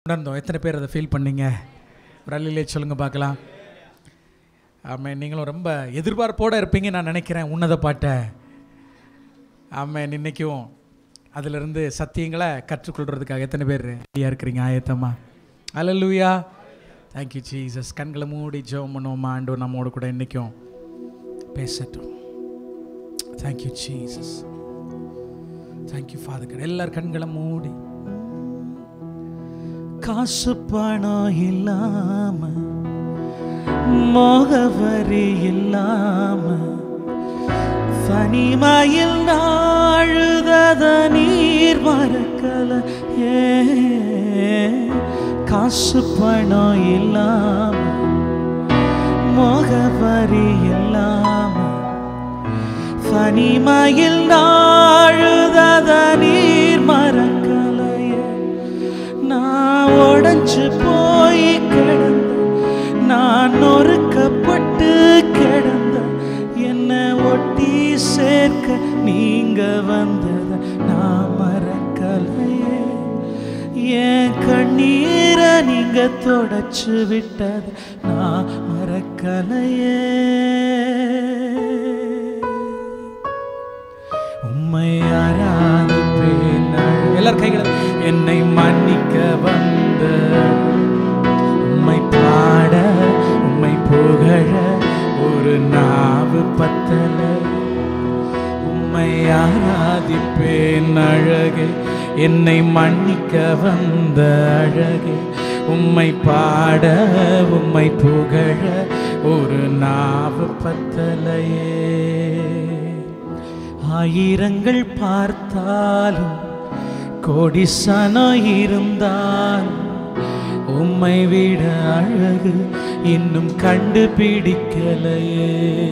உணர்ந்தோம் எத்தனை பேர் அதை ஃபீல் பண்ணீங்க ஒரு அல்லிலே சொல்லுங்க பார்க்கலாம் ஆமாம் நீங்களும் ரொம்ப எதிர்பார்ப்போடு இருப்பீங்க நான் நினைக்கிறேன் உன்னத பாட்டை ஆமாம் இன்னைக்கும் அதிலிருந்து சத்தியங்களை கற்றுக்கொள்றதுக்காக எத்தனை பேர் ரெடியாக இருக்கிறீங்க ஆயத்தம்மா அலலுயா தேங்க்யூ ஜீசஸ் கண்களை மூடி ஜெபம் பண்ணுவோமா ஆண்டு நம்மோடு கூட இன்னைக்கும் பேசட்டும் தேங்க்யூ ஜீசஸ் தேங்க்யூ ஃபாதர் எல்லார் கண்களை மூடி காசு பணம் இல்லாம மோகவரி இல்லாம தனிமையில் நாழுதத நீர் மறக்கல ஏ காசு பணம் இல்லாம மோகவரி இல்லாம தனிமையில் நாழுதத நீர் மறக்கலையே நான் உடைஞ்சு போய் கிடந்த நான் நொறுக்கப்பட்டு கிடந்த என்னை ஒட்டி சேர்க்க நீங்க வந்தத நான் மறக்கலையே என் கண்ணீரை நீங்க தொடச்சு விட்டத நான் மறக்கலையே உம்மை ஆராதிப்பேன் எல்லார் கைகளை என்னை மன்னிக்க வந்த உம்மை பாட உம்மை புகழ ஒரு நாவு பத்தல உம்மை ஆராதிப்பேன் அழகே என்னை மன்னிக்க வந்த அழகே உம்மை பாட உம்மை புகழ ஒரு நாவு பத்தலையே ஆயிரங்கள் பார்த்தாலும் கோடி சனம் இருந்தாலும் உம்மை விட அழகு இன்னும் கண்டுபிடிக்கலையே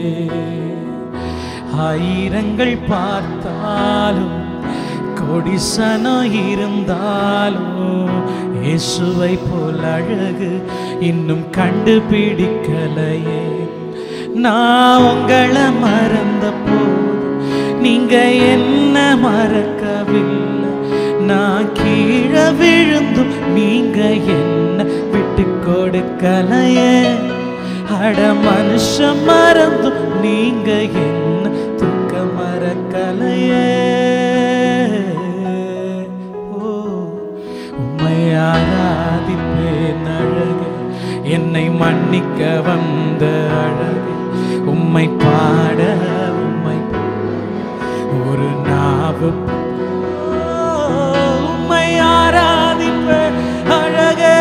ஆயிரங்கள் பார்த்தாலும் கோடி சனம் இருந்தாலும் இயேசுவை போல் அழகு இன்னும் கண்டுபிடிக்கலையே நான் உங்களை மறந்த போது நீங்க என்ன மறக்கவில்லை நான் கீழே விழுந்தும் நீங்க என்ன விட்டு கொடுக்கலையே அட மனுஷன் மறந்தும் நீங்க என்ன தூக்க மறக்கலையே ஓ உம்மை ஆராதிப்பேன் அழகு என்னை மன்னிக்க வந்த அழகு உம்மை பாட உம்மை ஒரு நாவு உம்மை ஆராதிப்பேன் அழகே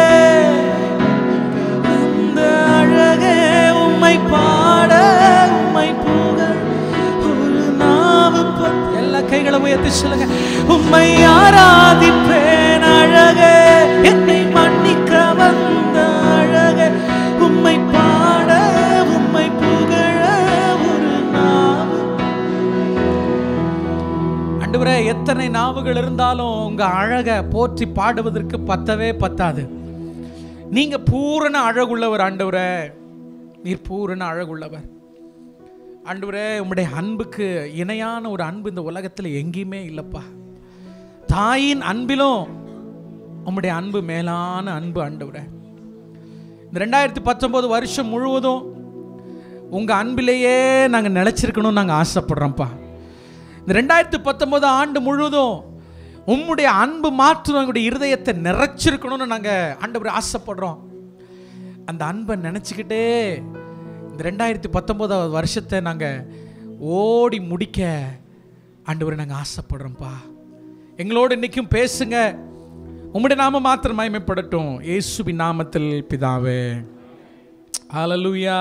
அந்த அழகே உம்மை பாட உம்மை புகழ் ஒரு நாவு பத்து எல்லா கைகளை உயர்த்தி சொல்லுங்க உம்மை ஆராதிப்பேன் அழகே என்னை மன்னிக்க வந்த அழகே உம்மை பாட உம்மை புகழ ஒரு நாவு ஆண்டவரே எத்தனை நாவுகள் இருந்தாலும் உங்க அழகை போற்றி பாடுவதற்கு பத்தவே பத்தாது நீங்க பூரண அழகுள்ளவர் ஆண்டவரே நீர் பூரண அழகுள்ளவர் ஆண்டவரே உம்முடைய அன்புக்கு இணையான ஒரு அன்பு இந்த உலகத்தில் எங்கேயுமே இல்லைப்பா தாயின் அன்பிலும் உம்முடைய அன்பு மேலான அன்பு ஆண்டவரே இந்த ரெண்டாயிரத்தி பத்தொம்போது வருஷம் முழுவதும் உங்கள் அன்பிலேயே நாங்கள் நிலச்சிருக்கணும்னு நாங்கள் ஆசைப்படுறோம்ப்பா இந்த ரெண்டாயிரத்தி பத்தொம்போது ஆண்டு முழுவதும் உம்முடைய அன்பு மாற்றம் எங்களுடைய இருதயத்தை நிறைச்சிருக்கணும்னு நாங்கள் ஆண்டவர் ஆசைப்படுறோம் அந்த அன்பை நினச்சிக்கிட்டே இந்த ரெண்டாயிரத்தி பத்தொம்போதாவது வருஷத்தை நாங்கள் ஓடி முடிக்க ஆண்டவரை நாங்கள் ஆசைப்படுறோம்ப்பா எங்களோடு இன்றைக்கும் பேசுங்க உம்முடைய நாம மாத்திரம் மகிமைப்படட்டும் இயேசுவின் நாமத்தில் பிதாவே ஹalleluya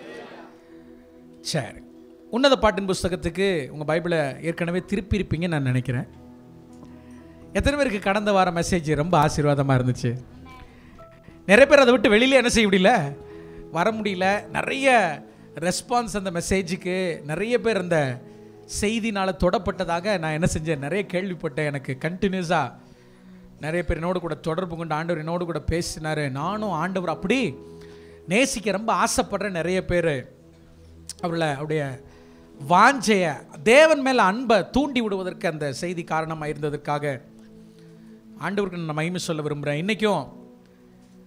சரி உன்னத பாட்டின் புஸ்தகத்துக்கு உங்கள் பைபிளை ஏற்கனவே திருப்பி இருப்பீங்கன்னு நான் நினைக்கிறேன் எத்தனை பேருக்கு கடந்த வாரம் மெசேஜ் ரொம்ப ஆசீர்வாதமாக இருந்துச்சு நிறைய பேர் அதை விட்டு வெளியில் என்ன செய்ய முடியல வர முடியல நிறைய ரெஸ்பான்ஸ் அந்த மெசேஜுக்கு நிறைய பேர் அந்த செய்தினால் தொடப்பட்டதாக நான் என்ன செஞ்சேன் நிறைய கேள்விப்பட்டேன் எனக்கு கண்டினியூஸாக நிறைய பேர் என்னோடு கூட தொடர்பு கொண்டு ஆண்டவர் என்னோடு கூட பேசினார் நானும் ஆண்டவர் அப்படி நேசிக்க ரொம்ப ஆசைப்படுற நிறைய பேர் அவர்களை அவருடைய வாஞ்சைய தேவன் மேல அன்பை தூண்டி விடுவதற்கு அந்த செய்தி காரணமாக இருந்ததற்காக ஆண்டவருக்கு நான் மகிமை சொல்ல விரும்புகிறேன் இன்றைக்கும்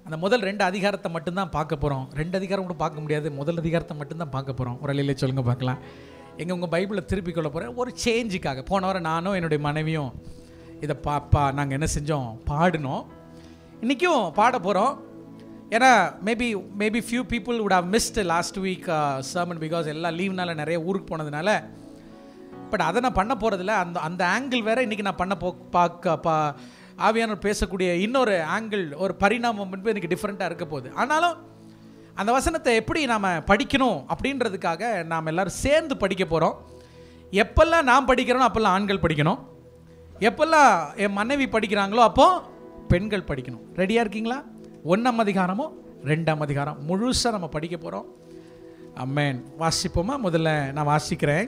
அந்த முதல் ரெண்டு அதிகாரத்தை மட்டும்தான் பார்க்க போகிறோம் ரெண்டு அதிகாரம் கூட பார்க்க முடியாது முதல் அதிகாரத்தை மட்டும்தான் பார்க்க போகிறோம் ஒரு அலையில சொல்லுங்க பார்க்கலாம் எங்கே உங்கள் பைபிளை திருப்பி கொள்ள போகிறேன் ஒரு சேஞ்சுக்காக போன வாரம் நானும் என்னுடைய மனைவியும் இதை பாப்பா நாங்கள் என்ன செஞ்சோம் பாடினோம் இன்றைக்கும் பாட போகிறோம் ஏன்னா maybe maybe few people would have missed last week sermon because எல்லாம் லீவ்னால நிறைய ஊருக்கு போனதுனால பட் அதை நான் பண்ண போகிறதில்ல அந்த அந்த ஆங்கிள் வேற இன்றைக்கி நான் பண்ண போ பார்க்க பா ஆவியானவர் பேசக்கூடிய இன்னொரு ஆங்கிள் ஒரு பரிணாமம் வந்து எனக்கு டிஃப்ரெண்ட்டாக இருக்க போகுது ஆனாலும் அந்த வசனத்தை எப்படி நாம் படிக்கணும் அப்படின்றதுக்காக நாம் எல்லாரும் சேர்ந்து படிக்க போகிறோம் எப்பெல்லாம் நான் படிக்கிறேனோ அப்போல்லாம் ஆண்கள் படிக்கணும் எப்பெல்லாம் என் மனைவி படிக்கிறாங்களோ அப்போ பெண்கள் படிக்கணும் ரெடியாக இருக்கீங்களா ஒன்றாம் அதிகாரமோ ரெண்டாம் அதிகாரம் முழுசாக நம்ம படிக்க போகிறோம் அம்மேன் வாசிப்போமா முதல்ல நான் வாசிக்கிறேன்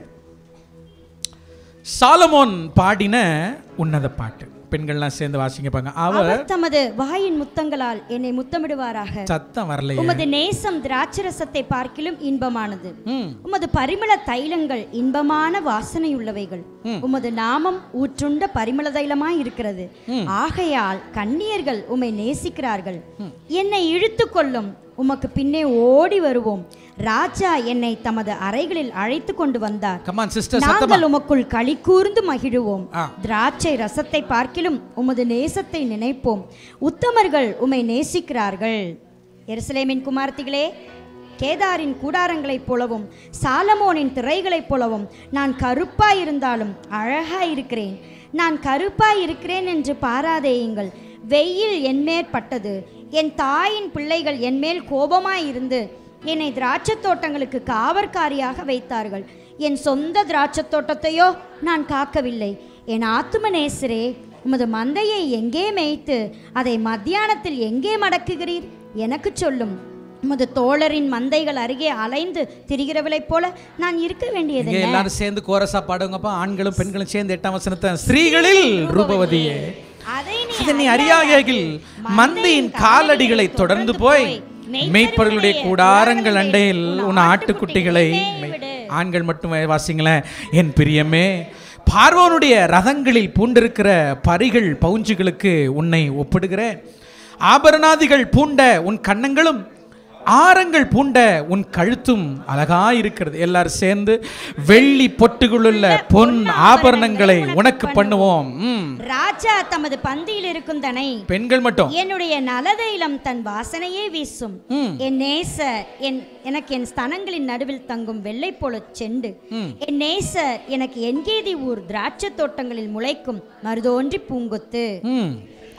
சாலமோன் பாடின உன்னத பாட்டு பெண்கள்லாம் சேர்ந்து வாசிங்க பாங்க அவர் அவர் தமது வாயின் முத்தங்களால் என்னை முத்தமிடுவாராக சத்தம் வரலையே உமது நேசம் திராட்சரசத்தை பார்க்கிலும் இன்பமானது ம் உமது பரிமள தைலங்கள் இன்பமான வாசனையுள்ளவைகள் உமது நாமம் ஊற்றுண்ட பரிமள தைலமாய் இருக்கிறது ஆகையால் கன்னியர்கள் உம்மை நேசிக்கிறார்கள் என்னை இழுத்து கொள்ளும் உமக்கு பின்னே ஓடி வருவோம் ராஜா என்னை தமது அறைகளில் அழைத்து கொண்டு வந்தார் கமான் சிஸ்டர் சத்தமா நாங்கள் உமக்குள் களி கூர்ந்து மகிழுவோம் ஆ. திராட்சை ரசத்தை பார்க்கிலும் உமது நேசத்தை நினைப்போம் உத்தமர்கள் உம்மை நேசிக்கிறார்கள் எருசலேமின் குமார்த்திகளே கேதாரின் கூடாரங்களைப் போலவும் சாலமோனின் திரைகளைப் போலவும் நான் கருப்பாய் இருந்தாலும் அழகாய் இருக்கிறேன் நான் காய் இருக்கிறேன் என்று பாராதேயுங்கள் வெயில் என்மேற் பட்டது என் தாயின் பிள்ளைகள் என்மேல் கோபமாய் இருந்து என்னை திராட்சைத் தோட்டங்களுக்கு காவற்காரியாக வைத்தார்கள் என் சொந்த திராட்சைத் தோட்டத்தையோ நான் காக்கவில்லை என் ஆத்தும நேசரே உமது மந்தையை எங்கே மேய்த்து அதை மத்தியானத்தில் எங்கே மடக்குகிறீர் எனக்கு சொல்லும் உமது தோழரின் மந்தைகள் அருகே அலைந்து திரிகிறவளைப் போல நான் இருக்க வேண்டியது இங்க எல்லாரும் சேர்ந்து கோரசா பாடுங்கப்பா ஆண்களும் பெண்களும் சேர்ந்து எட்டாம் வசனத்தை ஸ்திரீகளில் ரூபவதியே அதை நீ இதை நீ அறியாகில் மந்தையின் காலடிகளை தொடர்ந்து போய் மெய்ப்பர்களுடைய கூடாரங்கள் அண்டையில் உன் ஆட்டுக்குட்டிகளை மேய். ஆண்கள் மட்டும் வாசிங்களேன் என் பிரியமே பார்வோனுடைய ரதங்களில் பூண்டிருக்கிற பரிகள் பவுஞ்சுகளுக்கு உன்னை ஒப்பிடுகிறேன் ஆபரணாதிகள் பூண்ட உன் கன்னங்களும் ஆரங்கள் பூண்ட உன் கழுத்தும் அழகாயிருக்கிறது எல்லாரும் சேர்ந்து வெள்ளி பொட்டுகளுள்ள பொன் ஆபரணங்களை உனக்கு பண்ணுவோம் ம். ராஜா தமது பந்தியில் இருக்கும் தனை பெண்கள் மட்டும் என்னுடைய நலதைலம் தன் வாசனையே வீசும் ம். என் நேசர் என் எனக்கு என் ஸ்தனங்களின் நடுவில் தங்கும் வெள்ளை போல செண்டு ம். என் நேசர் எனக்கு என்கேதி ஊர் திராட்சை தோட்டங்களில் முளைக்கும் மருதோன்றி பூங்கொத்து ம்.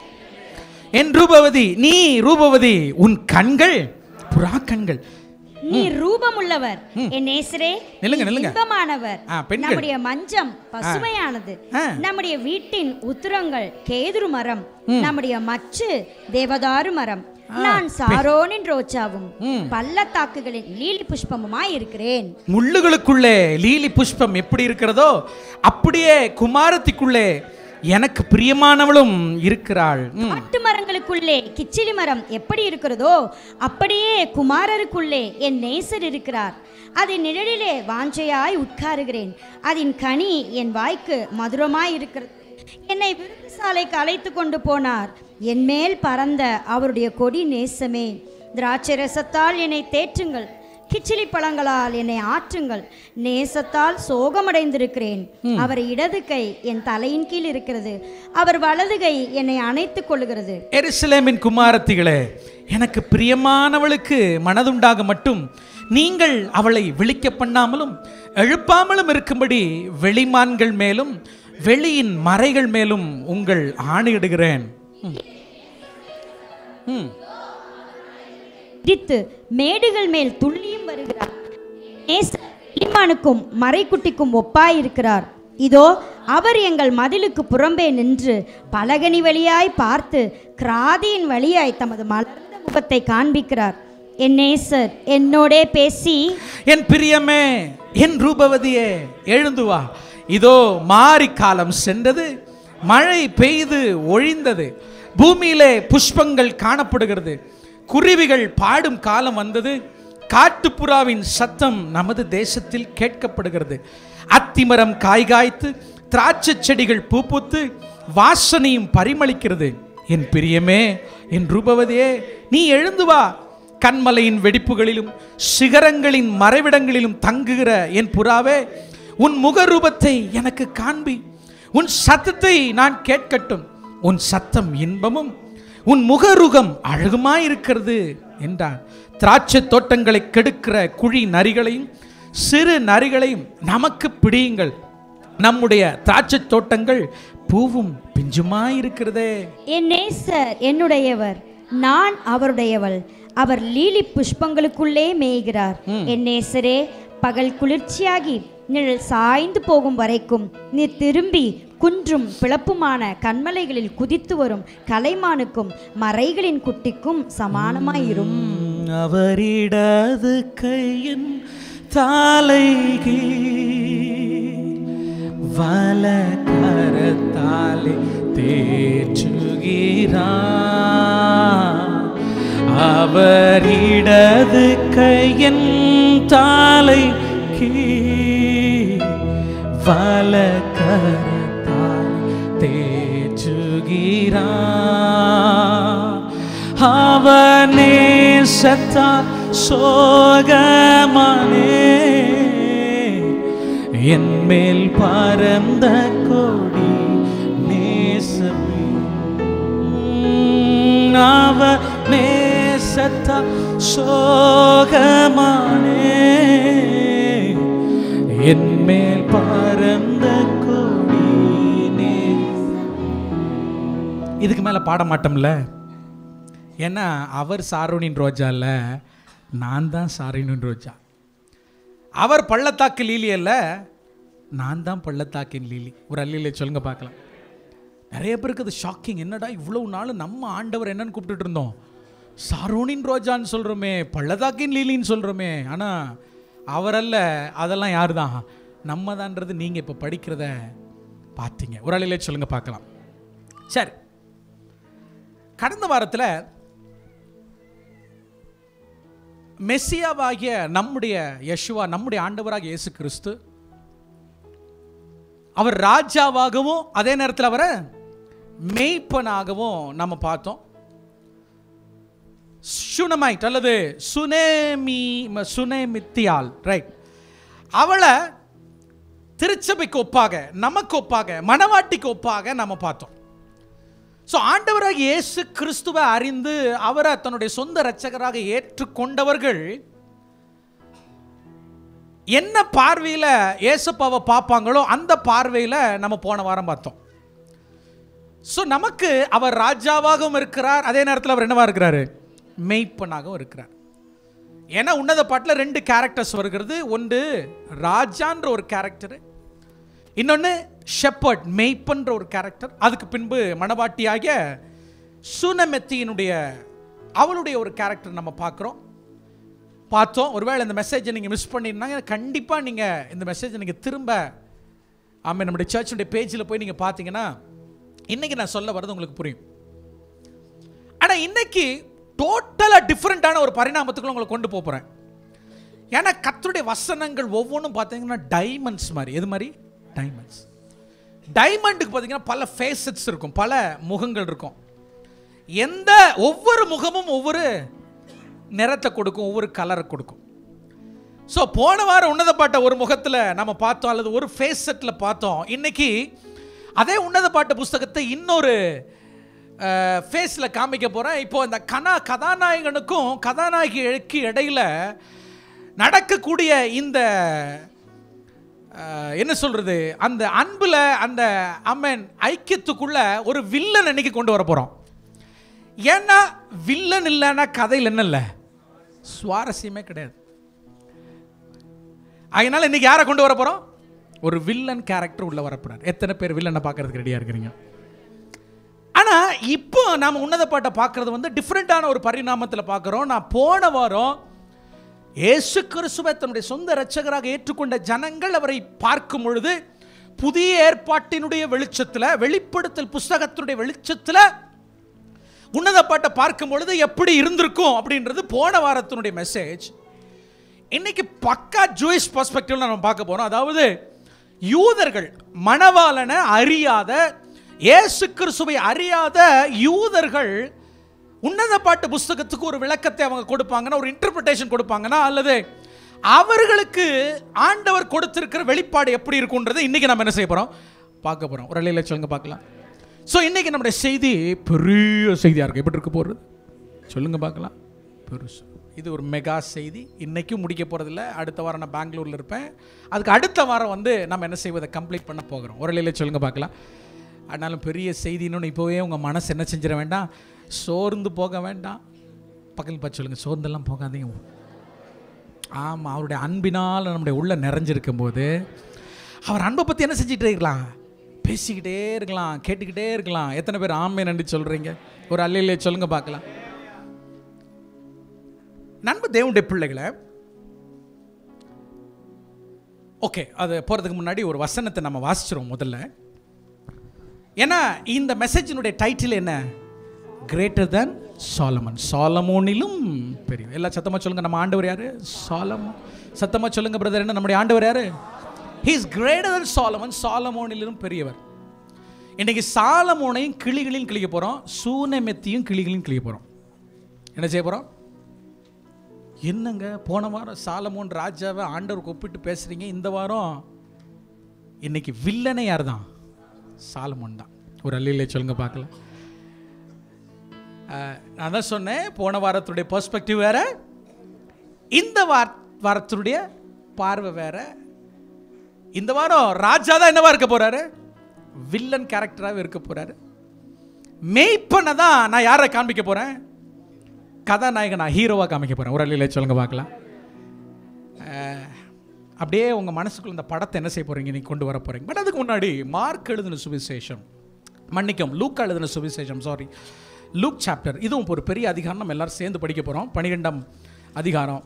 என் ரூபவதி நீ ரூபவதி உன் கண்கள் புறா கண்கள் நீ ரூபமுள்ளவர் என் நேசரே நில்லுங்க, நீ நில்லுங்க. இன்பமானவர் ஆ, பெண்கள். நம்முடைய மஞ்சம் பசுமையானது ஆ. நம்முடைய வீட்டின் உத்திரங்கள் கேதுரு மரம் நம்முடைய மச்சு தேவதாரு மரம் நான் சாரோனின் ரோஜாவும் பள்ளத்தாக்குகளின் லீலி புஷ்பமுமாய் இருக்கிறேன் முள்ளுகளுக்குள்ளே லீலி புஷ்பம் எப்படி இருக்கிறதோ அப்படியே குமாரத்திக்குள்ளே எனக்கு பிரியமானவளும் இருக்கிறாள் ம். காட்டு மரங்களுக்குள்ளே கிச்சிலி மரம் எப்படி இருக்கிறதோ அப்படியே குமாரருக்குள்ளே என் நேசர் இருக்கிறார் அதன் நிழலிலே வாஞ்சையாய் உட்காருகிறேன் அதன் கனி என் வாய்க்கு மதுரமாய் இருக்கிறது என்னை விருந்து சாலைக்கு அழைத்து கொண்டு போனார் என் மேல் பறந்த அவருடைய கொடி நேசமே திராட்சை ரசத்தால் என்னை தேற்றுங்கள் கிச்சிலி பழங்களால் என்னை ஆற்றுங்கள் நேசத்தால் சோகமடைந்திருக்கிறேன் அவர் இடது கை என் தலையின் கீழ் இருக்கிறது அவர் வலது கை என்னை அணைத்துக் கொள்ளுகிறது எருசலேமின் குமாரத்திகளே எனக்கு பிரியமானவளுக்கு மனதுண்டாக மட்டும் நீங்கள் அவளை விழிக்க பண்ணாமலும் எழுப்பாமலும் இருக்கும்படி வெளிமான்கள் மேலும் வெளியின் மறைகள் மேலும் உங்கள் ஆணையிடுகிறேன் ம். ம் இடித்து மேடுகள் மேல் துள்ளியும் வருகிறார் நேச ஈமானுக்கும் மறைக்குட்டிக்கும் ஒப்பாயிருக்கிறார் இதோ அவர் எங்கள் மதிலுக்கு புறம்பே நின்று பலகனி வழியாய் பார்த்து கிராதியின் வழியாய் தமது மலர்ந்த முகத்தை காண்பிக்கிறார் என் நேசர் என்னோடே பேசி என் பிரியமே என் ரூபவதியே எழுந்து வா இதோ மாரி காலம் சென்றது மழை பெய்து ஒழிந்தது பூமியிலே புஷ்பங்கள் காணப்படுகிறது குருவிகள் பாடும் காலம் வந்தது காட்டுப்புறாவின் சத்தம் நமது தேசத்தில் கேட்கப்படுகிறது அத்திமரம் காய்காய்த்து திராட்சை செடிகள் பூப்புத்து வாசனையும் பரிமளிக்கிறது என் பிரியமே என் ரூபவதியே நீ எழுந்து வா கண்மலையின் வெடிப்புகளிலும் சிகரங்களின் மறைவிடங்களிலும் தங்குகிற என் புறாவே உன் முகரூபத்தை எனக்கு காண்பி உன் சத்தத்தை நான் கேட்கட்டும் உன் சத்தம் இன்பமும் உன் முகருகம் அழகுமாயிருக்கிறது என்றார் திராட்சை தோட்டங்களை கெடுக்கிற குழி நரிகளையும் சிறு நரிகளையும் நமக்கு பிடியுங்கள் நம்முடைய திராட்சை தோட்டங்கள் பூவும் பிஞ்சுமாயிருக்கிறதே என் நேசர் என்னுடையவர் நான் அவருடையவள் அவர் லீலி புஷ்பங்களுக்குள்ளே மேய்கிறார் என் நேசரே பகல் குளிர்ச்சியாகி நிழல் சாய்ந்து போகும் வரைக்கும் நீ திரும்பி குன்றும் பிளப்புமான கண்மலைகளில் குதித்து வரும் கலைமானுக்கும் மறைகளின் குட்டிக்கும் சமானமாயிரும் அவரிடது கையின் தாலைகி வல கரத்தாலே தேற்றுகிறா அவரிடது கையின் தாலைகி வல கரத்தால் தேற்றுகிறா அவனே சத்தா சோகமானே என் மேல் பரந்த கொடி நேசமே உம், அவ நேசத்தா சோகமானே என் மேல் பரந்த கொடி நேசமே. இதுக்கு மேல பாட மாட்டோம்ல ஏன்னா அவர் சாரோனின் ரோஜா இல்ல நான் தான் சாரோனின் ரோஜா அவர் பள்ளத்தாக்கு லீலி அல்ல நான் தான் பள்ளத்தாக்கின் லீலி ஒரு அல்லிலே சொல்லுங்க பார்க்கலாம் நிறைய பேருக்கு அது ஷாக்கிங் என்னடா இவ்வளவு நாள் நம்ம ஆண்டவர் என்னன்னு கூப்பிட்டுட்டு இருந்தோம் சாரோனின் ரோஜான்னு சொல்கிறோமே பள்ளத்தாக்கின் லீலின்னு சொல்கிறோமே ஆனால் அவரல்ல அதெல்லாம் யார் தான் நம்ம தான்றது நீங்கள் இப்போ படிக்கிறத பார்த்தீங்க ஒரு அலையிலே சொல்லுங்க பார்க்கலாம் சரி கடந்த வாரத்தில் மெஸ்ஸியாவாகிய நம்முடைய யெஷுவா நம்முடைய ஆண்டவராகிய இயேசு கிறிஸ்து அவர் ராஜாவாகவும் அதே நேரத்தில் அவரை மெய்ப்பனாகவும் நம்ம பார்த்தோம் சுனமைட் அல்லது சுனேமி சுனேமித்தியால் ரைட் அவளை திருச்சபைக்கு ஒப்பாக நமக்கு ஒப்பாக மணவாட்டிக்கு ஒப்பாக நம்ம பார்த்தோம் ஸோ ஆண்டவராக இயேசு கிறிஸ்துவை அறிந்து அவரை தன்னுடைய சொந்த இரட்சகராக ஏற்றுக்கொண்டவர்கள் என்ன பார்வையில் ஏசப்பாவை பார்ப்பாங்களோ அந்த பார்வையில் நம்ம போன வாரம் பார்த்தோம் ஸோ நமக்கு அவர் ராஜாவாகவும் இருக்கிறார் அதே நேரத்தில் அவர் என்னவா இருக்கிறாரு மெய்ப்பனாகவும் இருக்கிறார் ஏன்னா உன்னத பாட்டில் ரெண்டு கேரக்டர்ஸ் வருகிறது ஒன்று ராஜான்ற ஒரு கேரக்டரு இன்னொன்று ஷெப்பர்ட் மெய்ப்பன்ற ஒரு கேரக்டர் அதுக்கு பின்பு மணவாட்டியாகிய சுனமெத்தியினுடைய அவளுடைய ஒரு கேரக்டர் நம்ம பார்க்குறோம் பார்த்தோம் ஒருவேளை இந்த மெசேஜை நீங்கள் மிஸ் பண்ணியிருந்தாங்க கண்டிப்பாக நீங்கள் இந்த மெசேஜை நீங்கள் திரும்ப ஆமாம் நம்முடைய சர்ச்சுடைய பேஜில் போய் நீங்கள் பார்த்தீங்கன்னா இன்றைக்கி நான் சொல்ல வர்றது உங்களுக்கு புரியும் ஆனால் இன்னைக்கு டோட்டலாக டிஃப்ரெண்ட்டான ஒரு பரிணாமத்துக்குள்ள உங்களை கொண்டு போக போகிறேன் ஏன்னா கத்தருடைய வசனங்கள் ஒவ்வொன்றும் பார்த்தீங்கன்னா டைமண்ட்ஸ் மாதிரி எது மாதிரி டைமண்ட்ஸ் டைமண்டுக்கு பார்த்தீங்கன்னா பல ஃபேஸட்ஸ் இருக்கும் பல முகங்கள் இருக்கும் எந்த ஒவ்வொரு முகமும் ஒவ்வொரு நிறத்தை கொடுக்கும் ஒவ்வொரு கலரை கொடுக்கும் ஸோ போன வாரம் உன்னத பாட்ட ஒரு முகத்தில் நம்ம பார்த்தோம் அல்லது ஒரு ஃபேஸ் செட்டில் பார்த்தோம் இன்னைக்கு அதே உன்னத பாட்ட புஸ்தகத்தை இன்னொரு ஃபேஸில் காமிக்க போகிறேன் இப்போ இந்த கனா கதாநாயகனுக்கும் கதாநாயகிக்கு இடையில நடக்கக்கூடிய இந்த அஹ், என்ன சொல்றது அந்த அன்புல அந்த அம்மன் ஐக்கியத்துக்குள்ள ஒரு வில்லன் இன்னைக்கு கொண்டு வர போறோம் ஏன்னா வில்லன் இல்லைன்னா கதையில் என்ன இல்லை சுவாரஸ்யமே கிடையாது அதனால இன்னைக்கு யாரை கொண்டு வர போறோம் ஒரு வில்லன் கேரக்டர் உள்ள வரப்போறார் எத்தனை பேர் வில்லனை பார்க்கறதுக்கு ரெடியா இருக்கிறீங்க ஆனா இப்போ நாம உன்னத பாட்டை பார்க்கறது வந்து டிஃப்ரெண்டான ஒரு பரிணாமத்தில் பார்க்குறோம் நான் போன வாரம் இயேசு கிறிஸ்துவை தன்னுடைய சொந்த இரட்சகராக ஏற்றுக்கொண்ட ஜனங்கள் அவரை பார்க்கும் பொழுது புதிய ஏற்பாட்டினுடைய வெளிச்சத்தில் வெளிப்படுத்தல் புஸ்தகத்தினுடைய வெளிச்சத்தில் உன்னத பாட்டை பார்க்கும் பொழுது எப்படி இருந்திருக்கும் அப்படின்றது போன வாரத்தினுடைய மெசேஜ் இன்னைக்கு பக்கா ஜூயிஷ் பர்ஸ்பெக்டிவ்ல நம்ம பார்க்க போறோம் அதாவது யூதர்கள் மணவாளனை அறியாத இயேசு கிறிஸ்துவை அறியாத யூதர்கள் உன்னத பாட்டு புஸ்தகத்துக்கு ஒரு விளக்கத்தை அவங்க கொடுப்பாங்கன்னா ஒரு இன்டர்பிரிட்டேஷன் கொடுப்பாங்கன்னா அல்லது அவர்களுக்கு ஆண்டவர் கொடுத்திருக்கிற வெளிப்பாடு எப்படி இருக்கும்ன்றதை இன்னைக்கு நம்ம என்ன செய்ய போறோம் பார்க்க போறோம் ஒரு அலையில சொல்லுங்க பார்க்கலாம் ஸோ இன்னைக்கு நம்முடைய செய்தி பெரிய செய்தியா இருக்கு எப்படி இருக்க போறது சொல்லுங்க பார்க்கலாம் பெருசு இது ஒரு மெகா செய்தி இன்னைக்கும் முடிக்க போறதில்ல அடுத்த வாரம் நான் பெங்களூர்ல இருப்பேன் அதுக்கு அடுத்த வாரம் வந்து நம்ம என்ன செய்வதை கம்ப்ளீட் பண்ண போகிறோம் ஒரு அலையில சொல்லுங்க பார்க்கலாம் ஆனாலும் பெரிய செய்தின்னு இப்போவே உங்கள் மனசு என்ன செஞ்சிட வேண்டாம் சோர்ந்து போக வேண்டாம் பக்கத்தில் பார்த்து சொல்லுங்கள் சோர்ந்தெல்லாம் போகாதீங்க ஆமாம் அவருடைய அன்பினால் நம்முடைய உள்ள நிறைஞ்சிருக்கும் போது அவர் அன்பை பற்றி என்ன செஞ்சுட்டே இருக்கலாம் பேசிக்கிட்டே இருக்கலாம் கேட்டுக்கிட்டே இருக்கலாம் எத்தனை பேர் ஆமை நன்றி சொல்கிறீங்க ஒரு அல்லையிலே சொல்லுங்க பார்க்கலாம் நண்பு தேவனுடைய பிள்ளைகளை ஓகே அது போகிறதுக்கு முன்னாடி ஒரு வசனத்தை நம்ம வாசிச்சிரும் முதல்ல ஏன்னா இந்த மெசேஜினுடைய டைட்டில் என்ன கிரேட்டர் than சாலமன் சாலமோனிலும் பெரிய எல்லா சத்தமா சொல்லுங்க நம்ம ஆண்டவர் யாரு சாலமோ சத்தமா சொல்லுங்க பிரதர் என்ன நம்முடைய ஆண்டவர் யாரு he is greater than Solomon சாலமோனிலும் பெரியவர் இன்னைக்கு சாலமோனையும் கிளிகளையும் கிளிக்க போறோம் சூனமெத்தியும் கிளிகளையும் கிளிக்க போறோம் என்ன செய்ய போறோம் என்னங்க போன வாரம் சாலமோன் ராஜாவை ஆண்டவர் ஒப்பிட்டு பேசுறீங்க இந்த வாரம் இன்னைக்கு வில்லனே யார் தான் சாலமோன் தான் ஒரு அல்லிலே சொல்லுங்க பார்க்கலாம் அஹ், நான் தான் சொன்னேன் போன வாரத்துடைய பெர்ஸ்பெக்டிவ் வேற இந்த வார வாரத்துடைய பார்வை வேற இந்த வாரம் ராஜா தான் என்னவா இருக்க போறாரு வில்லன் கேரக்டராகவே இருக்க போறாரு மெய்ப்பனை தான் நான் யாரை காண்பிக்க போறேன் கதாநாயகன் நான் ஹீரோவாக காமிக்க போறேன் ஒரு அல்லிலே சொல்லுங்க பார்க்கலாம் அஹ், அப்படியே உங்க மனசுக்குள்ள இந்த படத்தை என்ன செய்ய போறீங்க நீ கொண்டு வர போறீங்க பட் அதுக்கு முன்னாடி மார்க் எழுதின சுவிசேஷம் மன்னிக்கும் லூக்கா எழுதின சுவிசேஷம் சாரி லூக் சாப்டர் இதுவும் ஒரு பெரிய அதிகாரம் நம்ம எல்லாரும் சேர்ந்து படிக்க போறோம் பன்னிரெண்டாம் அதிகாரம்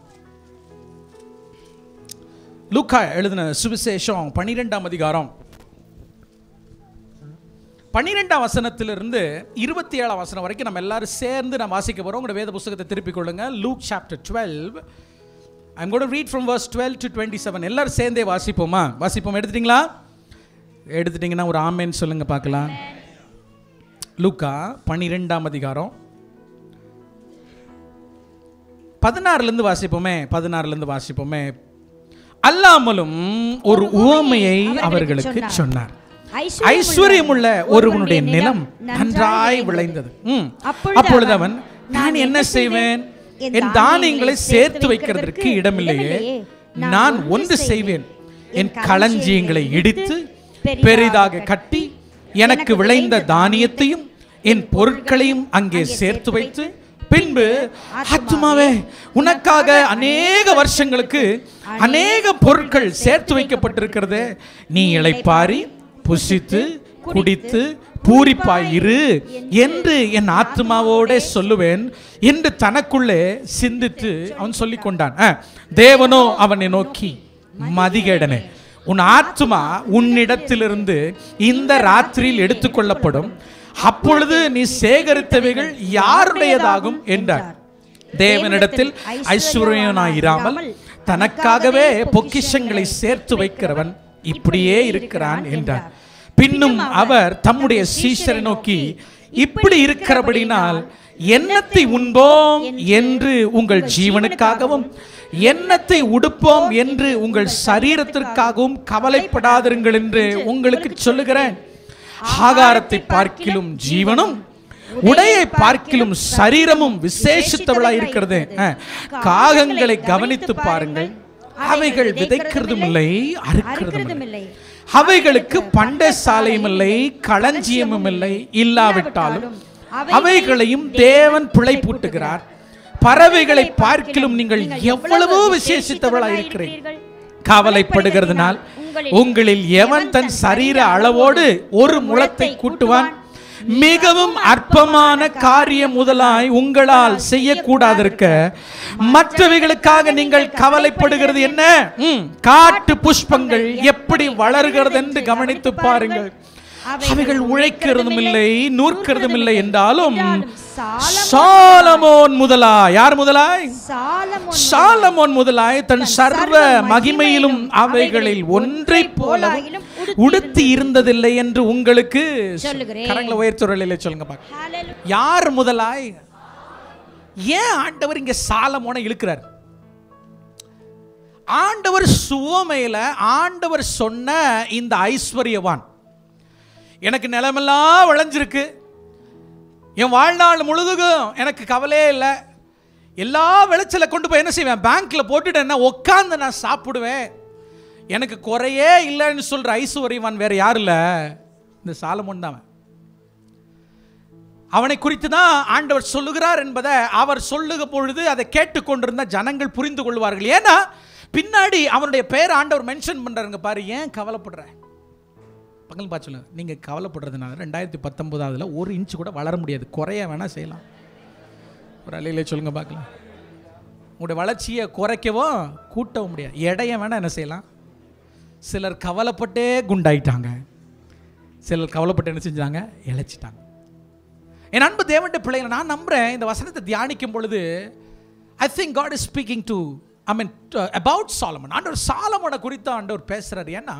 லூக்கா எழுதின சுவிசேஷம் பன்னிரெண்டாம் அதிகாரம் பன்னிரெண்டாம் வசனத்திலிருந்து இருபத்தி ஏழாம் வசனம் வரைக்கும் நம்ம எல்லாரும் சேர்ந்து நம்ம வாசிக்க போறோம் உங்களோட வேத புஸ்தகத்தை திருப்பிக் கொள்ளுங்க Luke chapter twelve I'm got read from verse twelve to twenty seven எல்லாரும் சேர்ந்தே வாசிப்போமா வாசிப்போம் எடுத்துட்டீங்களா எடுத்துட்டீங்கன்னா ஒரு ஆமேன்னு சொல்லுங்க பார்க்கலாம் லூக்கா பன்னிரெண்டாம் அதிகாரம் பதினாறுலேருந்து வாசிப்போமே பதினாறுலேருந்து வாசிப்போமே அல்லாமலும் ஒரு உவமையை அவர்களுக்கு சொன்னார் ஐஸ்வர்யமுள்ள ஒருவனுடைய நிலம் நன்றாய் விளைந்தது ம். அப்பொழுது அவன் நான் என்ன செய்வேன் என் தானியங்களை சேர்த்து வைக்கிறதற்கு இடமில்லையே நான் ஒன்று செய்வேன் என் களஞ்சியங்களை இடித்து பெரிதாக கட்டி எனக்கு விளைந்த தானியத்தையும் என் பொருட்களையும் அங்கே சேர்த்து வைத்து பின்பு ஆத்துமாவே உனக்காக அநேக வருஷங்களுக்கு அநேக பொருட்கள் சேர்த்து வைக்கப்பட்டிருக்கிறது நீ இளைப்பாரி புசித்து குடித்து பூரிப்பாய் இரு என்று என் ஆத்மாவோட சொல்லுவேன் என்று தனக்குள்ளே சிந்தித்து அவன் சொல்லிக் கொண்டான் அஹ், தேவனோ அவனை நோக்கி மதிகேடனே உன் ஆத்மா உன்னிடத்திலிருந்து இந்த ராத்திரியில் எடுத்துக்கொள்ளப்படும் அப்பொழுது நீ சேகரித்தவைகள் யாருடையதாகும் என்றார் தேவனிடத்தில் ஐஸ்வர்யனாயிராமல் தனக்காகவே பொக்கிஷங்களை சேர்த்து வைக்கிறவன் இப்படியே இருக்கிறான் என்றார் பின்னும் அவர் தம்முடைய சீஷரை நோக்கி இப்படி இருக்கிறபடினால் எண்ணத்தை உண்போம் என்று உங்கள் ஜீவனுக்காகவும் எண்ணத்தை உடுப்போம் என்று உங்கள் சரீரத்திற்காகவும் கவலைப்படாதிருங்கள் என்று உங்களுக்கு சொல்லுகிறேன் ஆகாரத்தை பார்க்கிலும் ஜீவனும் உடையை பார்க்கிலும் சரீரமும் விசேஷித்தவளாய் இருக்கிறது அஹ், காகங்களை கவனித்து பாருங்கள் அவைகள் விதைக்கிறதும் இல்லை அறுக்கிறதும் இல்லை அவைகளுக்கு பண்டை சாலையும் இல்லை களஞ்சியமும் இல்லை இல்லாவிட்டாலும் அவைகளையும் தேவன் பிழைப்பூட்டுகிறார் பறவைகளை பார்க்கிலும் நீங்கள் எவ்வளவோ விசேஷித்தவளாய் இருக்கிறீர்கள் கவலைப்படுகிறதுனால் உங்களில் எவன் தன் சரீர அளவோடு ஒரு முளத்தை கூட்டுவான் மிகவும் அற்பமான காரியம் முதலாய் உங்களால் செய்யக்கூடாதிருக்க மற்றவைகளுக்காக நீங்கள் கவலைப்படுகிறது என்ன ம், காட்டு புஷ்பங்கள் எப்படி வளர்கிறது என்று கவனித்து பாருங்கள் அவைகள் உழைக்கிறதும் இல்லை நூற்கிறதும் இல்லை என்றாலும் சால- சாலமோன் முதலாய் யார் முதலாய் சாலமோன் சாலமோன் முதலாய் தன் சர்வ மகிமையிலும் அவைகளில் ஒன்றை போல போலாகிலும் உடுத்தி இருந்ததில்லை என்று உங்களுக்கு சொல்லுகிறேன். கரங்களை உயர்த்துறையில சொல்லுங்க பாக்க ஹalleluya. யார் முதலாய் ஏன் ஆண்டவர் இங்க சாலமோனை இழுக்கிறார் ஆண்டவர் சுவமையில ஆண்டவர் சொன்ன இந்த ஐஸ்வர்யவான் எனக்கு நிலமெல்லாம் விளைஞ்சிருக்கு என் வாழ்நாள் முழுதுக்கும் எனக்கு கவலையே இல்லை எல்லா விளைச்சலை கொண்டு போய் என்ன செய்வேன் பேங்க்ல போட்டுட்டேன்னா உட்காந்து நான் சாப்பிடுவேன் எனக்கு குறையே இல்லைன்னு சொல்ற ஐஸ்வர்யவான் வேற யாரும் இல்லை இந்த சாலமோன் தான் அவன். அவனை குறித்து தான் ஆண்டவர் சொல்லுகிறார் என்பதை அவர் சொல்லுக பொழுது அதை கேட்டுக்கொண்டிருந்த ஜனங்கள் புரிந்து கொள்வார்கள் ஏன்னா பின்னாடி அவனுடைய பெயர் ஆண்டவர் மென்ஷன் பண்றாருங்க பாரு ஏன் கவலைப்படுற பக்கத்தில் பார்த்து சொல்லுங்க நீங்கள் கவலைப்படுறதுனால ரெண்டாயிரத்தி பத்தொம்போதாவதுல ஒரு இன்ச்சு கூட வளர முடியாது குறைய வேணால் செய்யலாம் ஒரு அலையில சொல்லுங்க பார்க்கலாம் உங்களுடைய வளர்ச்சியை குறைக்கவும் கூட்டவும் முடியாது எடைய வேணால் என்ன செய்யலாம் சிலர் கவலைப்பட்டே குண்டாயிட்டாங்க சிலர் கவலைப்பட்டு என்ன செஞ்சாங்க இழைச்சிட்டாங்க என் அன்பு தேவனுடைய பிள்ளைகளை நான் நம்புறேன் இந்த வசனத்தை தியானிக்கும் பொழுது I think God is speaking to I mean about Solomon ஆண்டவர் சாலமோனை குறித்து ஆண்டவர் பேசுறாரு ஏன்னா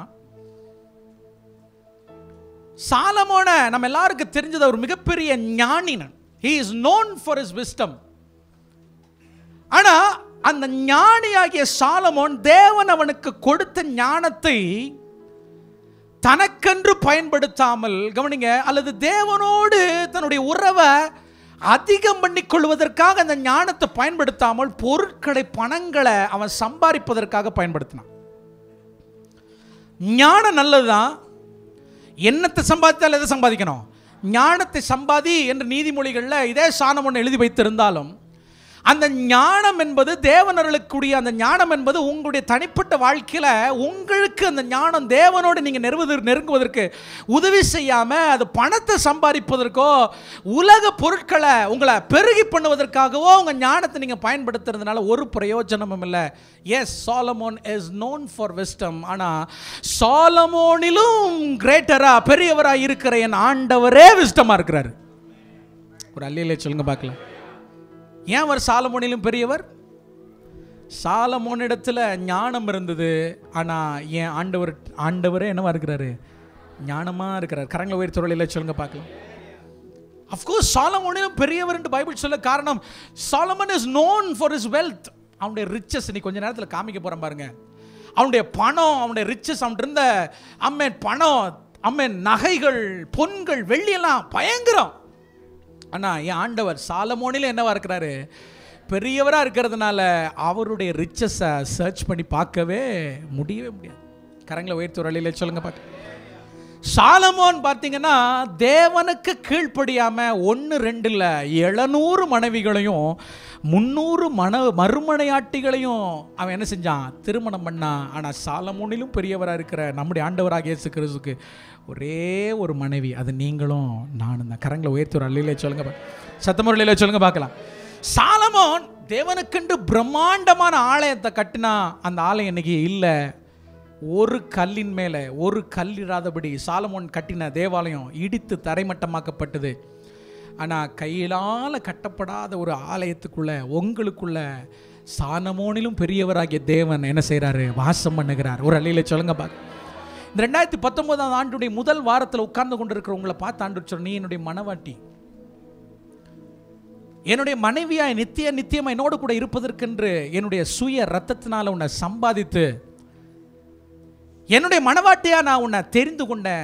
சாலமோனை நம்ம எல்லாருக்கும் தெரிஞ்சது ஒரு மிகப்பெரிய ஞானினன் he is known for his wisdom ஆனா அந்த ஞானியாகிய சாலமோன் தேவன் அவனுக்கு கொடுத்த ஞானத்தை தனக்கென்று பயன்படுத்தாமல் கவனிங்க அல்லது தேவனோடு தன்னுடைய உறவை அதிகம் பண்ணிக் கொள்வதற்காக அந்த ஞானத்தை பயன்படுத்தாமல் பொருட்களை பணங்களை அவன் சம்பாதிப்பதற்காக பயன்படுத்தினான் ஞானம் நல்லதுதான் என்னத்தை சம்பாதித்தால் எதை சம்பாதிக்கணும் ஞானத்தை சம்பாதி என்று நீதிமொழிகளில் இதே சாணம் ஒன்று எழுதி வைத்திருந்தாலும் அந்த ஞானம் என்பது தேவனர்களுக்குரிய அந்த ஞானம் என்பது உங்களுடைய தனிப்பட்ட வாழ்க்கையில் உங்களுக்கு அந்த ஞானம் தேவனோடு நீங்கள் நெருவது நெருங்குவதற்கு உதவி செய்யாமல் அது பணத்தை சம்பாதிப்பதற்கோ உலக பொருட்களை உங்களை பெருகி பண்ணுவதற்காகவோ உங்கள் ஞானத்தை நீங்கள் பயன்படுத்துறதுனால ஒரு பிரயோஜனமும் இல்லை yes Solomon is known for wisdom ஆனால் சாலமோனிலும் கிரேட்டராக பெரியவராக இருக்கிற என் ஆண்டவரே விஸ்டமாக இருக்கிறாரு ஒரு அல்லியிலே சொல்லுங்க பார்க்கலாம் ஏன் அவர் சாலமோனிலும் பெரியவர் சாலமோனிடத்தில் ஞானம் இருந்தது ஆனால் என் ஆண்டவர் ஆண்டவரே என்னவா இருக்கிறாரு ஞானமாக இருக்கிறார் கரங்களை உயர் துறையில் சொல்லுங்க பார்க்கலாம் அஃப்கோர்ஸ் சாலமோனிலும் பெரியவர் என்று பைபிள் சொல்ல காரணம் Solomon is known for his wealth அவனுடைய ரிச்சஸ் நீ கொஞ்ச நேரத்தில் காமிக்க போகிறேன் பாருங்க அவனுடைய பணம் அவனுடைய ரிச்சஸ் அவன் இருந்த அம்மேன் பணம் அம்மேன் நகைகள் பொன்கள் வெள்ளியெல்லாம் பயங்கரம் ஆனால் என் ஆண்டவர் சாலமோனில் என்னவா இருக்கிறாரு பெரியவராக இருக்கிறதுனால அவருடைய ரிச்சஸை சர்ச் பண்ணி பார்க்கவே முடியவே முடியாது கரங்களை உயர்த்து வழியில் சொல்லுங்க பார்க்க சாலமோன் பார்த்தீங்கன்னா தேவனுக்கு கீழ்ப்படியாம ஒன்று ரெண்டு இல்லை எழுநூறு மனைவிகளையும் முந்நூறு மன மறுமனையாட்டிகளையும் அவன் என்ன செஞ்சான் திருமணம் பண்ணான் ஆனால் சாலமோனிலும் பெரியவராக இருக்கிற நம்முடைய ஆண்டவராக இயேசு கிறிஸ்துக்கு ஒரே ஒரு மனைவி அது நீங்களும் நானும் தான் கரங்களை உயர்த்தி ஒரு அள்ளியிலே சொல்லுங்க பா- சத்தமுறையில சொல்லுங்க பார்க்கலாம் சாலமோன் தேவனுக்கென்று பிரம்மாண்டமான ஆலயத்தை கட்டினா அந்த ஆலயம் இன்னைக்கு இல்லை ஒரு கல்லின் மேலே ஒரு கல் இராதபடி சாலமோன் கட்டின தேவாலயம் இடித்து தரைமட்டமாக்கப்பட்டது ஆனால் கையிலால் கட்டப்படாத ஒரு ஆலயத்துக்குள்ள உங்களுக்குள்ள சாலமோனிலும் பெரியவராகிய தேவன் என்ன செய்கிறாரு வாசம் பண்ணுகிறார் ஒரு அள்ளியில் சொல்லுங்க பாக்க இந்த ரெண்டாயிரத்தி பத்தொன்பதாம் ஆண்டுடைய முதல் வாரத்தில் உட்கார்ந்து கொண்டிருக்கிற உங்களை பார்த்து ஆண்டு சொல்ற நீ என்னுடைய மனவாட்டி என்னுடைய மனைவியாய் நித்திய நித்தியமா என்னோடு கூட இருப்பதற்கென்று என்னுடைய சுய ரத்தத்தினால உன்னை சம்பாதித்து என்னுடைய மனவாட்டியா நான் உன்னை தெரிந்து கொண்டேன்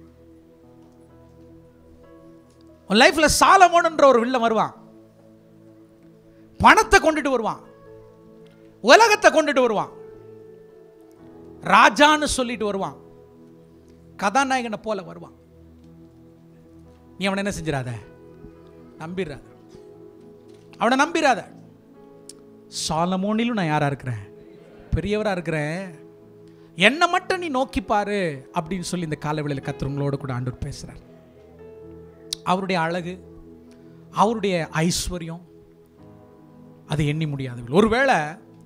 உன் லைஃப்ல சாலமோன்ன்ற ஒரு வில்ல வருவான் பணத்தை கொண்டுட்டு வருவான் உலகத்தை கொண்டுட்டு வருவான் ராஜான்னு சொல்லிட்டு வருவான் கதாநாயகனை போல வருவான் நீ அவனை என்ன செஞ்சிடாத நம்பிடாத அவனை நம்பிடாத சாலமோனிலும் நான் யாரா இருக்கிறேன் பெரியவரா இருக்கிறேன் என்னை மட்டும் நீ நோக்கி பாரு அப்படின்னு சொல்லி இந்த காலவெளியில் கத்துறவங்களோட கூட ஆண்டவர் பேசுறார் அவருடைய அழகு அவருடைய ஐஸ்வர்யம் அது எண்ணி முடியாது ஒருவேளை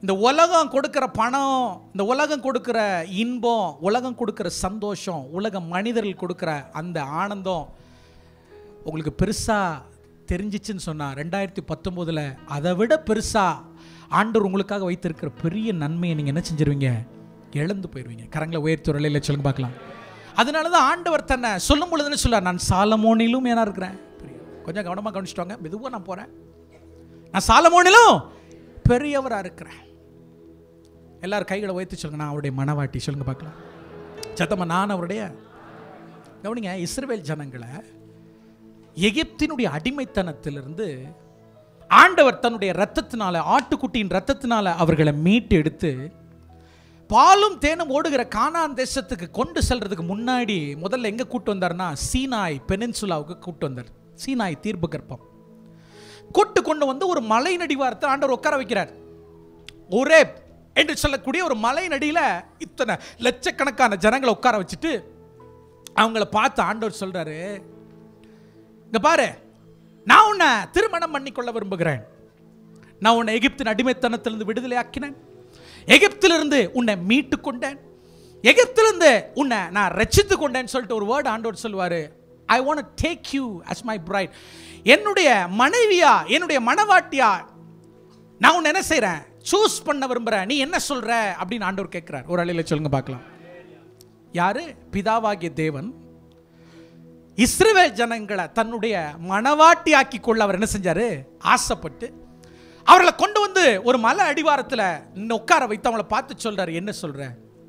இந்த உலகம் கொடுக்கிற பணம் இந்த உலகம் கொடுக்கிற இன்பம் உலகம் கொடுக்கிற சந்தோஷம் உலக மனிதர்கள் கொடுக்கிற அந்த ஆனந்தம் உங்களுக்கு பெருசாக தெரிஞ்சிச்சுன்னு சொன்னா ரெண்டாயிரத்தி பத்தொம்போதில் அதை விட பெருசாக ஆண்டவர் உங்களுக்காக வைத்திருக்கிற பெரிய நன்மையை நீங்கள் என்ன செஞ்சிருவீங்க இழந்து போயிடுவீங்க கரங்களை உயர்த்தி ஒரு இல்லை சொல்லுங்க பார்க்கலாம் அதனால தான் ஆண்டவர் தன்னை சொல்லும் பொழுதுன்னு சொல்ல நான் சாலமோனிலும் ஏனா இருக்கிறேன் கொஞ்சம் கவனமாக கவனிச்சிட்டு வாங்க மெதுவாக நான் போகிறேன் நான் சாலமோனிலும் பெரியவராக இருக்கிறேன் எல்லாரும் கைகளை உயர்த்தி சொல்லுங்க நான் அவருடைய மனவாட்டி சொல்லுங்க பார்க்கலாம் சத்தம்மா நான் அவருடைய கவனிங்க இஸ்ரவேல் ஜனங்களை எகிப்தினுடைய அடிமைத்தனத்திலிருந்து ஆண்டவர் தன்னுடைய ரத்தத்தினால ஆட்டுக்குட்டியின் ரத்தத்தினால அவர்களை மீட்டு எடுத்து பாலும் தேனும் ஓடுகிற கானான் தேசத்துக்கு கொண்டு செல்றதுக்கு முன்னாடி முதல்ல எங்க கூட்டு வந்தார்னா சீனாய் பெனின்சுலாவுக்கு கூட்டு வந்தார் சீனாய் தீர்ப்பு கற்பம் கூட்டு கொண்டு வந்து ஒரு மலை நடிவாரத்தை ஆண்டவர் உட்கார வைக்கிறார் ஒரே என்று சொல்லக்கூடிய ஒரு மலை நடியில இத்தனை லட்சக்கணக்கான ஜனங்களை உட்கார வச்சுட்டு அவங்கள பார்த்து ஆண்டவர் சொல்றாரு இங்க பாரு நான் உன்னை திருமணம் பண்ணிக்கொள்ள விரும்புகிறேன் நான் உன்னை எகிப்தின் அடிமைத்தனத்திலிருந்து விடுதலை ஆக்கினேன் எகிப்திலிருந்து உன்னை மீட்டு கொண்டேன் எகிப்திலிருந்து உன்னை நான் ரட்சித்து கொண்டேன்னு சொல்லிட்டு ஒரு வேர்டு ஆண்டவர் சொல்லுவாரு I want take you as my bride என்னுடைய மனைவியா என்னுடைய மனவாட்டியா நான் உன்னை என்ன செய்றேன் சூஸ் பண்ண விரும்புறேன் நீ என்ன சொல்ற அப்படின்னு ஆண்டவர் கேட்கிறார் ஒரு அலையில சொல்லுங்க பார்க்கலாம் யாரு பிதாவாகிய தேவன் இஸ்ரவேல் ஜனங்களை தன்னுடைய மனவாட்டி ஆக்கி கொள்ள அவர் என்ன செஞ்சாரு ஆசைப்பட்டு அவர்களை கொண்டு வந்து ஒரு மலை அடிவாரத்தில் இன்னும் உட்கார வைத்து அவங்கள பார்த்து சொல்றாரு என்ன சொல்ற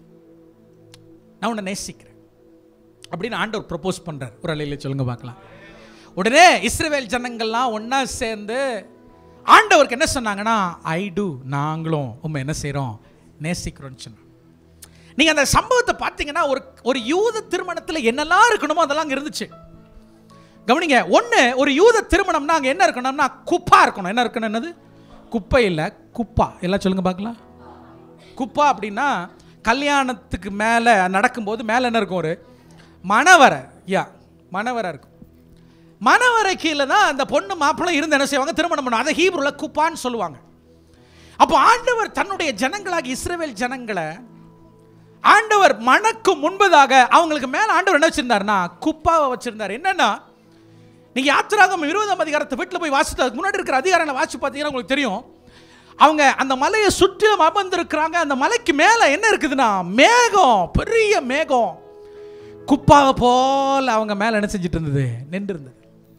நான் உன்னை நேசிக்கிறேன் அப்படின்னு ஆண்டவர் ப்ரப்போஸ் பண்றார் ஒரு அலையில சொல்லுங்க பார்க்கலாம் உடனே இஸ்ரவேல் ஜனங்கள்லாம் ஒண்ணா சேர்ந்து ஆண்டவருக்கு என்ன சொன்னாங்கன்னா ஐ டு நாங்களும் உண்மை என்ன செய்றோம் நேசிக்கிறோம்னு சொன்னாங்க நீங்க அந்த சம்பவத்தை பார்த்தீங்கன்னா ஒரு ஒரு யூத திருமணத்தில் என்னெல்லாம் இருக்கணுமோ அதெல்லாம் அங்க இருந்துச்சு கவனிங்க ஒன்று ஒரு யூத திருமணம்னா அங்கே என்ன இருக்கணும்னா குப்பா இருக்கணும் என்ன இருக்கணும் என்னது குப்பை இல்லை குப்பா எல்லாம் சொல்லுங்க பார்க்கலாம் குப்பா அப்படின்னா கல்யாணத்துக்கு மேலே நடக்கும்போது மேலே என்ன இருக்கும் ஒரு மணவரை யா மணவரை இருக்கும் மணவரை கீழே தான் அந்த பொண்ணு மாப்பிள்ளை இருந்து என்ன செய்வாங்க திருமணம் பண்ணுவாங்க அதை ஹீப்ருல குப்பான்னு சொல்லுவாங்க அப்போ ஆண்டவர் தன்னுடைய ஜனங்களாகி இஸ்ரவேல் ஜனங்களை ஆண்டவர் மணக்கும் முன்பதாக அவங்களுக்கு மேல ஆண்டவர் என்ன வச்சிருந்தாருன்னா குப்பாவை வச்சிருந்தார் என்னன்னா நீங்க யாத்திராகம் இருபதாம் அதிகாரத்தை வீட்டில் போய் வாசித்து அதுக்கு முன்னாடி இருக்கிற அதிகாரங்களை வாசிச்சு பார்த்தீங்கன்னா உங்களுக்கு தெரியும் அவங்க அந்த மலையை சுற்றிலும் அமர்ந்திருக்கிறாங்க அந்த மலைக்கு மேலே என்ன இருக்குதுன்னா மேகம் பெரிய மேகம் குப்பாவை போல அவங்க மேலே என்ன செஞ்சுட்டு இருந்தது நின்று இருந்தது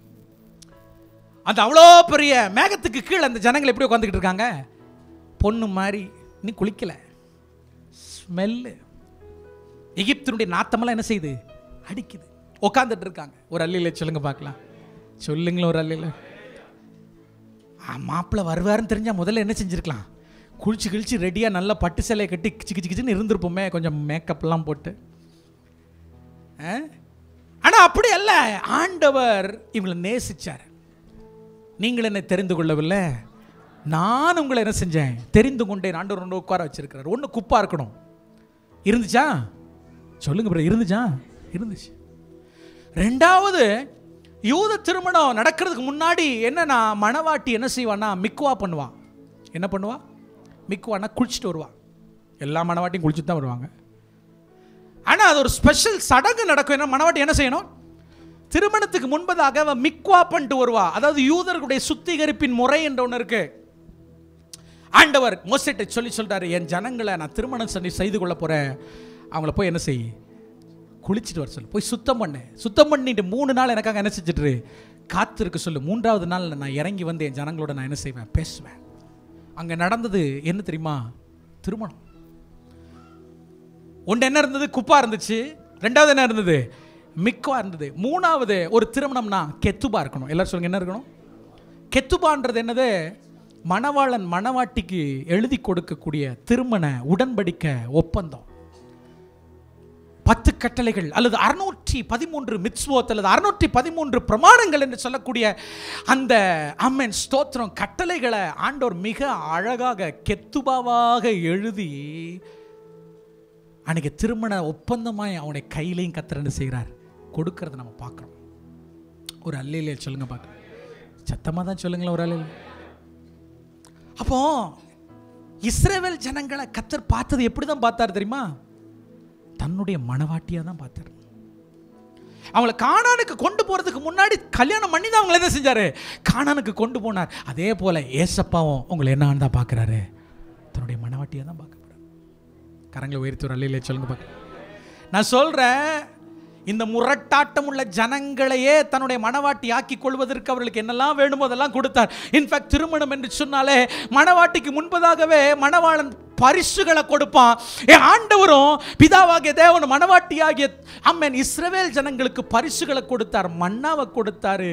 அந்த அவ்வளோ பெரிய மேகத்துக்கு கீழே அந்த ஜனங்கள் எப்படி உட்காந்துக்கிட்டு இருக்காங்க பொண்ணு மாதிரி நீ குளிக்கல ஸ்மெல்லு எகிப்தினுடைய நாத்தமெல்லாம் என்ன செய்யுது அடிக்குது உட்காந்துட்டு இருக்காங்க ஒரு அல்லில சொல்லுங்க பார்க்கலாம் சொல்லுங்களேன் ஒரு அல்லில மாப்பிள்ளை வருவாருன்னு தெரிஞ்சா முதல்ல என்ன செஞ்சிருக்கலாம் குளிச்சு கிழிச்சு ரெடியாக நல்லா பட்டு சேலையை கட்டி கிச்சு கிச்சு கிச்சுன்னு இருந்திருப்போமே கொஞ்சம் மேக்கப்லாம் போட்டு ஆனால் அப்படி அல்ல ஆண்டவர் இவங்களை நேசிச்சார் நீங்கள் என்ன தெரிந்து கொள்ளவில்லை நான் உங்களை என்ன செஞ்சேன் தெரிந்து கொண்டேன் ஆண்டவர் ஒன்று உட்கார வச்சிருக்கிறார் ஒன்று குப்பா இருக்கணும் இருந்துச்சா சொல்லுங்க ப்ரோ இருந்துச்சா இருந்துச்சு ரெண்டாவது யூத திருமணம் நடக்கிறதுக்கு முன்னாடி என்னன்னா மணவாட்டி என்ன செய்வான்னா மிக்குவா பண்ணுவா என்ன பண்ணுவா மிக்குவானா குளிச்சுட்டு வருவா எல்லா மணவாட்டியும் குளிச்சுட்டு தான் வருவாங்க ஆனால் அது ஒரு ஸ்பெஷல் சடங்கு நடக்கும் என்ன மணவாட்டி என்ன செய்யணும் திருமணத்துக்கு முன்பதாக அவன் மிக்வா பண்ணிட்டு வருவா அதாவது யூதர்களுடைய சுத்திகரிப்பின் முறை என்ற ஒன்று இருக்கு ஆண்டவர் மோசிட்ட சொல்லி சொல்றாரு என் ஜனங்களை நான் திருமணம் பண்ணி செய்து கொள்ள போறேன் அவங்கள போய் என்ன செய் குளிச்சுட்டு வர சொல்லு போய் சுத்தம் பண்ணு சுத்தம் பண்ணிட்டு மூணு நாள் எனக்காக என்ன செஞ்சுட்டு காத்திருக்க சொல்லு மூன்றாவது நாள் நான் இறங்கி வந்து என் ஜனங்களோட நான் என்ன செய்வேன் பேசுவேன் அங்கே நடந்தது என்ன தெரியுமா திருமணம் ஒன்று என்ன இருந்தது குப்பா இருந்துச்சு ரெண்டாவது என்ன இருந்தது மிக்குவா இருந்தது மூணாவது ஒரு திருமணம்னா கெத்துபா இருக்கணும் எல்லாரும் சொல்லுங்க என்ன இருக்கணும் கெத்துபான்றது என்னது மணவாளன் மணவாட்டிக்கு எழுதி கொடுக்கக்கூடிய திருமண உடன்படிக்கை ஒப்பந்தம் பத்து கட்டளைகள் அல்லது அறுநூற்றி பதிமூன்று மித்ஸ்வோத் அல்லது அறுநூற்றி பதிமூன்று பிரமாணங்கள் என்று சொல்லக்கூடிய அந்த அம்மன் ஸ்தோத்திரம் கட்டளைகளை ஆண்டோர் மிக அழகாக கெத்துபாவாக எழுதி அன்னைக்கு திருமண ஒப்பந்தமாய் அவனை கையிலையும் கத்திரன்னு செய்கிறார் கொடுக்கறத நம்ம பார்க்குறோம் ஒரு அல்லையிலே சொல்லுங்க பார்க்க சத்தமாக தான் சொல்லுங்களேன் ஒரு அல்லையில் அப்போ இஸ்ரவேல் ஜனங்களை கத்தர் பார்த்தது எப்படி தான் பார்த்தார் தெரியுமா தன்னுடைய மனவாட்டியாக தான் பார்த்தார் அவங்கள கானானுக்கு கொண்டு போறதுக்கு முன்னாடி கல்யாணம் பண்ணி தான் அவங்கள என்ன செஞ்சாரு கானானுக்கு கொண்டு போனார் அதே போல ஏசப்பாவும் உங்களை என்னன்னு தான் பார்க்குறாரு தன்னுடைய மனவாட்டியாக தான் பார்க்க போறாரு கரங்களை உயர்த்தி ஒரு அல்லையிலே சொல்லுங்க பார்க்க நான் சொல்றேன் இந்த முரட்டாட்டம் உள்ள ஜனங்களையே தன்னுடைய மனவாட்டி ஆக்கி கொள்வதற்கு அவர்களுக்கு என்னெல்லாம் வேணுமோ அதெல்லாம் கொடுத்தார் இன்ஃபேக்ட் திருமணம் என்று சொன்னாலே மனவாட்டிக்கு முன்பதாகவே மணவாளன் பரிசுகளை கொடுப்பான் என் ஆண்டவரும் பிதாவாகிய தேவன் மனவாட்டியாகிய அம்மன் இஸ்ரவேல் ஜனங்களுக்கு பரிசுகளை கொடுத்தார் மன்னாவை கொடுத்தாரு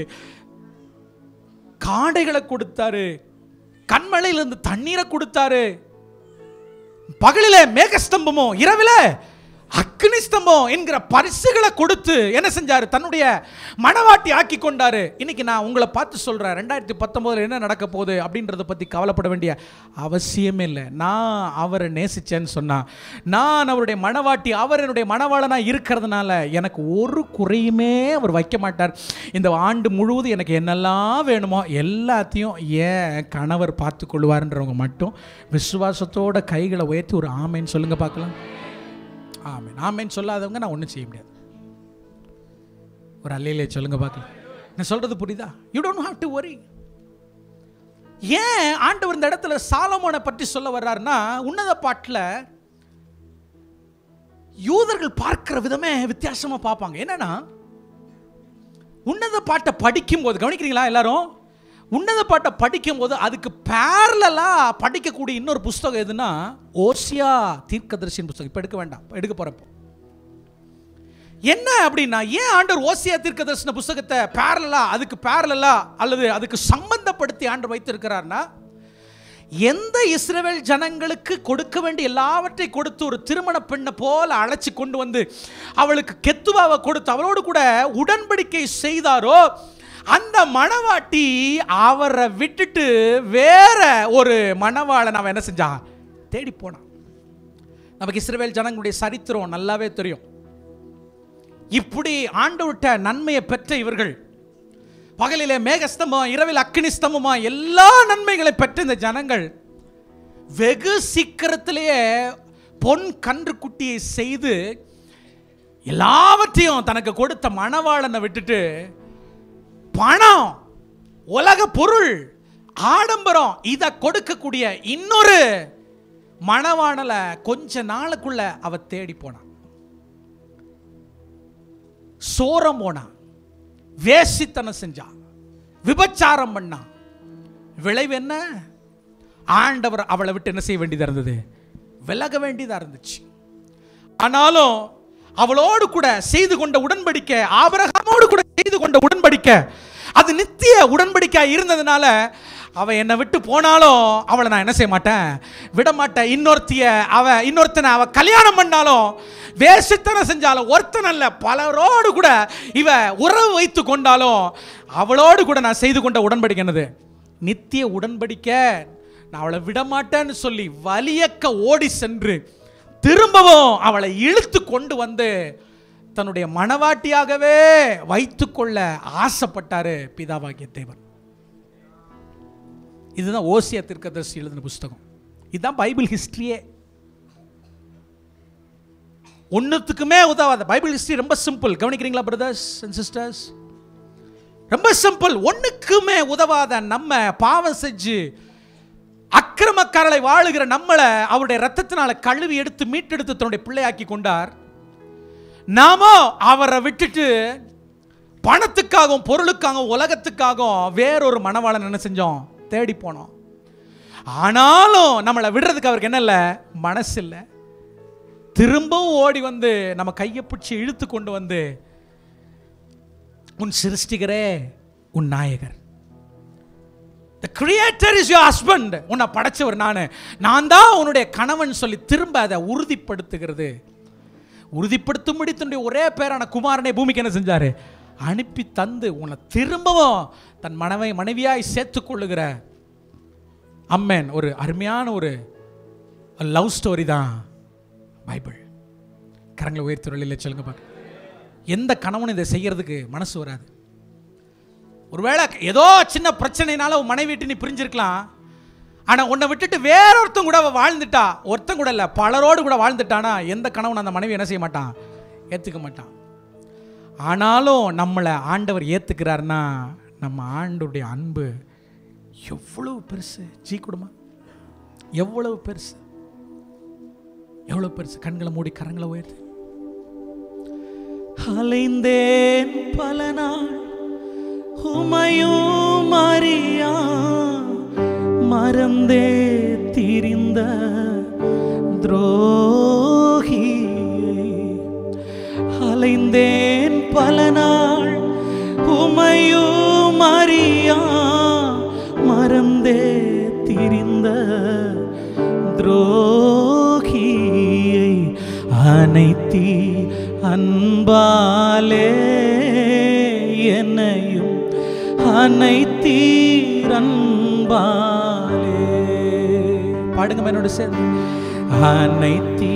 காடைகளை கொடுத்தாரு கண்மலையிலிருந்து தண்ணீரை கொடுத்தாரு பகலிலே மேகஸ்தம்பமோ இரவிலே அக்னி ஸ்தம்பம் என்கிற பரிசுகளை கொடுத்து என்ன செஞ்சாரு தன்னுடைய மனவாட்டி ஆக்கி கொண்டாரு இன்னைக்கு நான் உங்களை பார்த்து சொல்றேன் ரெண்டாயிரத்தி பத்தொன்பதுல என்ன நடக்க போகுது அப்படின்றத பத்தி கவலைப்பட வேண்டிய அவசியமே இல்லை நான் அவரை நேசிச்சேன்னு சொன்னா நான் அவருடைய மனவாட்டி அவர் என்னுடைய மனவாளனா இருக்கிறதுனால எனக்கு ஒரு குறையுமே அவர் வைக்க மாட்டார் இந்த ஆண்டு முழுவதும் எனக்கு என்னெல்லாம் வேணுமோ எல்லாத்தையும் ஏன் கணவர் பார்த்து கொள்வாருன்றவங்க மட்டும் விசுவாசத்தோட கைகளை உயர்த்தி ஒரு ஆமைன்னு சொல்லுங்க பார்க்கலாம் ஆமென் ஆமென் சொல்லாதவங்க நான் ஒன்றும் செய்ய முடியாது ஒரு அல்லையிலே சொல்லுங்க பார்க்கலாம் நான் சொல்றது புரியுதா you don't have to worry ஏன் ஆண்டவர் இந்த இடத்துல சாலமோனை பற்றி சொல்ல வர்றாருன்னா உன்னத பாட்டில் யூதர்கள் பார்க்கிற விதமே வித்தியாசமா பார்ப்பாங்க என்னன்னா உன்னத பாட்டை படிக்கும்போது கவனிக்கிறீங்களா எல்லாரும் உன்னத பாட்டை படிக்கும்போது அதுக்கு பேரலா படிக்கக்கூடிய இன்னொரு புஸ்தகம் எதுன்னா ஓசியா தீர்க்கதரிசியின் புஸ்தகம் இப்போ எடுக்க வேண்டாம் இப்ப எடுக்க போறப்போ என்ன அப்படின்னா ஏன் ஆண்டவர் ஓசியா தீர்க்கதரிசன புஸ்தகத்தை பேரலா அதுக்கு பேரலா அல்லது அதுக்கு சம்பந்தப்படுத்தி ஆண்டு வைத்திருக்கிறார்னா எந்த இஸ்ரவேல் ஜனங்களுக்கு கொடுக்க வேண்டிய எல்லாவற்றை கொடுத்து ஒரு திருமண பெண்ணை போல அழைச்சி கொண்டு வந்து அவளுக்கு கெத்துவாவை கொடுத்து அவளோடு கூட உடன்படிக்கை செய்தாரோ அந்த மணவாட்டி அவரை விட்டுட்டு வேற ஒரு மணவாளன் அவன் என்ன செஞ்சான் தேடி போனான் நமக்கு இஸ்ரவேல் ஜனங்களுடைய சரித்திரம் நல்லாவே தெரியும் இப்படி ஆண்டவர்கிட்ட நன்மையை பெற்ற இவர்கள் பகலிலே மேகஸ்தம்பம் இரவில் அக்கினி ஸ்தம்பமா எல்லா நன்மைகளை பெற்ற இந்த ஜனங்கள் வெகு சீக்கிரத்திலேயே பொன் கன்று குட்டியை செய்து எல்லாவற்றையும் தனக்கு கொடுத்த மணவாளனை விட்டுட்டு பணம் உலக பொருள் ஆடம்பரம் இதை கொடுக்கக்கூடிய இன்னொரு மணவாளனை கொஞ்ச நாளுக்குள்ள அவ தேடி போனான் சோரம் போனான் வேசித்தனம் செஞ்சா விபச்சாரம் பண்ணா விளைவு என்ன ஆண்டவர் அவளை விட்டு என்ன செய்ய வேண்டியதா இருந்தது விலக வேண்டியதா இருந்துச்சு ஆனாலும் அவளோடு கூட செய்து கொண்ட உடன்படிக்கை ஆபரகாமோடு கூட செய்து கொண்ட உடன்படிக்கை அது நித்திய உடன்படிக்கை இருந்ததுனால அவ என்னை விட்டு போனாலும் அவளை நான் என்ன செய்ய மாட்டேன் விட மாட்டேன் இன்னொருத்திய அவ இன்னொருத்தனை அவ கல்யாணம் பண்ணாலும் வேசித்தனம் செஞ்சாலும் ஒருத்தன் அல்ல பலரோடு கூட இவ உறவு வைத்து கொண்டாலும் அவளோடு கூட நான் செய்து கொண்ட உடன்படிக்கை என்னது நித்திய உடன்படிக்கை நான் அவளை விட மாட்டேன்னு சொல்லி வலியக்க ஓடி சென்று திரும்பவும் அவளை இழுத்து கொண்டு வந்து தன்னுடைய மனவாட்டியாகவே வைத்துக்கொள்ள ஆசைப்பட்டாரு பிதாவாகிய தேவன் இதுதான் ஓசியா தீர்க்கதரிசி எழுதின புஸ்தகம் இதுதான் பைபிள் ஹிஸ்டரியே ஒன்றுத்துக்குமே உதவாத பைபிள் ஹிஸ்டரி ரொம்ப சிம்பிள் கவனிக்கிறீங்களா பிரதர்ஸ் அண்ட் சிஸ்டர்ஸ் ரொம்ப சிம்பிள் ஒண்ணுக்குமே உதவாத நம்ம பாவம் செஞ்சு அக்கிரமக்காரலை வாழுகிற நம்மளை அவருடைய ரத்தத்தினால கழுவி எடுத்து மீட்டெடுத்து தன்னுடைய பிள்ளையாக்கி கொண்டார் நாமோ அவரை விட்டுட்டு பணத்துக்காகவும் பொருளுக்காகவும் உலகத்துக்காகவும் வேறொரு மணவாளன் என்ன செஞ்சோம் தேடி போனோம் ஆனாலும் நம்மளை விடுறதுக்கு அவருக்கு என்ன இல்லை மனசு இல்லை திரும்பவும் ஓடி வந்து நம்ம கையை பிடிச்சி இழுத்து கொண்டு வந்து உன் சிருஷ்டிகரே உன் நாயகர் the creator is your husband உன்னை படைச்சவர் நான் நான் தான் உன்னுடைய கணவன் சொல்லி திரும்ப அதை உறுதிப்படுத்துகிறது உறுதிப்படுத்தும்படி தன்னுடைய ஒரே பேரான குமாரனை பூமிக்கு என்ன செஞ்சாரு அனுப்பி தந்து உன்னை திரும்பவும் தன் மனைவை மனைவியாய் சேர்த்துக் கொள்ளுகிற அம்மன் ஒரு அருமையான ஒரு லவ் ஸ்டோரி தான் பைபிள் கரங்களை உயர்த்துறையில் சொல்லுங்க பார்க்க எந்த கணவனும் இதை செய்யறதுக்கு மனசு வராது ஒருவேளை ஏதோ சின்ன பிரச்சனைனால உன் மனைவி விட்டு நீ பிரிஞ்சிருக்கலாம் ஆனா உன்னை விட்டுட்டு வேற ஒருத்தன் கூட அவ வாழ்ந்துட்டா ஒருத்தன் கூட இல்ல பலரோடு கூட வாழ்ந்துட்டானா எந்த கணவன் அந்த மனைவி என்ன செய்ய மாட்டான் ஏத்துக்க மாட்டான் ஆனாலும் நம்மளை ஆண்டவர் ஏத்துக்கிறாருன்னா நம்ம ஆண்டுடைய அன்பு எவ்வளவு பெருசு ஜீ குடும்பம் எவ்வளவு பெருசு எவ்வளவு பெருசு கண்களை மூடி கரங்களை உயர்த்து அலைந்தேன் பல நாள் உமையும் அறியா மறந்தே திரிந்த துரோகி அலைந்தேன் பல நாள் உமையும் அறியா மறந்தே திரிந்த துரோகியை அனைத்தி அன்பாலே என்னையும் அனைத்தீர் அன்பாலே பாடுங்க என்னோட சேர்ந்து அனைத்தீ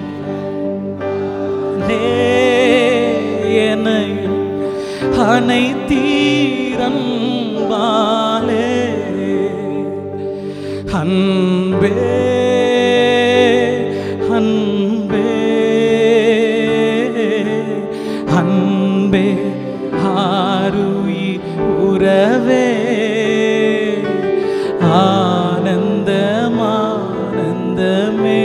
என்னையும் அனைத்தீரன்பாலே அன்பே அன்பே அன்பே ஆருயி உறவே ஆனந்தமானந்தமே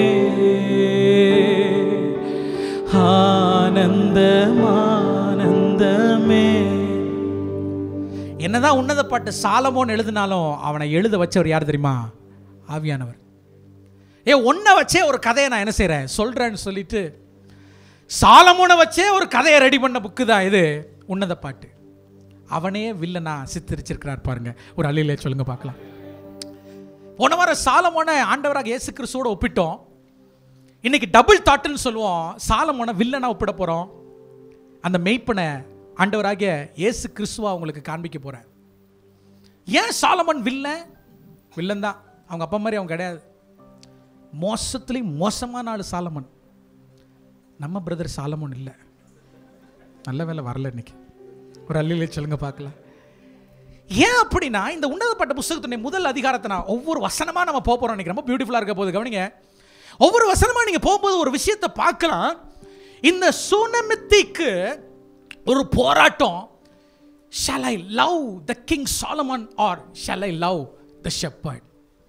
ஆனந்தமானந்தமே என்னதான் உன்னத பாட்டு சாலமோன் எழுதினாலும் அவனை எழுத வச்சவர் யார் தெரியுமா ஆவியானவர் ஏ உன்னை வச்சே ஒரு கதையை நான் என்ன செய்கிறேன் சொல்கிறேன்னு சொல்லிட்டு சாலமோனை வச்சே ஒரு கதையை ரெடி பண்ண புக்கு தான் இது உன்னத பாட்டு அவனே வில்லனா சித்தரிச்சிருக்கிறார் பாருங்க ஒரு அள்ளியிலே சொல்லுங்க பார்க்கலாம் போன வாரம் சாலமோனை ஆண்டவராக இயேசு கிறிஸ்துவோட ஒப்பிட்டோம் இன்னைக்கு டபுள் தாட்டுன்னு சொல்லுவோம் சாலமோனை வில்லனா ஒப்பிட போகிறோம் அந்த மெய்ப்பனை ஆண்டவராகிய இயேசு கிறிஸ்துவா உங்களுக்கு காண்பிக்க போகிறேன் ஏன் சாலமன் வில்லன் வில்லன் தான் அவங்க அப்பா மாதிரி அவங்க கிடையாது மோசத்துலேயும் மோசமான ஆள் சாலமன் நம்ம பிரதர் சாலமன் இல்லை நல்ல வேலை வரல இன்னைக்கு ஒரு அள்ளிலே சொல்லுங்க பார்க்கலாம் ஏன் அப்படின்னா இந்த உன்னதப்பட்ட புஸ்தகத்துடைய முதல் அதிகாரத்தை நான் ஒவ்வொரு வசனமா நம்ம போக போறோம் நினைக்கிறேன் ரொம்ப பியூட்டிஃபுல்லா இருக்க போது கவனிங்க ஒவ்வொரு வசனமா நீங்க போகும்போது ஒரு விஷயத்தை பார்க்கலாம் இந்த சுனமித்திக்கு ஒரு போராட்டம் shall I love the king Solomon or shall I love the shepherd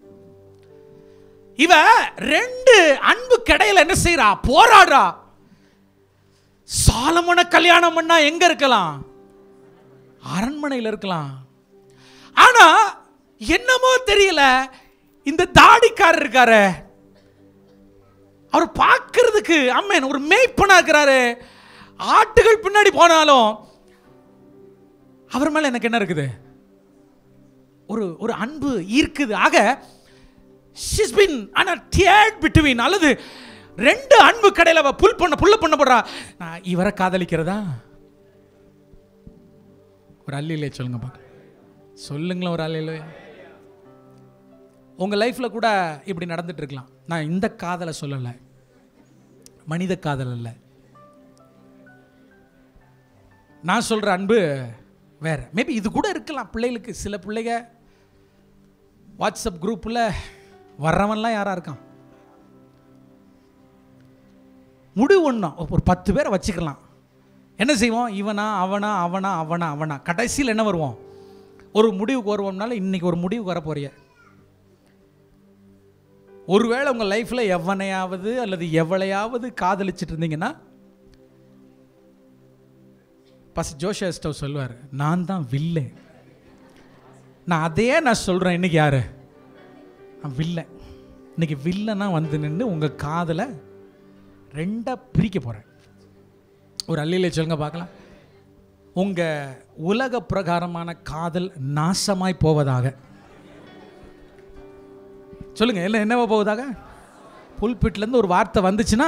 இவ ரெண்டு அன்பு கடையில என்ன செய்றா போராடுறா சாலமனை கல்யாணம் பண்ணா எங்க இருக்கலாம் அரண்மனையில் இருக்கலாம் ஆனா என்னமோ தெரியல இந்த தாடிக்காரர் இருக்காரு அவர் பார்க்கிறதுக்கு அம்மேன் ஒரு மேய்ப்பனா இருக்கிறாரு ஆட்டுகள் பின்னாடி போனாலும் அவர் மேல எனக்கு என்ன இருக்குது ஒரு ஒரு அன்பு ஈர்க்குது ஆக ஷிஸ் பின் ஆனால் டியர்ட் பிட்வீன் அல்லது ரெண்டு அன்பு கடையில் அவ புல் பண்ண புல்ல பண்ண போடுறா நான் இவரை காதலிக்கிறதா ஒரு அல்லிலே சொல்லுங்க பாக்க சொல்லுங்களேன் ஒரு அல்லிலே உங்க லைஃப்ல கூட இப்படி நடந்துட்டு இருக்கலாம் நான் இந்த காதலை சொல்லலை மனித காதல் அல்ல நான் சொல்ற அன்பு வேற மேபி இது கூட இருக்கலாம் பிள்ளைகளுக்கு சில பிள்ளைங்க வாட்ஸ்அப் குரூப்பில் வர்றவன்லாம் யாரா இருக்கான் முடிவு ஒன்றும் ஒரு பத்து பேரை வச்சுக்கலாம் என்ன செய்வோம் இவனா அவனா அவனா அவனா அவனா கடைசியில் என்ன வருவோம் ஒரு முடிவுக்கு வருவோம்னால இன்னைக்கு ஒரு முடிவுக்கு வர போறிய ஒருவேளை உங்கள் லைஃப்பில் எவனையாவது அல்லது எவளையாவது காதலிச்சிட்டு இருந்தீங்கன்னா பஸ் ஜோஷியா ஸ்டவ் சொல்லுவார் நான் தான் வில்லே நான் அதே நான் சொல்கிறேன் இன்னைக்கு யாரு நான் வில்லன் இன்னைக்கு வில்லனா வந்து நின்று உங்கள் காதலை ரெண்டாக பிரிக்க போகிறேன் ஒரு அல்லிலே சொல்லுங்க பார்க்கலாம் உங்கள் உலக பிரகாரமான காதல் நாசமாய் போவதாக சொல்லுங்க என்ன என்னவா போவதாக புல்பிட்லேருந்து ஒரு வார்த்தை வந்துச்சுன்னா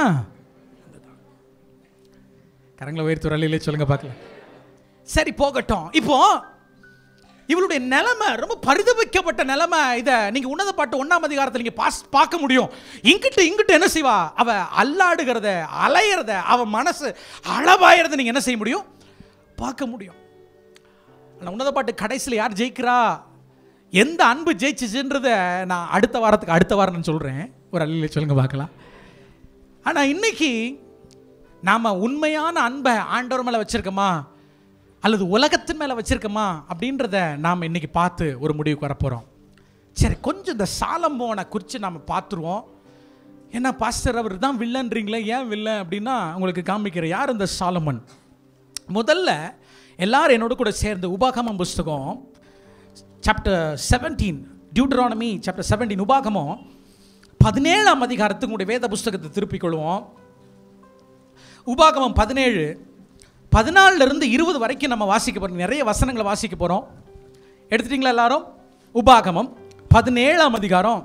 கரங்களை உயர்த்து ஒரு அல்லிலே சொல்லுங்க பார்க்கலாம் சரி போகட்டும் இப்போ இவளுடைய நிலைமை ரொம்ப பரிதவிக்கப்பட்ட நிலைமை இதை நீங்க உன்னத பாட்டு ஒன்னாம் அதிகாரத்தில் நீங்க பாஸ் பார்க்க முடியும் இங்கிட்டு இங்கிட்டு என்ன செய்வா அவ அல்லாடுகிறத அலையிறத அவ மனசு அளவாயிறத நீங்க என்ன செய்ய முடியும் பார்க்க முடியும் ஆனால் உன்னத பாட்டு கடைசியில் யார் ஜெயிக்கிறா எந்த அன்பு ஜெயிச்சிச்சுன்றத நான் அடுத்த வாரத்துக்கு அடுத்த வாரம் நான் சொல்கிறேன் ஒரு அல்லையில் சொல்லுங்க பார்க்கலாம் ஆனால் இன்னைக்கு நாம் உண்மையான அன்பை ஆண்டவர் மேலே வச்சிருக்கோமா அல்லது உலகத்தின் மேலே வச்சிருக்கோமா அப்படின்றத நாம் இன்னைக்கு பார்த்து ஒரு முடிவுக்கு வரப்போகிறோம் சரி கொஞ்சம் இந்த சாலமோனை குறித்து நாம் பார்த்துருவோம் ஏன்னா பாஸ்டர் அவர் தான் வில்லன்றீங்களே ஏன் வில்லன் அப்படின்னா உங்களுக்கு காமிக்கிற யார் இந்த சாலமன் முதல்ல எல்லாரும் என்னோட கூட சேர்ந்து உபாகமம் புஸ்தகம் chapter seventeen Deuteronomy chapter seventeen உபாகமம் பதினேழாம் அதிகாரத்துக்கு உங்களுடைய வேத புஸ்தகத்தை திருப்பிக் கொள்வோம் உபாகமம் பதினேழு பதினாலுல இருந்து இருபது வரைக்கும் நம்ம வாசிக்க போறோம் நிறைய வசனங்களை வாசிக்க போறோம் எடுத்துட்டீங்களா எல்லாரும் உபாகமம் பதினேழாம் அதிகாரம்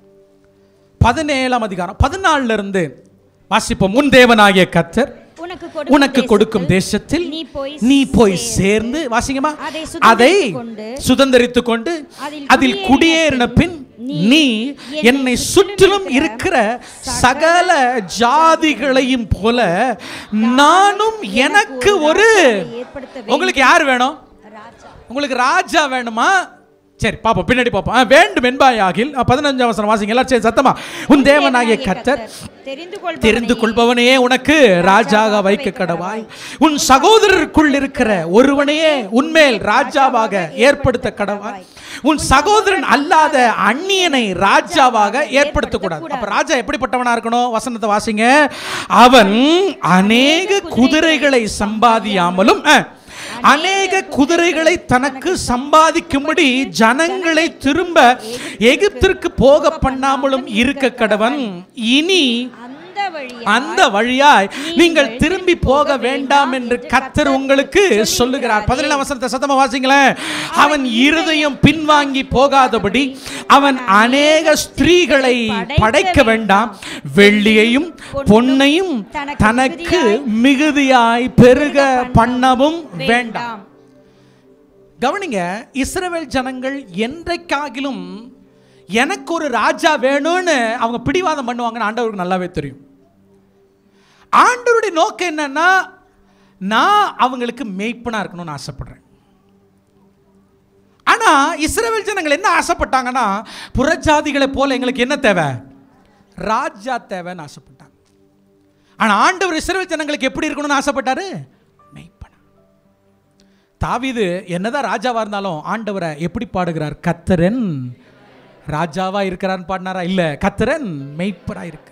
பதினேழாம் அதிகாரம் பதினாலுல இருந்து வாசிப்போம் உன் தேவனாகிய கத்தர் உனக்கு உனக்கு கொடுக்கும் தேசத்தில் நீ போய் நீ போய் சேர்ந்து வாசிங்கம்மா அதை அதை சுதந்தரித்துக் கொண்டு, சுதந்தரித்துக் கொண்டு அதில் அதில் குடியேறின பின் நீ என்னை சுற்றிலும் இருக்கிற சகல ஜாதிகளையும் போல நானும் எனக்கு ஒரு ஏற்படுத்த உங்களுக்கு யார் வேணும் ராஜா உங்களுக்கு ராஜா வேணுமா சரி பாப்போம் பின்னாடி பாப்போம் ஆ, வேண்டும் என்பாயாகில் ஆ, பதினஞ்சாம் வசனம் வாசிங்க எல்லாரும் சரி சத்தமா உன் தேவனாகிய கத்தர் தெரிந்து கொள் தெரிந்து கொள்பவனையே உனக்கு ராஜாக வைக்க கடவாய் உன் சகோதரருக்குள் இருக்கிற ஒருவனையே உன்மேல் ராஜாவாக ஏற்படுத்த கடவாய் உன் சகோதரன் அல்லாத அந்நியனை ராஜாவாக ஏற்படுத்தக்கூடாது அப்ப ராஜா எப்படிப்பட்டவனா இருக்கணும் வசனத்தை வாசிங்க அவன் அநேக குதிரைகளை சம்பாதியாமலும் அஹ், அநேக குதிரைகளை தனக்கு சம்பாதிக்கும்படி ஜனங்களை திரும்ப எகிப்திற்கு போக பண்ணாமலும் இருக்க கடவன் இனி அந்த வழியா அந்த வழியாய் நீங்கள் திரும்பி போக வேண்டாம் என்று கத்தர் உங்களுக்கு சொல்லுகிறார் பதினேழாம் வசனத்தை சத்தமா வாசிங்களேன் அவன் இருதயம் பின்வாங்கி போகாதபடி அவன் அநேக ஸ்திரீகளை படைக்க வேண்டாம் வெள்ளியையும் பொன்னையும் தனக்கு மிகுதியாய் பெருக பண்ணவும் வேண்டாம் கவனிங்க இஸ்ரவேல் ஜனங்கள் என்றைக்காகிலும் எனக்கு ஒரு ராஜா வேணும்னு அவங்க பிடிவாதம் பண்ணுவாங்கன்னு ஆண்டவருக்கு நல்லாவே தெரியும் ஆண்டவருடைய நோக்கம் என்னன்னா நான் அவங்களுக்கு மேய்ப்பனா இருக்கணும்னு ஆசைப்படுறேன் ஆனா இஸ்ரவேல் ஜனங்கள் என்ன ஆசைப்பட்டாங்கன்னா புறஜாதிகளை போல எங்களுக்கு என்ன தேவை ராஜா தேவைன்னு ஆசைப்பட்டாங்க ஆனா ஆண்டவர் இஸ்ரவேல் ஜனங்களுக்கு எப்படி இருக்கணும்னு ஆசைப்பட்டாரு மேய்ப்பனா தாவீது என்னதான் ராஜாவா இருந்தாலும் ஆண்டவரை எப்படி பாடுகிறார் கத்தரன் ராஜாவா இருக்கிறான்னு பாடினாரா இல்ல கத்தரன் மெய்ப்பரா இருக்கிறார்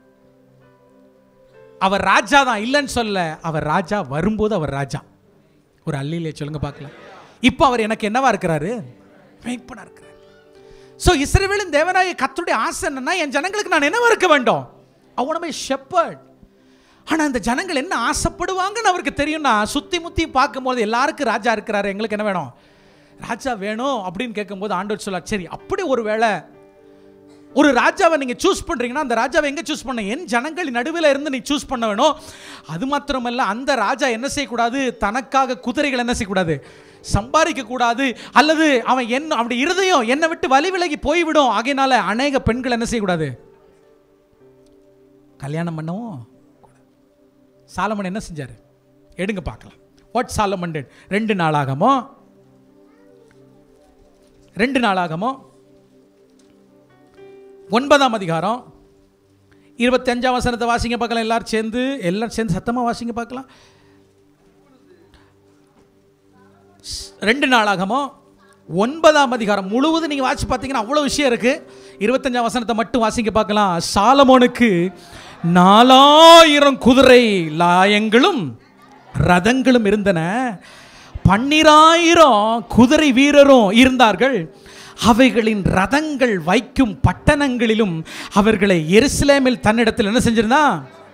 அவர் ராஜா தான் இல்லைன்னு சொல்ல அவர் ராஜா வரும்போது அவர் ராஜா ஒரு அல்லிலே சொல்லுங்க பார்க்கலாம் இப்போ அவர் எனக்கு என்னவா இருக்கிறாரு மெய்ப்பனா இருக்கிறார் ஸோ இஸ்ரவேலின் தேவனாய கத்துடைய ஆசை என்னன்னா என் ஜனங்களுக்கு நான் என்னவா இருக்க வேண்டும் அவனமே ஷெப்பர்ட் ஆனால் இந்த ஜனங்கள் என்ன ஆசைப்படுவாங்கன்னு அவருக்கு தெரியும்னா சுற்றி முற்றி பார்க்கும்போது எல்லாருக்கும் ராஜா இருக்கிறாரு எங்களுக்கு என்ன வேணும் ராஜா வேணும் அப்படின்னு கேட்கும்போது ஆண்டவர் சொல்லார் சரி அப்படி ஒரு வேளை ஒரு ராஜாவை நீங்கள் சூஸ் பண்ணுறீங்கன்னா அந்த ராஜாவை எங்கே சூஸ் பண்ண என் ஜனங்கள் நடுவில் இருந்து நீ சூஸ் பண்ண வேணும் அது மாத்திரமல்ல அந்த ராஜா என்ன செய்யக்கூடாது தனக்காக குதிரைகள் என்ன செய்யக்கூடாது சம்பாதிக்க கூடாது அல்லது அவன் என்ன அவனுடைய இருதயம் என்னை விட்டு வழி விலகி போய்விடும் ஆகையினால அநேக பெண்கள் என்ன செய்யக்கூடாது கல்யாணம் பண்ணவும் சாலமன் என்ன செஞ்சார் எடுங்க பார்க்கலாம் வாட் சாலமன் did? ரெண்டு நாளாகமோ ரெண்டு நாளாகமோ ஒன்பதாம் அதிகாரம் இருபத்தஞ்சாம் வசனத்தை வாசிங்க பார்க்கலாம் எல்லாரும் சேர்ந்து எல்லாரும் சேர்ந்து சத்தமாக வாசிங்க பார்க்கலாம் ஸ்- ரெண்டு நாளாகமோ ஒன்பதாம் அதிகாரம் முழுவதும் நீங்கள் வாசி பார்த்தீங்கன்னா அவ்வளோ விஷயம் இருக்குது இருபத்தஞ்சாம் வசனத்தை மட்டும் வாசிங்க பார்க்கலாம் சாலமோனுக்கு நாலாயிரம் குதிரை லாயங்களும் ரதங்களும் இருந்தன பன்னிராயிரம் குதிரை வீரரும் இருந்தார்கள் அவைகளின் ரதங்கள் வைக்கும் பட்டணங்களிலும் அவர்களை எருசலேமில் தன்னிடத்தில் என்ன செஞ்சிருந்தா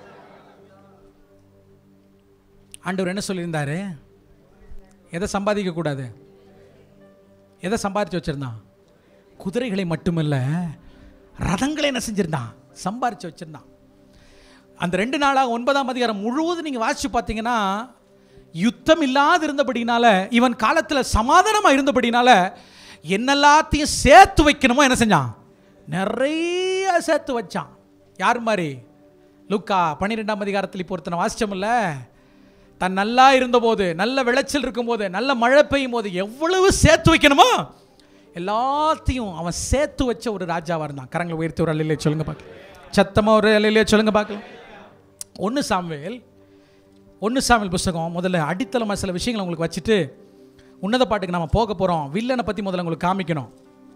ஆண்டவர் என்ன சொல்லியிருந்தாரு எதை சம்பாதிக்க கூடாது எதை சம்பாதிச்சு வச்சிருந்தான் குதிரைகளை மட்டுமல்ல ரதங்களை என்ன செஞ்சிருந்தான் சம்பாரிச்சு வச்சிருந்தான் அந்த ரெண்டு நாளாக ஒன்பதாம் அதிகாரம் முழுவதும் நீங்கள் வாசிச்சு பார்த்தீங்கன்னா யுத்தம் இல்லாது இருந்தபடினால இவன் காலத்தில் சமாதானமாக இருந்தபடினால என்னெல்லாத்தையும் சேர்த்து வைக்கணுமோ என்ன செஞ்சான் நிறைய சேர்த்து வச்சான் யார் மாதிரி லுக்கா பன்னிரெண்டாம் அதிகாரத்தில் இப்போ ஒருத்தனை வாசிச்சோம்ல தன் நல்லா இருந்தபோது நல்ல விளைச்சல் இருக்கும்போது நல்ல மழை பெய்யும் போது எவ்வளவு சேர்த்து வைக்கணுமோ எல்லாத்தையும் அவன் சேர்த்து வச்ச ஒரு ராஜாவாக இருந்தான் கரங்களை உயர்த்தி ஒரு அலையிலே சொல்லுங்க பார்க்கலாம் சத்தமாக ஒரு அலையிலே சொல்லுங்க பார்க்கலாம் ஒன்று சாமுவேல் ஒன்று சாமுவேல் புஸ்தகம் முதல்ல அடித்தளமாக சில விஷயங்களை உங்களுக்கு வச்சுட்டு உன்னத பாட்டுக்கு நம்ம போக போகிறோம் வில்லனை பற்றி முதல்ல உங்களுக்கு காமிக்கணும்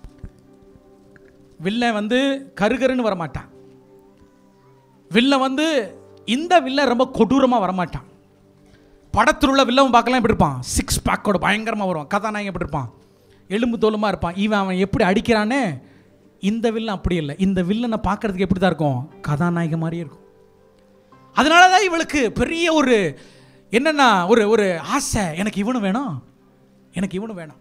வில்லன் வந்து கருகருன்னு வரமாட்டான் வில்லன் வந்து இந்த வில்லன் ரொம்ப கொடூரமாக வரமாட்டான் படத்தில் உள்ள வில்லவன் பார்க்கலாம் எப்படி இருப்பான் சிக்ஸ் பேக்கோட பயங்கரமாக வரும் கதாநாயகன் எப்படி இருப்பான் எலும்பு தோலுமா இருப்பான் இவன் அவன் எப்படி அடிக்கிறானே இந்த வில்லன் அப்படி இல்லை இந்த வில்லனை பார்க்கறதுக்கு எப்படி தான் இருக்கும் கதாநாயகன் மாதிரியே இருக்கும் அதனால தான் இவளுக்கு பெரிய ஒரு என்னன்னா ஒரு ஒரு ஆசை எனக்கு இவனும் வேணும் எனக்கு இவனும் வேணும்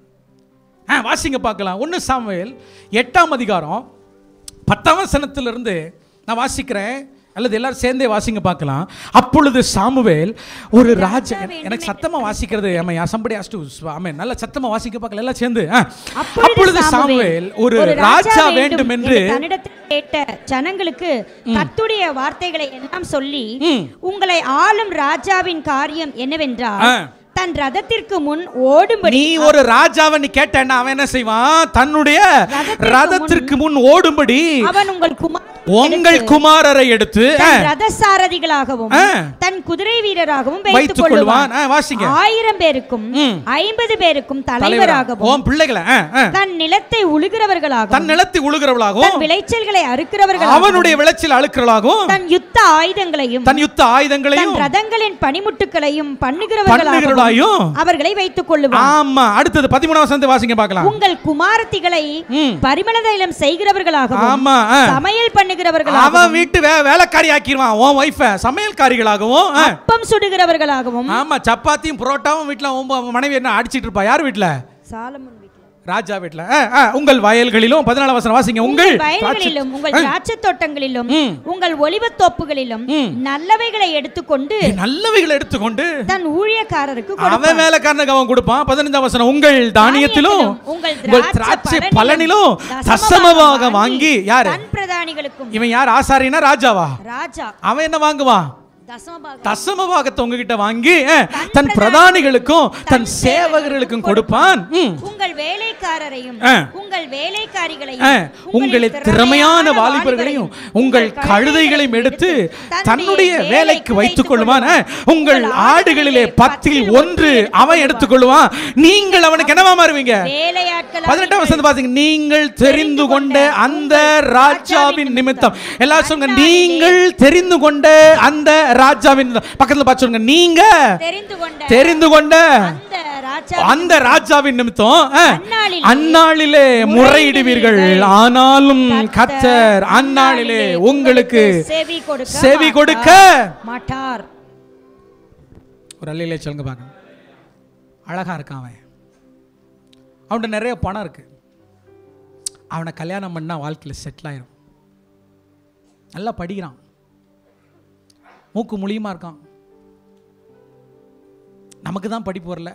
ஆ வாசிங்க பார்க்கலாம் ஒன்று சாமுவேல் எட்டாம் அதிகாரம் பத்தாம் வசனத்திலிருந்து நான் வாசிக்கிறேன் அல்லது எல்லாரும் சேர்ந்தே வாசிங்க பார்க்கலாம் அப்பொழுது சாமுவேல் ஒரு ராஜா எனக்கு சத்தமா வாசிக்கிறது ஆமா சம்படி அஸ்டு ஆமே நல்ல சத்தமா வாசிக்க பார்க்கலாம் எல்லாம் சேர்ந்து ஆ. அப்பொழுது சாமுவேல் ஒரு ராஜா வேண்டும் என்று தன்னிடத்தில் கேட்ட ஜனங்களுக்கு கத்துடைய வார்த்தைகளை எல்லாம் சொல்லி ம். உங்களை ஆளும் ராஜாவின் காரியம் என்னவென்றால் ஆ. தன் ரதத்திற்கு முன் ஓடும்படி நீ ஒரு ராஜாவை நீ கேட்டேன்னா அவன் என்ன செய்வான் தன்னுடைய ரதத்திற்கு முன் ஓடும்படி அவன் உங்கள் குமார் உங்கள் குமாரரை எடுத்து ஆ, தன் ரத சாரதிகளாகவும் ஆ. தன் குதிரை வீரராகவும் வைத்துக் வைத்துக் கொள்வான் கொள்வான் ஆ, வாசிங்க ஆயிரம் பேருக்கும் ம். ஐம்பது பேருக்கும் தலைவரா தலைவராகவும் உன் பிள்ளைகளை ஆ, ஆ. தன் நிலத்தை உழுகிறவர்களாகவும் தன் நிலத்தை உழுகிறவளாகவும் தன் விளைச்சல்களை அறுக்கிறவர்களாகவும் அவனுடைய விளைச்சல் அழுக்கிறவளாகவும் தன் யுத்த ஆயுதங்களையும் தன் யுத்த ஆயுதங்களையும் தன் ரதங்களின் பனிமுட்டுகளையும் பண்ணுகிறவர்களாகவும் பண்ணுகிறவளாயும் அவர்களை வைத்துக் கொள்ளுவான் ஆமா அடுத்தது பதிமூணாம் வசனத்தை வாசிங்க பார்க்கலாம் உங்கள் குமாரத்திகளை ம். பரிமள தைலம் செய்கிறவர்களாகவும் ஆமா ஆ. சமையல் பண்ணுகிறவர்களாகவும் அவன் வீட்டு வே வேலைக்காரி ஆக்கிடுவான் உன் ஒய்ஃப சமையல்காரிகளாகவும் ஆ. அப்பம் சுடுகிறவர்களாகவும் ஆமா சப்பாத்தியும் புரோட்டாவும் வீட்டுல உன் மனைவி என்ன அடிச்சிட்டு இருப்பா யார் வீட்டுல சாலமன் வீட்டில் ராஜா வீட்டுல ஆ, ஆ, உங்கள் வயல்களிலும் பதினாலாம் வசனம் வாசிங்க உங்கள் உங்கள் வயல்களிலும் உங்கள் திராட்சை தோட்டங்களிலும் ம். உங்கள் ஒலிவத் தோப்புகளிலும் ம். நல்லவைகளை எடுத்துக்கொண்டு ஏய், நல்லவைகளை எடுத்துக்கொண்டு தன் ஊழியக்காரருக்கு அவன் கொடுப்பான். வேலைக்காரனுக்கு அவன் கொடுப்பான் பதினஞ்சாம் வசனம் உங்கள் தானியத்திலும் உங்கள் உங்கள் திராட்சை பலனிலும் தசமமாக வாங்கி யாரு தன் பிரதானிகளுக்கும் இவன் யார் ஆசாரியனா ராஜாவா ராஜா அவன் என்ன வாங்குவான் தசமபாகம் தசம பாகத்தை உங்ககிட்ட வாங்கி அஹ், தன் பிரதானிகளுக்கும் தன் சேவகர்களுக்கும் கொடுப்பான் ம். உங்கள் வேலைக்காரரையும் ஆ. உங்கள் வேலைக்காரிகளையும் அஹ், உங்களை திறமையான வாலிபர்களையும் உங்கள் கழுதைகளையும் எடுத்து தன்னுடைய வேலைக்கு வைத்துக் கொள்வான் அஹ், உங்கள் ஆடுகளிலே பத்தில் ஒன்று அவன் எடுத்துக் கொள்வான் நீங்கள் அவனுக்கு என்னவா மாறுவீங்க வேலையாட்கள் பதினெட்டாம் வசந்த பாத்தீங்க நீங்கள் தெரிந்து கொண்ட அந்த ராஜாவின் நிமித்தம் எல்லாரும் சொல்லுங்க நீங்கள் தெரிந்து கொண்ட அந்த ராஜாவின் நிமித்தம். பக்கத்துல பார்த்து சொல்லுங்க நீங்க தெரிந்து கொண்ட தெரிந்து கொண்ட அந்த ராஜா அந்த ராஜாவின் நிமித்தம் அஹ், அந்நாளிலே அந்நாளிலே முறையிடுவீர்கள் ஆனாலும் கத்தர் அந்நாளிலே உங்களுக்கு செவி கொடுக்க செவி கொடுக்க மாட்டார் ஒரு அல்லையிலே சொல்லுங்க பாருங்க அழகா இருக்கான் அவன் அவன்கிட்ட நிறைய பணம் இருக்கு அவனை கல்யாணம் பண்ணா வாழ்க்கையில் செட்டில் ஆயிரும் நல்லா படிக்கிறான் மூக்கு முழியுமா இருக்கான் நமக்கு தான் படிப்பு வரல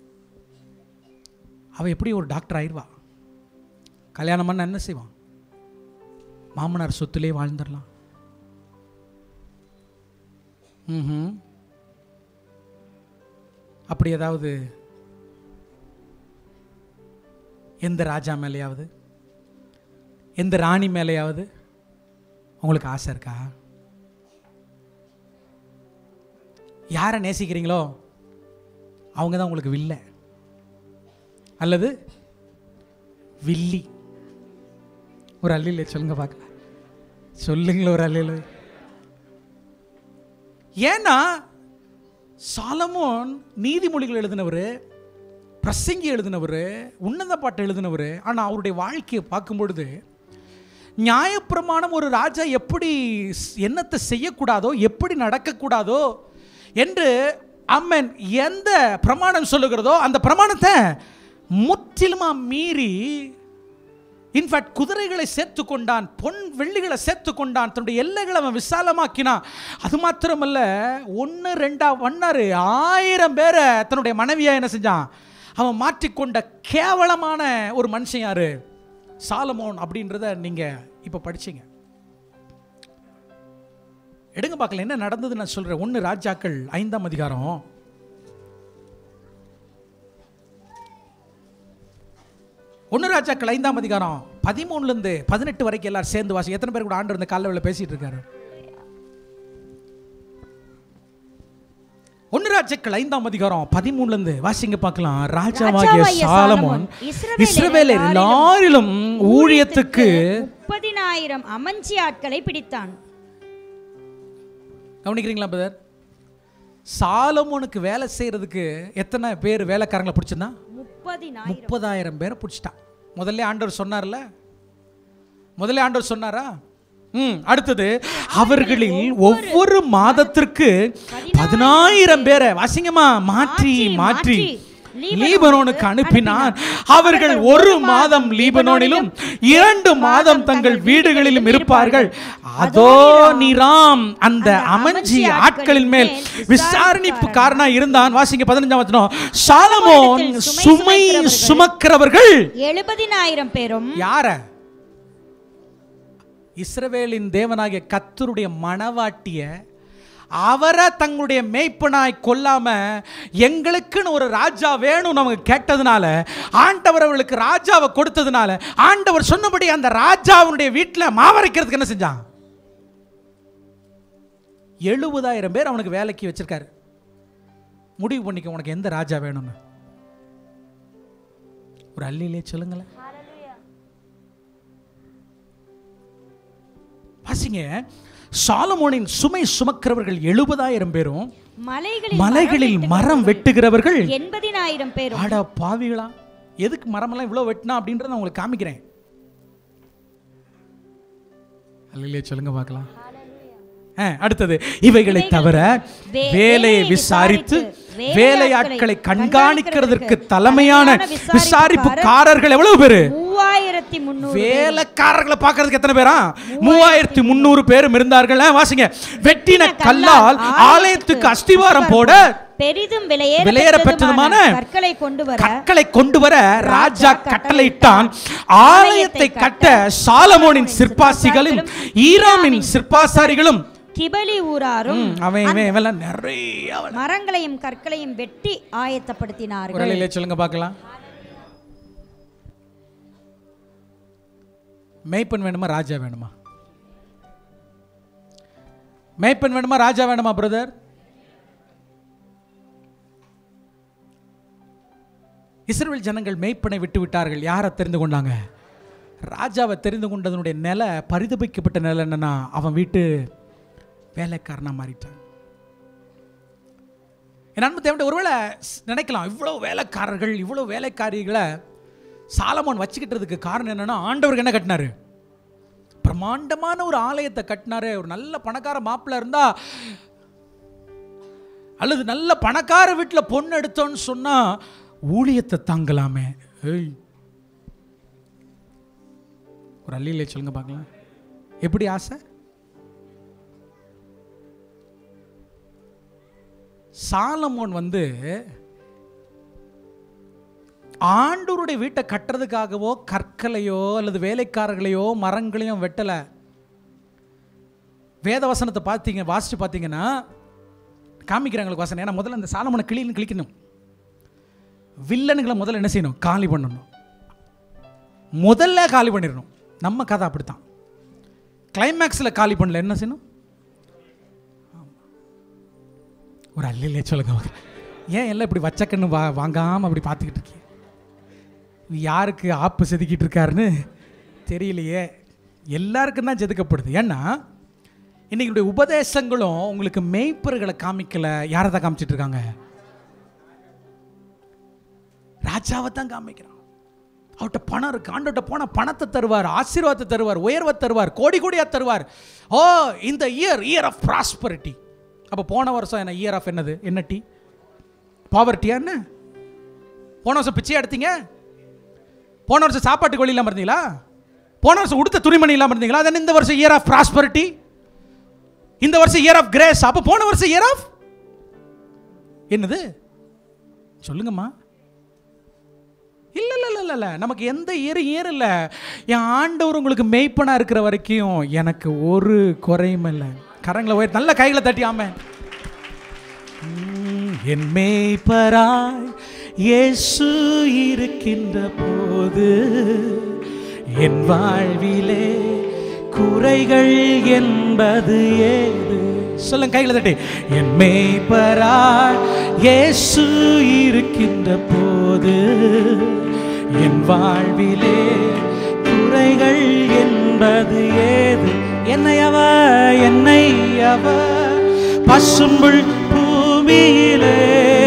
அவன் எப்படி ஒரு டாக்டர் ஆயிடுவா கல்யாணம் பண்ண என்ன செய்வான் மாமனார் சொத்துலே வாழ்ந்துடலாம் ம் அப்படி ஏதாவது எந்த ராஜா மேலேயாவது எந்த ராணி மேலேயாவது உங்களுக்கு ஆசை இருக்கா யாரை நேசிக்கிறீங்களோ அவங்க தான் உங்களுக்கு வில்ல அல்லது வில்லி ஒரு அல்லில சொல்லுங்க பார்க்கலாம் சொல்லுங்களேன் ஒரு அல்லில ஏன்னா சாலமோன் நீதிமொழிகள் எழுதினவர் பிரசங்கி எழுதினவர் உன்னத பாட்டு எழுதினவர் ஆனால் அவருடைய வாழ்க்கையை பார்க்கும் பொழுது நியாயப்பிரமாணம் ஒரு ராஜா எப்படி ஸ்- என்னத்தை செய்யக்கூடாதோ எப்படி நடக்கக்கூடாதோ என்று அம்மன் எந்த பிரமாணம் சொல்லுகிறதோ அந்த பிரமாணத்தை முற்றிலுமா மீறி இன்ஃபேக்ட் குதிரைகளை சேர்த்து கொண்டான் பொன் வெள்ளிகளை சேர்த்து கொண்டான் தன்னுடைய எல்லைகளை அவன் விசாலமாக்கினான் அது மாத்திரமல்ல ஒன்று ரெண்டா ஒன்னாரு ஆயிரம் பேரை தன்னுடைய மனைவியா என்ன செஞ்சான் அவன் மாற்றிக்கொண்ட கேவலமான ஒரு மனுஷன் யாரு சாலமோன் அப்படின்றத நீங்க இப்ப படிச்சீங்க எடுங்க பார்க்கல என்ன நடந்தது நான் சொல்றேன் ஒன்று ராஜாக்கள் ஐந்தாம் அதிகாரம் ஒன்று ராஜாக்கள் ஐந்தாம் அதிகாரம் பதிமூணுலேருந்து பதினெட்டு வரைக்கும் எல்லாரும் சேர்ந்து வாசி எத்தனை பேர் கூட ஆண்டு இருந்த காலையில் பேசிட்டு இருக்காரு ஒன்று ராஜாக்கள் ஐந்தாம் அதிகாரம் பதிமூணுலேருந்து வாசிங்க பார்க்கலாம் ராஜாவாகிய ராஜாவாகிய சாலமோன் இஸ்ரவேலர் இஸ்ரவேலர் எல்லாரிலும் ஊழியத்துக்கு முப்பதினாயிரம் அமஞ்சி ஆட்களை பிடித்தான் கவனிக்கிறீங்களா பிரதர் சாலமோனுக்கு வேலை செய்யறதுக்கு எத்தனை பேர் வேலைக்காரங்களை பிடிச்சிருந்தா முப்பதினாயிரம் முப்பதாயிரம் பேரை பிடிச்சிட்டான் முதல்ல ஆண்டவர் சொன்னார்ல முதல்ல ஆண்டவர் சொன்னாரா ம் அடுத்தது அவர்களில் ஒவ்வொரு மாதத்திற்கு பதினாயிரம் பேரை வாசிங்கம்மா மாற்றி மாற்றி லீபனோனுக்கு அனுப்பினான் அவர்கள் ஒரு மாதம் லீபனோனிலும் இரண்டு மாதம் தங்கள் வீடுகளிலும் இருப்பார்கள் அதோ நிராம் அந்த அமஞ்சி ஆட்களின் மேல் விசாரணைப்புக்காரனா இருந்தான் வாசிங்க பதினஞ்சாம் வசனம் சாலமோன் சுமை சுமக்கிறவர்கள் எழுபதினாயிரம் பேரும் யார இஸ்ரவேலின் தேவனாகிய கத்தருடைய மணவாட்டிய அவரை தங்களுடைய மேய்ப்பனாய் கொல்லாம எங்களுக்குன்னு ஒரு ராஜா வேணும் நமக்கு கேட்டதுனால ஆண்டவர் அவர்களுக்கு ராஜாவை கொடுத்ததுனால ஆண்டவர் சொன்னபடி அந்த ராஜாவுடைய வீட்டில் மாவரைக்கிறதுக்கு என்ன செஞ்சான் எழுபதாயிரம் பேர் அவனுக்கு வேலைக்கு வச்சிருக்காரு முடிவு பண்ணிக்க உனக்கு எந்த ராஜா வேணும்னு ஒரு அள்ளியிலே சொல்லுங்களேன் வாசிங்க சாலமோனின் சுமை சுமக்கிறவர்கள் எழுபதாயிரம் பேரும் மலைகளில் மலைகளில் மரம் வெட்டுகிறவர்கள் எண்பதினாயிரம் பேரும் ஆடா பாவிகளா எதுக்கு மரமெல்லாம் இவ்வளோ வெட்டினா அப்படின்றத நான் உங்களுக்கு காமிக்கிறேன் அல்லையே சொல்லுங்க பார்க்கலாம் ஆ, அடுத்தது இவைகளை தவிர வே- வேலையை விசாரித்து வேலையாட்களை கண்காணிக்கிறதற்கு தலைமையான விசாரிப்புக்காரர்கள் எவ்வளவு பேரு மூவாயிரத்தி முன்னூறு வேலைக்காரர்களை பார்க்கறதுக்கு எத்தனை பேரா மூவாயிரத்தி முந்நூறு பேரும் இருந்தார்கள் ஆ, வாசிங்க வெட்டின கல்லால் ஆலயத்துக்கு அஸ்திவாரம் போட பெரிதும் விலையேற விலையேற பெற்றதுமான பெற்றதுமான கற்களை கொண்டு வர கற்களை கொண்டு வர ராஜா கட்டளையிட்டான் ஆலயத்தை கட்ட சாலமோனின் சிற்பாசிகளும் ஈராமின் சிற்பாசாரிகளும் கிபலி ஊராரும் ம், அவன் இவன் இவெல்லாம் நிறைய அவன். மரங்களையும் கற்களையும் வெட்டி ஆயத்தப்படுத்தினார்கள் ஒரு இல்லையே சொல்லுங்க பார்க்கலாம் மேய்ப்பன் வேணுமா ராஜா வேணுமா மேய்ப்பன் வேணுமா ராஜா வேணுமா பிரதர் இஸ்ரவேல் ஜனங்கள் மேய்ப்பனை விட்டு விட்டார்கள் யாரை தெரிந்து கொண்டாங்க ராஜாவை தெரிந்து கொண்டதனுடைய நிலை பரிதபிக்கப்பட்ட நிலை என்னன்னா அவன் வீட்டு வேலைக்காரனா மாறிட்டான் என் அன்பு தேவன் ஒருவேளை ஸ்- நினைக்கலாம் இவ்வளோ வேலைக்காரர்கள் இவ்வளோ வேலைக்காரிகளை சாலமோன் வச்சுக்கிட்டதுக்கு காரணம் என்னன்னா ஆண்டவருக்கு என்ன கட்டினாரு பிரம்மாண்டமான ஒரு ஆலயத்தை கட்டினாரு ஒரு நல்ல பணக்கார மாப்பிள்ள இருந்தா அல்லது நல்ல பணக்கார வீட்டில் பொண்ணு எடுத்தோன்னு சொன்னா ஊழியத்தை தாங்கலாமே ஏய் ஒரு அள்ளியிலே சொல்லுங்க பார்க்கலாம் எப்படி ஆசை சாலமோன் வந்து ஆண்டவருடைய வீட்டை கட்டுறதுக்காகவோ கற்களையோ அல்லது வேலைக்காரர்களையோ மரங்களையும் வெட்டலை வேத வசனத்தை பார்த்தீங்க வாசித்து பார்த்தீங்கன்னா காமிக்கிறாங்களுக்கு வசனம் ஏன்னா முதல்ல இந்த சாலமோனை கிளின்னு கிளிக்கணும் வில்லனுங்களை முதல்ல என்ன செய்யணும் காலி பண்ணணும் முதல்ல காலி பண்ணிடணும் நம்ம கதை அப்படித்தான் கிளைமேக்ஸில் காலி பண்ணல என்ன செய்யணும் ஒரு அல்லிலே சொல்லுங்க அவங்க. ஏன் எல்லாம் இப்படி வச்சக்கண்ணு வா வாங்காமல் அப்படி பார்த்துக்கிட்டு இருக்கீங்க இது யாருக்கு ஆப்பு செதுக்கிட்டு இருக்காருன்னு தெரியலையே எல்லாருக்கும் தான் செதுக்கப்படுது ஏன்னா இன்னைக்கு உபதேசங்களும் உங்களுக்கு மெய்ப்பர்களை காமிக்கல யாரை தான் காமிச்சிட்டு இருக்காங்க ராஜாவை தான் காமிக்கிறான் அவர்கிட்ட பணம் இருக்கு ஆண்டோட்ட போன பணத்தை தருவார் ஆசீர்வாதத்தை தருவார் உயர்வை தருவார் கோடி கோடியா தருவார் ஓ இந்த இயர் இயர் ஆஃப் ப்ராஸ்பரிட்டி அப்போ போன வருஷம் என்ன இயர் ஆஃப் என்னது என்ன டீ பாவர்ட்டியா என்ன போன வருஷம் பிச்சை எடுத்தீங்க போன வருஷம் சாப்பாட்டுக்கு வழி இல்லாமல் இருந்தீங்களா போன வருஷம் உடுத்த துணிமணி இல்லாமல் இருந்தீங்களா அதன் இந்த வருஷம் இயர் ஆஃப் ப்ராஸ்பரிட்டி இந்த வருஷம் இயர் ஆஃப் கிரேஸ் அப்போ போன வருஷம் இயர் ஆஃப் என்னது சொல்லுங்கம்மா இல்ல இல்ல இல்ல இல்ல இல்ல நமக்கு எந்த இயர் இயர் இல்ல என் ஆண்டவர் உங்களுக்கு மெய்ப்பனா இருக்கிற வரைக்கும் எனக்கு ஒரு குறையும் இல்லை கரங்களை உயர் நல்ல கைகளை தட்டி ஆமே உம், என் மேய்ப்பராய் இயேசு இருக்கின்ற போது என் வாழ்விலே குறைகள் என்பது ஏது சொல்லுங்க கையில் தட்டி என் மேய்ப்பராய் இயேசு இருக்கின்ற போது என் வாழ்விலே குறைகள் என்பது ஏது என்னை அவ என்னை அவ பசும்புள் பூமியிலே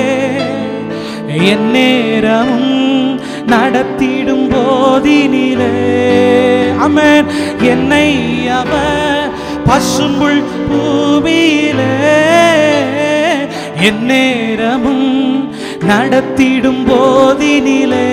என் நேரமும் நடத்திடும் போதினிலே அமேன் என்னை அவ பசும்புள் பூமியிலே என் நேரமும் நடத்திடும் போதினிலே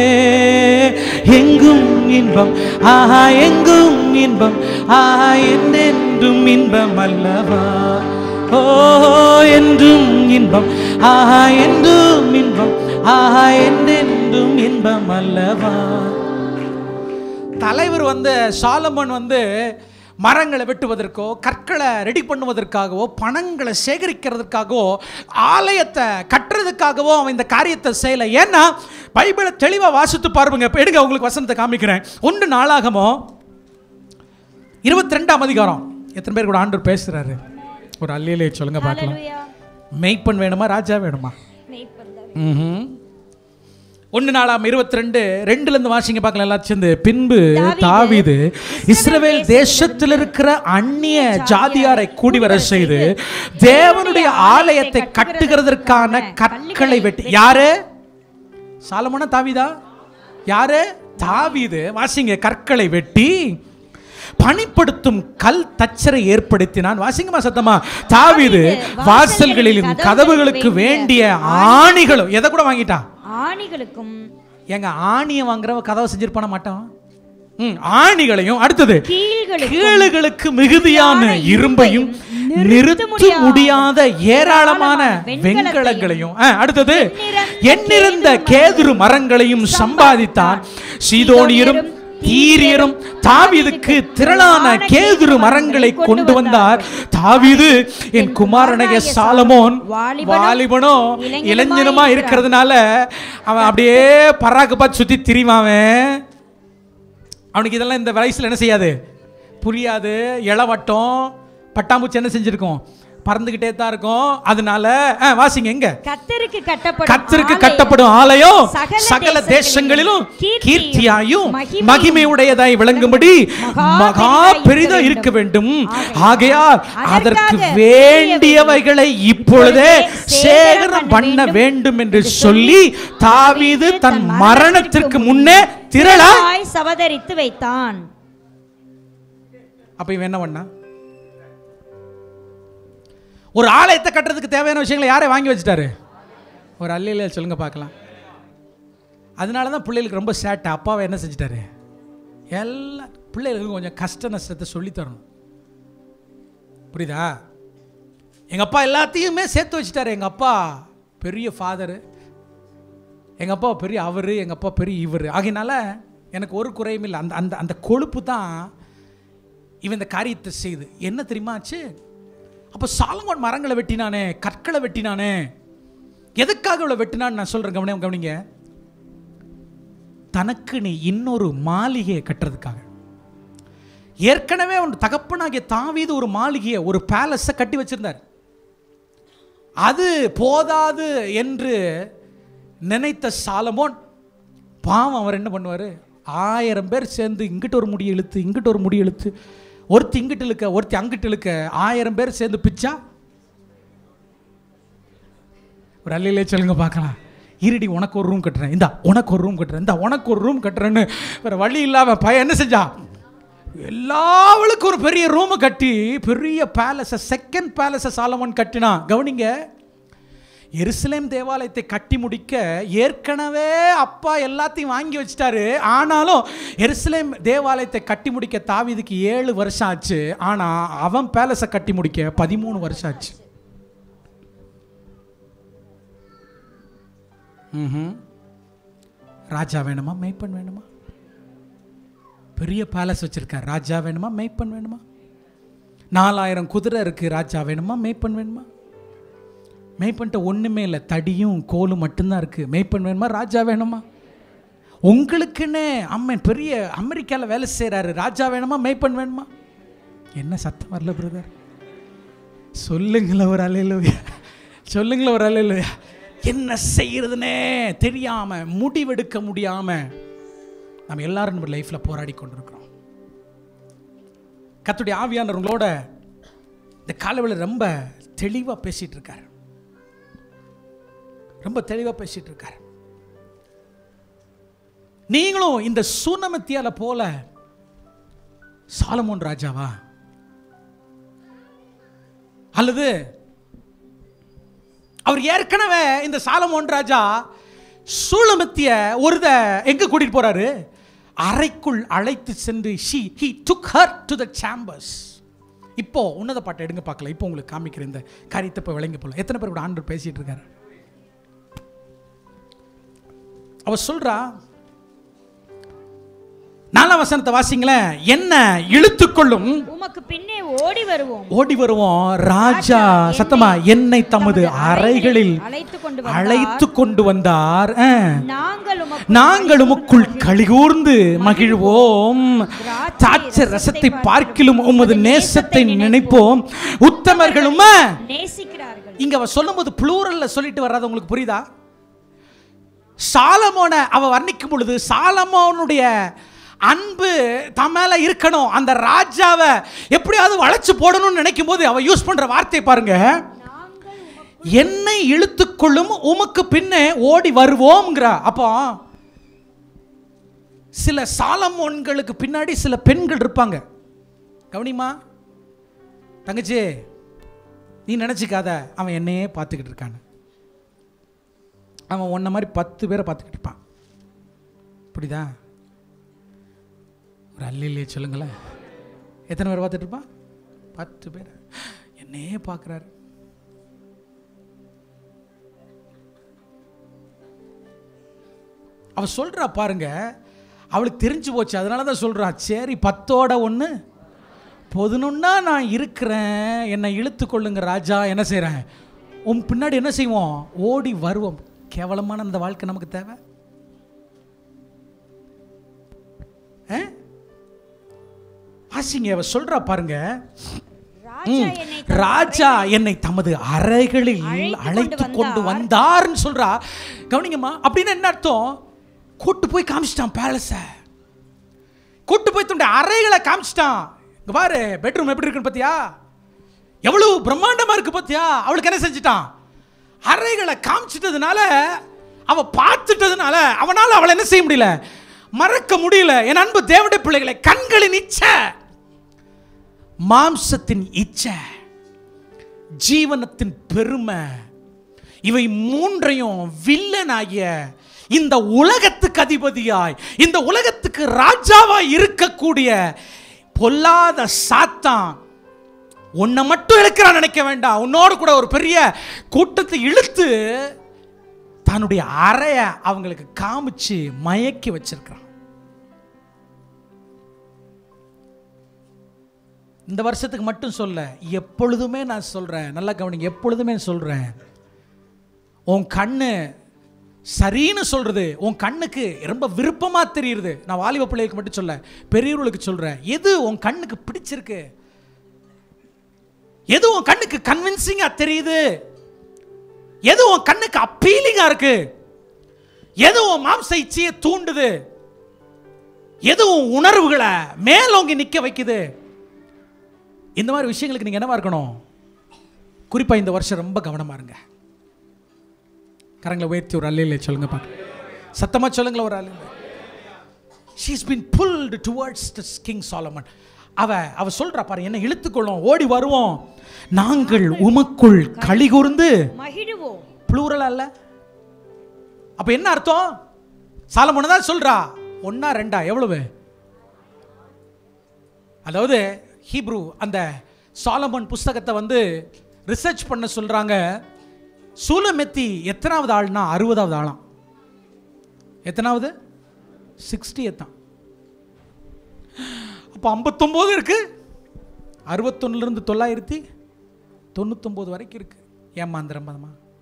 எங்கும் இன்பம் ஆஹா எங்கும் இன்பம் ஆஹா என்றென்றும் இன்பம் அல்லவா ஓ என்றும் இன்பம் ஆஹா என்றும் இன்பம் ஆஹா என்றென்றும் இன்பம் அல்லவா தலைவர் வந்து சாலமன் வந்து மரங்களை வெட்டுவதற்கோ கற்களை ரெடி பண்ணுவதற்காகவோ பணங்களை சேகரிக்கிறதுக்காகவோ ஆலயத்தை கட்டுறதுக்காகவோ அவன் இந்த காரியத்தை செய்யலை ஏன்னா பைபிளை தெளிவாக வாசித்து பாருங்க இப்போ எடுங்க உங்களுக்கு வசனத்தை காமிக்கிறேன் ஒன்று நாளாகமோ இருபத்தி ரெண்டாம் அதிகாரம் எத்தனை பேர் கூட ஆண்டவர் பேசுறாரு ஒரு அல்லிலே சொல்லுங்க பார்க்கலாம் ஹalleluya மெய்ப்பன் வேணுமா ராஜா வேணுமா மெய்ப்பந்தாவே ம்ஹும். ஒன்று நாளாம் இருபத்தி ரெண்டு ரெண்டுல இருந்து வாசிங்க பார்க்கலாம் எல்லாரும் சேர்ந்து பின்பு தாவீது இஸ்ரவேல் தேசத்தில் இருக்கிற அந்நிய ஜாதியாரை கூடி வர செய்து தேவனுடைய ஆலயத்தை கட்டுகிறதற்கான கற்களை வெட்டி யாரு சாலமோனா தாவீதா யாரு தாவீது வாசிங்க கற்களை வெட்டி பணிப்படுத்தும் கல் தச்சரை ஏற்படுத்தினான் வாசிங்கம்மா சத்தமா தாவீது வாசல்களிலும் கதவுகளுக்கு வேண்டிய ஆணிகளும் எதை கூட வாங்கிட்டான் ஆணிகளுக்கும் எங்க ஆணியை வாங்குறவ கதவை செஞ்சிருப்பான மாட்டான் ம், ஆணிகளையும் அடுத்தது கீழ்களுக்கும் கீழுகளுக்கு மிகுதியான இரும்பையும் நிறுத்த முடியாத ஏராளமான வெண்கலங்களையும் ஆ, அடுத்தது எண்ணிறந்த கேதுரு மரங்களையும் சம்பாதித்தான் சீதோனியரும் தீரியரும் தாவீதுக்கு திரளான கேதுரு மரங்களை கொண்டு வந்தார் தாவீது என் குமாரனைய சாலமோன் வாலிபனோ இளைஞனுமா இருக்கிறதுனால அவன் அப்படியே பராக்கு பார்த்து சுத்தி திரிவான் அவன் அவனுக்கு இதெல்லாம் இந்த வயசுல என்ன செய்யாது புரியாது இளவட்டம் பட்டாம்பூச்சி என்ன செஞ்சிருக்கும் பறந்துகிட்டே தான் இருக்கும் அதனால ஆ, வாசிங்க எங்க கத்தருக்கு கட்டப்படும் கத்தருக்கு ஆலயம் கட்டப்படும் ஆலயம் சகல சகல தேசங்களிலும் கீர்த்தியும் கீர்த்தியாயும் மகிமையும் மகிமையுடையதாய் விளங்கும்படி மகா மகா பெரிதாய் பெரிதா இருக்க இருக்க வேண்டும் ஆகையால் ஆகையால் அதற்கு அதற்காக வேண்டியவைகளை இப்பொழுதே இப்பொழுதே சேகரம் பண்ண வேண்டும் என்று சொல்லி தாவீது தன் மரணத்திற்கு முன்னே திரளாய் திரளாய் சவதரித்து வைத்தான் அப்ப இவன் என்ன பண்ணா ஒரு ஆலயத்தை கட்டுறதுக்கு தேவையான விஷயங்களை யாரை வாங்கி வச்சுட்டாரு ஒரு அல்லையில சொல்லுங்க பார்க்கலாம் அதனால தான் பிள்ளைகளுக்கு ரொம்ப சேட்டை அப்பாவை என்ன செஞ்சிட்டாரு எல்லா பிள்ளைகளுக்கு கொஞ்சம் கஷ்ட நஷ்டத்தை சொல்லித் தரணும் புரியுதா எங்கள் அப்பா எல்லாத்தையுமே சேர்த்து வச்சுட்டாரு எங்கள் அப்பா பெரிய ஃபாதரு எங்கள் அப்பா பெரிய அவர் எங்கள் அப்பா பெரிய இவர் ஆகையினால எனக்கு ஒரு குறையும் இல்லை அந்த அந்த அந்த கொழுப்பு தான் இவன் இந்த காரியத்தை செய்து என்ன தெரியுமா ஆச்சு அப்போ சாலமோன் மரங்களை வெட்டினானே கற்களை வெட்டினானே எதுக்காக இவ்வளோ வெட்டினான்னு நான் சொல்கிறேன் கவனியம் கவனிங்க தனக்கு நீ இன்னொரு மாளிகையை கட்டுறதுக்காக ஏற்கனவே அவன் தகப்பனாகிய தாவீது ஒரு மாளிகையை ஒரு பேலஸை கட்டி வச்சிருந்தார் அது போதாது என்று நினைத்த சாலமோன் பாவம் அவர் என்ன பண்ணுவார் ஆயிரம் பேர் சேர்ந்து இங்கிட்ட ஒரு முடி இழுத்து இங்கிட்ட ஒரு முடி இழுத்து ஒருத்தி இங்கிட்டு இழுக்க ஒருத்தி அங்கிட்டு இழுக்க ஆயிரம் பேர் சேர்ந்து பிச்சா ஒரு அல்லையிலே சொல்லுங்க பார்க்கலாம் இருடி உனக்கு ஒரு ரூம் கட்டுறேன் இந்தா உனக்கு ஒரு ரூம் கட்டுறேன் இந்தா உனக்கு ஒரு ரூம் கட்டுறேன்னு வேற வழி இல்லாம பையன் என்ன செஞ்சா எல்லாவளுக்கும் ஒரு பெரிய ரூமை கட்டி பெரிய பேலஸை செகண்ட் பேலஸை சாலமன் கட்டினான் கவனிங்க எருசலேம் தேவாலயத்தை கட்டி முடிக்க ஏற்கனவே அப்பா எல்லாத்தையும் வாங்கி வச்சிட்டாரு ஆனாலும் எருசலேம் தேவாலயத்தை கட்டி முடிக்க தாவீதுக்கு ஏழு வருஷம் ஆச்சு ஆனா அவன் பேலஸை கட்டி முடிக்க பதிமூணு வருஷம் ஆச்சு ம்ஹும். ராஜா வேணுமா மெய்ப்பன் வேணுமா பெரிய பேலஸ் வச்சிருக்கார் ராஜா வேணுமா மெய்ப்பன் வேணுமா நாலாயிரம் குதிரை இருக்கு ராஜா வேணுமா மெய்ப்பன் வேணுமா மேய்ப்பன்ட்ட ஒன்றுமே இல்லை தடியும் கோலும் மட்டும்தான் இருக்குது மேய்ப்பன் வேணுமா ராஜா வேணுமா உங்களுக்குன்னு அம்மன் பெரிய அமெரிக்காவில் வேலை செய்கிறாரு ராஜா வேணுமா மேய்ப்பன் வேணுமா என்ன சத்தம் வரல பிரதர் சொல்லுங்களேன் ஒரு அலையிலுயா சொல்லுங்களேன் ஒரு அலையிலுயா என்ன செய்யறதுனே தெரியாம முடிவெடுக்க முடியாம நம்ம எல்லாரும் நம்ம லைஃப்ல போராடி கொண்டிருக்கிறோம் கத்துடைய ஆவியானவர் உங்களோட இந்த காலவெளியில் ரொம்ப தெளிவா பேசிட்டு இருக்காரு ரொம்ப தெளிவா பேசிட்டு இருக்காரு நீங்களும் இந்த சூனமத்தியால போல சாலமோன் ராஜாவா அல்லது அவர் ஏற்கனவே இந்த சாலமோன் ராஜா சூளமத்திய ஒருத எங்க கூட்டிட்டு போறாரு அறைக்குள் அழைத்து சென்று she he took her to the chambers இப்போ உன்னத பாட்டை எடுங்க பார்க்கல இப்போ உங்களுக்கு காமிக்கிற இந்த காரியத்தை இப்போ விளங்கி போல எத்தனை பேர் கூட ஆண்டவர் பேசிட்டு இருக்காரு அவ சொல்றா நாலாம் வசனத்தை வாசிங்களேன் என்ன இழுத்துக்கொள்ளும் உமக்கு பின்னே ஓடி வருவோம் ஓடி வருவோம் ராஜா சத்தமா என்னை தமது அறைகளில் அழைத்து கொண்டு அழைத்து கொண்டு வந்தார் ஆ. நாங்கள் உமக்கு நாங்கள் உமக்குள் கலிகூர்ந்து மகிழ்வோம் திராட்சை ரசத்தை பார்க்கிலும் உமது நேசத்தை நினைப்போம் உத்தமர்களும் நேசிக்கிறார்கள் இங்க அவ சொல்லும்போது ப்ளூரல்ல சொல்லிட்டு வர்றது உங்களுக்கு புரியுதா சாலமோனை அவ வர்ணிக்கும் பொழுது சாலமோனுடைய அன்பு தம் மேல இருக்கணும் அந்த ராஜாவை எப்படியாவது வளைச்சு போடணும்னு நினைக்கும் போது அவ யூஸ் பண்ற வார்த்தை பாருங்க என்னை இழுத்துக்கொள்ளும் உமக்கு பின்னே ஓடி வருவோம்ங்கிறா அப்போ சில சாலமோன்களுக்கு பின்னாடி சில பெண்கள் இருப்பாங்க கவனிமா தங்கச்சி நீ நினச்சிக்காத அவன் என்னையே பார்த்துக்கிட்டு இருக்கான்னு அவன் உன்ன மாதிரி பத்து பேரை பார்த்துக்கிட்டு இருப்பான் புரியுதா ஒரு அல்லிலே சொல்லுங்களேன் எத்தனை பேர் பார்த்துட்டு இருப்பான் பத்து பேர் என்னையே பார்க்குறாரு அவ சொல்றா பாருங்க அவளுக்கு தெரிஞ்சு போச்சு அதனால தான் சொல்றா சரி பத்தோட ஒன்று பொதுனுன்னா நான் இருக்கிறேன் என்னை இழுத்து கொள்ளுங்க ராஜா என்ன செய்கிறேன் உன் பின்னாடி என்ன செய்வோம் ஓடி வருவோம் கேவலமான அந்த வாழ்க்கை நமக்கு தேவை ஆ? வாசிங்க அவ சொல்றா பாருங்க ராஜா ம். என்னை ராஜா என்னை தமது அறைகளில் அழைத்து அழைத்து கொண்டு கொண்டு வந்தார்னு சொல்றா கவனிங்கம்மா அப்படின்னு என்ன அர்த்தம் கூட்டு போய் காமிச்சிட்டான் பேலஸ கூட்டு போய் தன்னுடைய அறைகளை காமிச்சிட்டான் இங்க பாரு பெட்ரூம் எப்படி இருக்குன்னு பாத்தியா எவ்வளவு பிரம்மாண்டமா இருக்கு பாத்தியா அவளுக்கு என்ன செஞ்சிட்டான் அறைகளை காமிச்சிட்டதுனால அவ பார்த்துட்டதுனால அவனால அவளை என்ன செய்ய முடியல மறக்க முடியல என் அன்பு தேவனுடைய பிள்ளைகளை கண்களின் இச்சை மாம்சத்தின் இச்சை ஜீவனத்தின் பெருமை இவை மூன்றையும் வில்லனாகிய இந்த உலகத்துக்கு அதிபதியாய் இந்த உலகத்துக்கு ராஜாவாய் இருக்கக்கூடிய பொல்லாத சாத்தான் உன்னை மட்டும் இழுக்கிறான் நினைக்க வேண்டாம் உன்னோடு கூட ஒரு பெரிய கூட்டத்தை இழுத்து தன்னுடைய அறைய அவங்களுக்கு காமிச்சு மயக்கி வச்சிருக்கிறான் இந்த வருஷத்துக்கு மட்டும் சொல்ல எப்பொழுதுமே நான் சொல்றேன் நல்லா கவனிங்க எப்பொழுதுமே சொல்றேன் உன் கண்ணு சரின்னு சொல்றது உன் கண்ணுக்கு ரொம்ப விருப்பமா தெரியுது நான் வாலிப பிள்ளைகளுக்கு மட்டும் சொல்ல பெரியவர்களுக்கு சொல்றேன் எது உன் கண்ணுக்கு பிடிச்சிருக்கு எது உன் கண்ணுக்கு கன்வின்சிங்கா தெரியுது எது உன் கண்ணுக்கு அப்பீலிங்கா இருக்கு எது உன் மாம்ச இச்சையை தூண்டுது எது உன் உணர்வுகளை மேலோங்கி நிக்க வைக்குது இந்த மாதிரி விஷயங்களுக்கு நீங்க என்னவா இருக்கணும் குறிப்பா இந்த வருஷம் ரொம்ப கவனமா இருங்க கரங்களை உயர்த்தி ஒரு அல்லையில சொல்லுங்க பார்க்க சத்தமா சொல்லுங்களேன் ஒரு அல்லையில she's been pulled towards the king Solomon அவ அவ சொல்றா பாரு என்ன இழுத்துக்கொள்ளும் ஓடி வருவோம் நாங்கள் உமக்குள் களி கூர்ந்து மகிழுவோம் ப்ளூரல் அல்ல அப்ப என்ன அர்த்தம் சாலமோன தான் சொல்றா ஒன்னா ரெண்டா எவ்வளவு அதாவது ஹீப்ரூ அந்த சாலமன் புஸ்தகத்தை வந்து ரிசர்ச் பண்ண சொல்றாங்க சூலமெத்தி எத்தனாவது ஆள்னா அறுபதாவது ஆளாம் எத்தனாவது சிக்ஸ்டி எத்தான் அப்போ ஐம்பத்தொம்போது இருக்கு அறுபத்தொன்னுலேருந்து தொள்ளாயிரத்தி தொண்ணூத்தொம்போது வரைக்கும் இருக்கு ஏமாந்திரம் பதமா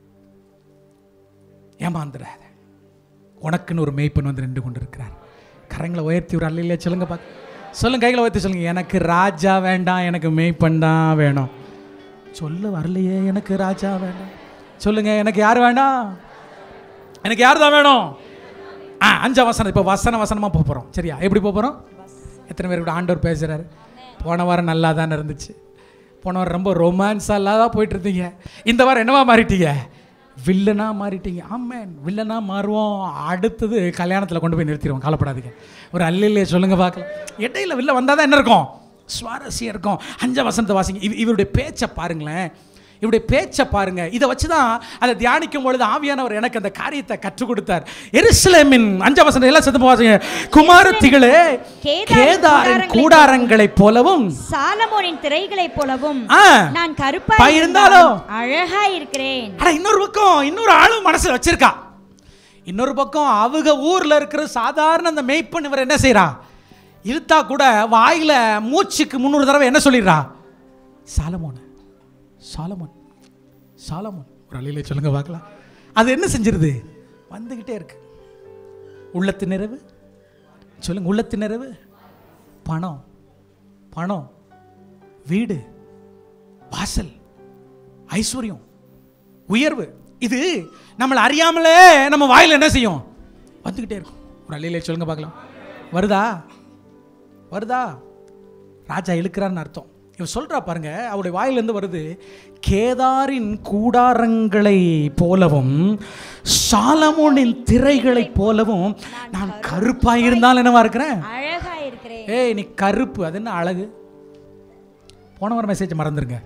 ஏமாந்துடாத உனக்குன்னு ஒரு மேய்ப்பன் வந்து நின்று கொண்டிருக்கிறார் கரங்களை உயர்த்தி ஒரு அல்லையிலே சொல்லுங்க பார்க்க சொல்லுங்க கைகளை உயர்த்தி சொல்லுங்க எனக்கு ராஜா வேண்டாம் எனக்கு மேய்ப்பன் தான் வேணும் சொல்ல வரலையே எனக்கு ராஜா வேண்டாம் சொல்லுங்க எனக்கு யார் வேண்டாம் எனக்கு யார் தான் வேணும் ஆ அஞ்சாம் வசனம் இப்போ வசன வசனமாக போக போகிறோம் சரியா எப்படி போக போகிறோம் எத்தனை பேர் கூட ஆண்டவர் பேசுகிறாரு போன வாரம் நல்லா தானே இருந்துச்சு போன வாரம் ரொம்ப ரொமான்ஸாக இல்லாதான் போயிட்டு இருந்தீங்க இந்த வாரம் என்னவா மாறிட்டீங்க வில்லனா மாறிட்டீங்க ஆமேன் வில்லனா மாறுவோம் அடுத்தது கல்யாணத்தில் கொண்டு போய் நிறுத்திடுவோம் கவலைப்படாதீங்க ஒரு அல்லையிலே சொல்லுங்க பார்க்கலாம் இடையில வில்ல வந்தால் தான் என்ன இருக்கும் சுவாரஸ்யம் இருக்கும் அஞ்சாம் வசனத்தை வாசிங்க இவ- இவருடைய பேச்சை பாருங்களேன் இவருடைய பேச்சை பாருங்க இதை வச்சு தான் அதை தியானிக்கும் பொழுது ஆவியானவர் எனக்கு அந்த காரியத்தை கற்றுக் கொடுத்தார் எருசலேமின் அஞ்சாம் வசனம் எல்லாம் சத்தமா வாசிங்க குமாரத்திகளே கேதாரின் கேதாரின் கூடாரங்களைப் போலவும் சாலமோனின் திரைகளைப் போலவும் ஆ, நான் கருப்பா பா இருந்தாலும் அழகா இருக்கிறேன் ஆனா இன்னொரு பக்கம் இன்னொரு ஆளும் மனசுல வச்சிருக்கா இன்னொரு பக்கம் அவங்க ஊர்ல இருக்கிற சாதாரண அந்த மேய்ப்பன் இவர் என்ன செய்றா இழுத்தா கூட வாயில மூச்சுக்கு முந்நூறு தடவை என்ன சொல்லிடுறா சாலமோன் சாலமோன் சாலமோன் ஒரு அலையில சொல்லுங்க பார்க்கலாம் அது என்ன செஞ்சிருது வந்துகிட்டே இருக்கு உள்ளத்து நிறைவு சொல்லுங்க உள்ளத்து நிறைவு பணம் பணம் வீடு வாசல் ஐஸ்வர்யம் உயர்வு இது நம்மளை அறியாமலே நம்ம வாயில் என்ன செய்யும் வந்துக்கிட்டே இருக்கும் ஒரு அள்ளியிலே சொல்லுங்க பார்க்கலாம் வருதா வருதா ராஜா இழுக்கிறான்னு அர்த்தம் இவன் சொல்றா பாருங்க அவருடைய வாயிலிருந்து வருது கேதாரின் கூடாரங்களை போலவும் சாலமோனின் திரைகளைப் போலவும் நான் கருப்பாக இருந்தால் என்னவா இருக்கிறேன் அழகா இருக்கிறேன் ஏய் நீ கருப்பு அது என்ன அழகு போன வாரம் மெசேஜ் மறந்துருங்க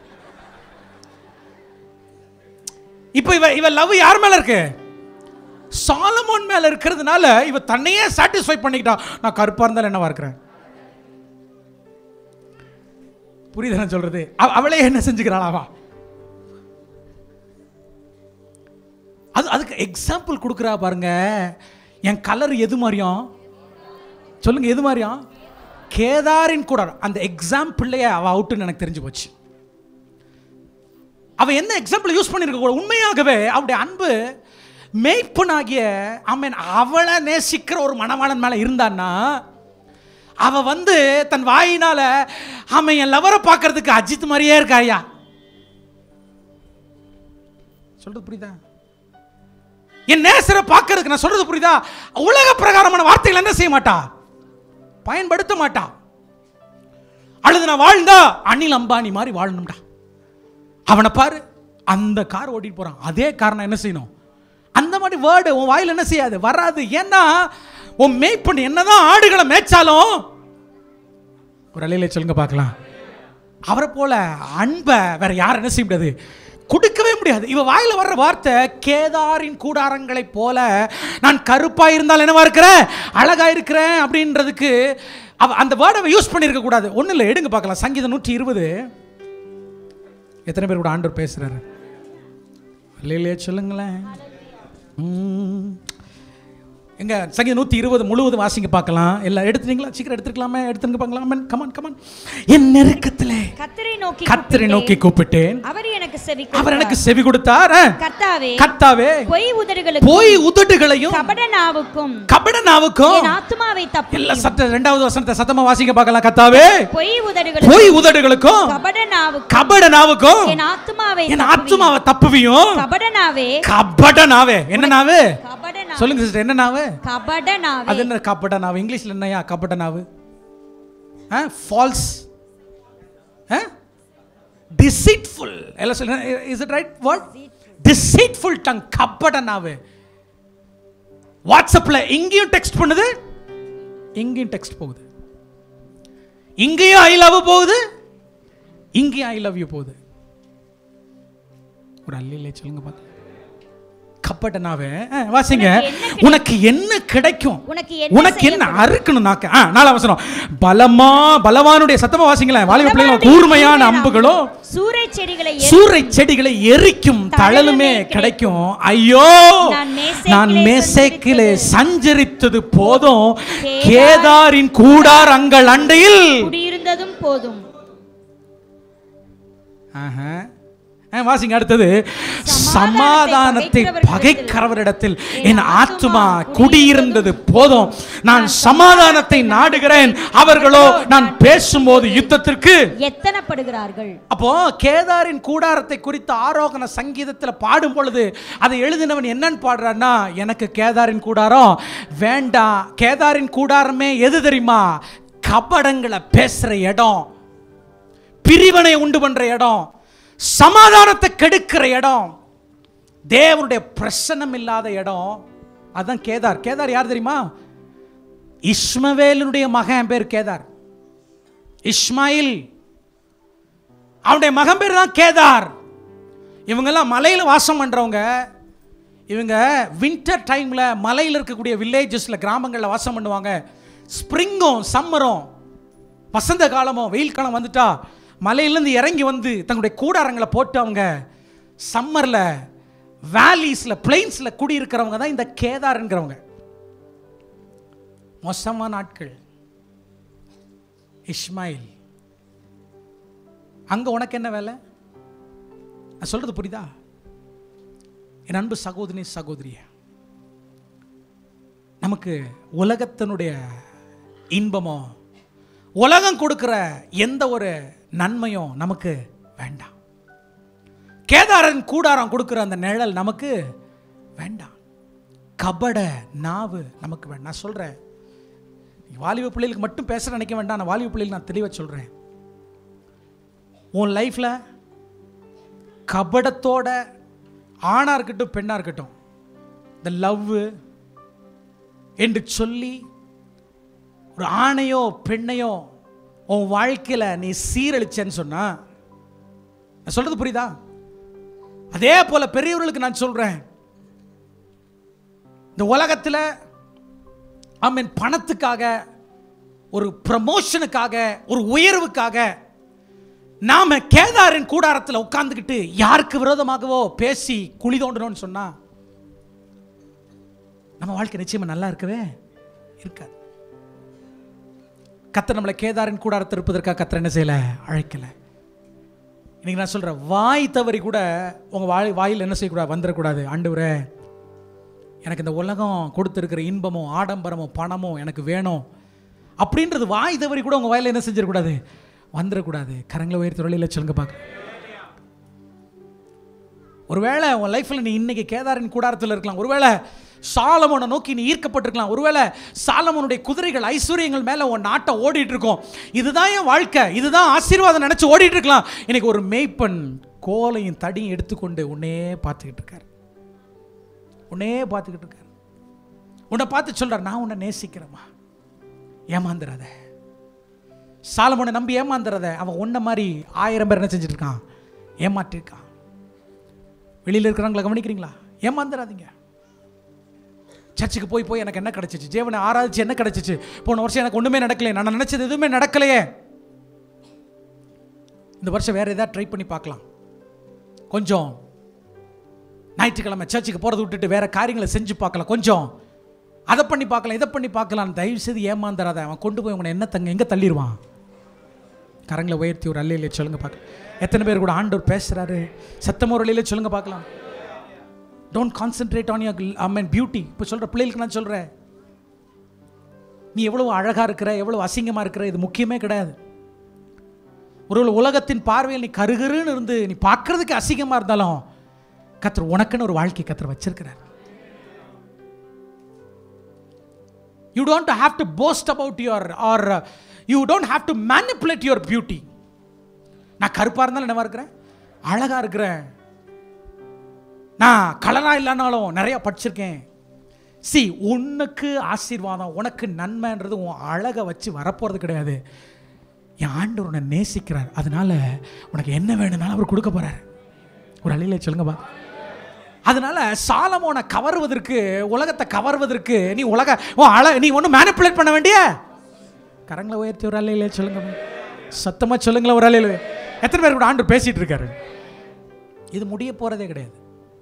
இப்போ இவ இவ லவ் யார் மேல இருக்கு சாலமோன் மேல இருக்கிறதுனால இவ தன்னையே சாட்டிஸ்ஃபை பண்ணிக்கிட்டா நான் கருப்பா இருந்தாலும் என்னவா இருக்கிறேன் புரியுது நான் சொல்றது அவ- அவளே என்ன செஞ்சுக்கிறாளாவா அது அதுக்கு எக்ஸாம்பிள் கொடுக்குறா பாருங்க என் கலர் எது மாதிரியும் சொல்லுங்க எது மாதிரியும் கேதாரின் கூட அந்த எக்ஸாம்பிள்லயே அவ அவுட்டுன்னு எனக்கு தெரிஞ்சு போச்சு அவ என்ன எக்ஸாம்பிள் யூஸ் பண்ணிருக்க கூட உண்மையாகவே அவருடைய அன்பு மேய்ப்பனாகிய ஆமென் அவளை நேசிக்கிற ஒரு மணவாளன் மேல இருந்தான்னா அவ வந்து தன் வாயினால அவன் என் லவரை பார்க்கறதுக்கு அஜித் மாதிரியே இருக்கா ஐயா சொல்றது புரியுதா என் நேசரை பார்க்கறதுக்கு நான் சொல்றது புரியுதா உலக பிரகாரமான வார்த்தைகள் என்ன செய்ய மாட்டா பயன்படுத்த மாட்டா அழுது நான் வாழ்ந்தா அனில் அம்பானி மாதிரி வாழணும்டா அவனை பாரு அந்த கார் ஓட்டிட்டு போறான் அதே கார் நான் என்ன செய்யணும் அந்த மாதிரி வேர்டு உன் வாயில் என்ன செய்யாது வராது ஏன்னா உன் மேய்ப்பன் என்னதான் ஆடுகளை மேய்ச்சாலும் ஒரு அலையில சொல்லுங்க பார்க்கலாம் அவரை போல அன்பை வேற யாரும் என்ன செய்ய முடியாது கொடுக்கவே முடியாது இவ வாயில வர்ற வார்த்தை கேதாரின் கூடாரங்களைப் போல நான் கருப்பா இருந்தால் என்னவா இருக்கிறேன் அழகா இருக்கிறேன் அப்படின்றதுக்கு அவ அந்த வேர்டை யூஸ் பண்ணியிருக்க கூடாது ஒன்றும் இல்லை எடுங்க பார்க்கலாம் சங்கீதம் நூற்றி இருபது எத்தனை பேர் கூட ஆண்டவர் பேசுறாரு இல்லையே சொல்லுங்களேன் ம். எங்க சங்கீதம் நூற்றி இருபது முழுவதும் வாசிங்க பார்க்கலாம் எல்லாம் எடுத்துனீங்களா சீக்கிரம் எடுத்துக்கலாமே எடுத்துங்க பார்க்கலாம் கமான் கமான் என் நெருக்கத்திலே கத்தரை நோக்கி கத்தரை நோக்கி கூப்பிட்டேன் அவர் எனக்கு செவி அவர் எனக்கு செவி கொடுத்தார் ஆ. கர்த்தாவே கர்த்தாவே பொய் உதடுகளுக்கும் போய் உதட்டுகளையும் கபட நாவுக்கும் கபட நாவுக்கும் என் ஆத்துமாவை தப்பி இல்ல சத்த ரெண்டாவது வசனத்தை சத்தமா வாசிக்க பார்க்கலாம் கத்தாவே பொய் உதடுகளுக்கும் போய் உதடுகளுக்கும் கபட நாவுக்கும் கபட நாவுக்கும் என் ஆத்துமாவை என் தப்புவி. ஆத்துமாவை தப்புவியும் கபட நாவே கபட நாவே என்ன நாவு கபட நா- சொல்லுங்க சிஸ்டர் என்ன நாவு கபட நாவே அது என்ன கபட நாவு இங்கிலீஷ்ல என்னையா கபட நாவு ஃபால்ஸ் டிசீட்ஃபுல் எல்லாம் சொல்லுங்க is it right word deceitful tongue கபட நாவு வாட்ஸ்அப்ல இங்கேயும் டெக்ஸ்ட் பண்ணுது இங்கேயும் டெக்ஸ்ட் போகுது இங்கேயும் ஐ லவ் போகுது இங்கேயும் ஐ லவ் யூ போகுது ஒரு அல்லிலே சொல்லுங்க பார்த்து கப்பட்ட நாவே ஆ, வாசிங்க உனக்கு என்ன கிடைக்கும் உனக்கு என்ன உனக்கு என்ன அறுக்கணும் நாக்க ஆ நாலு அவசரம் பலமா பலவானுடைய சத்தமா வாசிங்களேன் வாலிப பிள்ளைங்க கூர்மையான அம்புகளும் சூறை செடிகளை எரி- சூறை செடிகளை எரிக்கும் தழலுமே கிடைக்கும் ஐயோ நான் மேசேக்கிலே நான் மேசேக்கிலே சஞ்சரித்தது போதும் கேதாரின் கூடாரங்கள் அண்டையில் குடியிருந்ததும் போதும் ஆஹா. ஆ, அஹ் வாசிங்க அடுத்தது சமாதானத்தை பகைக்கிறவரிடத்தில் என் ஆத்துமா குடியிருந்தது போதும் நான் சமாதானத்தை நாடுகிறேன் அவர்களோ நான் பேசும்போது யுத்தத்திற்கு எத்தனப்படுகிறார்கள் அப்போ கேதாரின் கூடாரத்தை குறித்து ஆரோகண சங்கீதத்தில் பாடும் பொழுது அதை எழுதினவன் என்னன்னு பாடுறான்னா எனக்கு கேதாரின் கூடாரம் வேண்டாம் கேதாரின் கூடாரமே எது தெரியுமா கபடங்களை பேசுற இடம் பிரிவினை உண்டு பண்ற இடம் சமாதானத்தை கெடுக்கிற இடம் தேவனுடைய பிரசன்னம் இல்லாத இடம் அதான் கேதார் கேதார் யார் தெரியுமா இஸ்மவேலுடைய மகன் பேர் கேதார் இஸ்மாயில் அவனுடைய மகன் பேர் தான் கேதார் இவங்கெல்லாம் மலையில் வாசம் பண்ணுறவங்க இவங்க வின்டர் டைமில் மலையில் இருக்கக்கூடிய வில்லேஜஸில் கிராமங்களில் வாசம் பண்ணுவாங்க ஸ்ப்ரிங்கும் சம்மரும் வசந்த காலமும் வெயில் காலம் வந்துட்டா மலையிலேருந்து இறங்கி வந்து தங்களுடைய கூடாரங்களை போட்டு அவங்க சம்மரில் வேலிஸில் பிளெயின்ஸில் குடியிருக்கிறவங்க தான் இந்த கேதார்ங்கிறவங்க மோசமான நாட்கள் இஸ்மாயில் அங்க உனக்கு என்ன வேலை நான் சொல்றது புரியுதா என் அன்பு சகோதரி சகோதரிய நமக்கு உலகத்தினுடைய இன்பமோ உலகம் கொடுக்கிற எந்த ஒரு நன்மையும் நமக்கு வேண்டாம் கேதாரன் கூடாரம் கொடுக்கிற அந்த நிழல் நமக்கு வேண்டாம் கபட நாவு நமக்கு வேண்டாம் நான் சொல்றேன் நீ வாலிப பிள்ளைகளுக்கு மட்டும் பேச நினைக்க வேண்டாம் நான் வாலிப பிள்ளைகளுக்கு நான் தெளிவாக சொல்றேன் உன் லைஃப்பில் கபடத்தோட ஆணாக இருக்கட்டும் பெண்ணாக இருக்கட்டும் இந்த லவ் என்று சொல்லி ஒரு ஆணையோ பெண்ணையோ உன் வாழ்க்கையில் நீ சீரழிச்சேன்னு சொன்னா நான் சொல்றது புரியுதா அதே போல பெரியவர்களுக்கு நான் சொல்றேன் இந்த உலகத்தில் ஆமீன் பணத்துக்காக ஒரு ப்ரமோஷனுக்காக ஒரு உயர்வுக்காக நாம கேதாரின் கூடாரத்தில் உட்கார்ந்துக்கிட்டு யாருக்கு விரோதமாகவோ பேசி குழி தோண்டணும்னு சொன்னா நம்ம வாழ்க்கை நிச்சயமா நல்லா இருக்கவே இருக்காது கத்தர் நம்மளை கேதாரின் கூடாரத்தில் இருப்பதற்காக கத்தர் என்ன செய்யல அழைக்கல இன்னைக்கு நான் சொல்றேன் வாய் தவறி கூட உங்க வாய் வாயில் என்ன செய்யக்கூடாது வந்துடக்கூடாது ஆண்டவரே எனக்கு இந்த உலகம் கொடுத்துருக்கிற இன்பமும் ஆடம்பரமும் பணமும் எனக்கு வேணும் அப்படின்றது வாய் தவறி கூட உங்க வாயில என்ன செஞ்சிடக்கூடாது வந்துடக்கூடாது கரங்களை உயர்த்தி வழியில் சொல்லுங்க பார்க்க ஒருவேளை உன் லைஃப்பில் நீ இன்னைக்கு கேதாரின் கூடாரத்தில் இருக்கலாம் ஒருவேளை சாலமோனை நோக்கி நீ ஈர்க்கப்பட்டிருக்கலாம் ஒருவேளை சாலமோனுடைய குதிரைகள் ஐஸ்வர்யங்கள் மேலே உன் நாட்டை ஓடிட்டு இருக்கும் இதுதான் என் வாழ்க்கை இதுதான் ஆசீர்வாதம் நினச்சி ஓடிட்டு இருக்கலாம் இன்னைக்கு ஒரு மேய்ப்பன் கோலையும் தடியும் எடுத்துக்கொண்டு உன்னே பார்த்துக்கிட்டு இருக்கார் உன்னே பார்த்துக்கிட்டு இருக்கார் உன்னை பார்த்து சொல்றார் நான் உன்னை நேசிக்கிறேம்மா ஏமாந்துடாத சாலமோனை நம்பி ஏமாந்துறத அவன் உன்ன மாதிரி ஆயிரம் பேர் என்ன செஞ்சுட்டு இருக்கான் ஏமாற்றிருக்கான் வெளியில் இருக்கிறவங்கள கவனிக்கிறீங்களா ஏமாந்துடாதீங்க சர்ச்சுக்கு போய் போய் எனக்கு என்ன கிடைச்சிச்சு ஜேவனை ஆராதிச்சு என்ன கிடைச்சிச்சு போன வருஷம் எனக்கு ஒன்றுமே நடக்கலையே நான் நினச்சது எதுவுமே நடக்கலையே இந்த வருஷம் வேற ஏதாவது ட்ரை பண்ணி பார்க்கலாம் கொஞ்சம் ஞாயிற்றுக்கிழமை சர்ச்சுக்கு போகிறத விட்டுட்டு வேற காரியங்களை செஞ்சு பார்க்கலாம் கொஞ்சம் அதை பண்ணி பார்க்கலாம் இதை பண்ணி பார்க்கலாம் தயவு செய்து ஏமாந்துடாத அவன் கொண்டு போய் உங்களை என்ன தங்க எங்கே தள்ளிடுவான் கரங்களை உயர்த்தி ஒரு அல்லையிலே சொல்லுங்க பார்க்கலாம் எத்தனை பேர் கூட ஆண்டவர் பேசுறாரு சத்தம் ஒரு அல்லையிலே சொல்லுங்க பார்க்கலாம் don't concentrate on your I mean beauty இப்போ சொல்கிற பிள்ளைகளுக்கு நான் சொல்கிறேன் நீ எவ்வளவு அழகாக இருக்கிற எவ்வளவு அசிங்கமாக இருக்கிற இது முக்கியமே கிடையாது ஒரு உலகத்தின் பார்வையில் நீ கருகருன்னு இருந்து நீ பார்க்கறதுக்கு அசிங்கமாக இருந்தாலும் கத்தர் உனக்குன்னு ஒரு வாழ்க்கை கத்தர் வச்சிருக்கிறார் you don't have to boast about your or you don't have to manipulate your beauty நான் கருப்பாக இருந்தாலும் என்னவா இருக்கிறேன் அழகாக இருக்கிறேன் நான் கலராக இல்லைனாலும் நிறையா படிச்சிருக்கேன் சி உனக்கு ஆசீர்வாதம் உனக்கு நன்மைன்றது உன் அழகை வச்சு வரப்போகிறது கிடையாது என் ஆண்டவர் உன்னை நேசிக்கிறார் அதனால உனக்கு என்ன வேணும்னாலும் அவர் கொடுக்க போறார் ஒரு அழியில சொல்லுங்கப்பா அதனால சாலமோனை கவருவதற்கு உலகத்தை கவர்வதற்கு நீ உலக ஓ அழ நீ ஒன்றும் மேனிப்புலேட் பண்ண வேண்டிய கரங்களை உயர்த்தி ஒரு அலையில சொல்லுங்க சத்தமாக சொல்லுங்களேன் ஒரு அலையில எத்தனை பேர் கூட ஆண்டு பேசிட்டு இருக்காரு இது முடிய போறதே கிடையாது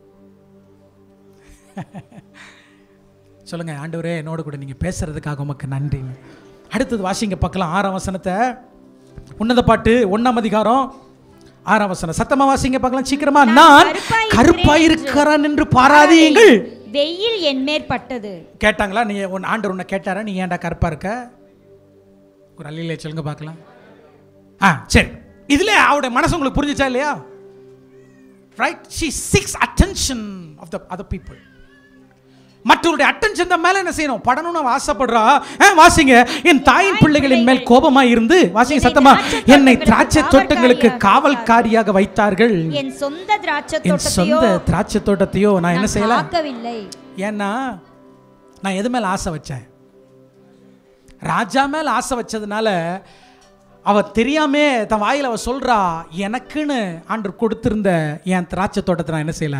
சொல்லுங்க ஆண்டவரே என்னோட கூட நீங்க பேசுறதுக்காக உமக்கு நன்றி அடுத்தது வாசிங்க பார்க்கலாம் ஆறாம் வசனத்தை உன்னத பாட்டு ஒன்றாம் அதிகாரம் ஆறாம் வசனம் சத்தமா வாசிங்க பார்க்கலாம் சீக்கிரமா நான் நான் கருப்பாயிருக்கிறேன் கருப்பாயிருக்கிறான் என்று பாராதீங்கள் வெயில் என் மேற்பட்டது கேட்டாங்களா நீ உன் ஆண்டவர் உன்னை கேட்டாரா நீ ஏன்டா கருப்பா இருக்க ஒரு அல்லிலே சொல்லுங்க பார்க்கலாம் ஆ சரி இதுல அவருடைய மனசு உங்களுக்கு புரிஞ்சுச்சா இல்லையா right she seeks attention of the other people மற்றவருடைய அட்டென்ஷன் தான் மேல என்ன செய்யணும் படணும்னு அவ ஆசைப்படுறா ஆ, வாசிங்க என் தாயின் பிள்ளைகளின் மேல் கோபமா இருந்து வாசிங்க சத்தமா என்னை திராட்சை தோட்டங்களுக்கு காவல்காரியாக வைத்தார்கள் என் சொந்த திராட்சை என் தோட்டத்தையோ சொந்த திராட்சை தோட்டத்தையோ நான் என்ன நான் செய்யல காக்கவில்லை ஏன்னா நான் எது மேல ஆசை வச்சேன் ராஜா மேல ஆசை வச்சதுனால அவ தெரியாமே தன் வாயில அவ சொல்றா எனக்குன்னு ஆண்டு கொடுத்திருந்த என் திராட்சை தோட்டத்தை நான் என்ன செய்யல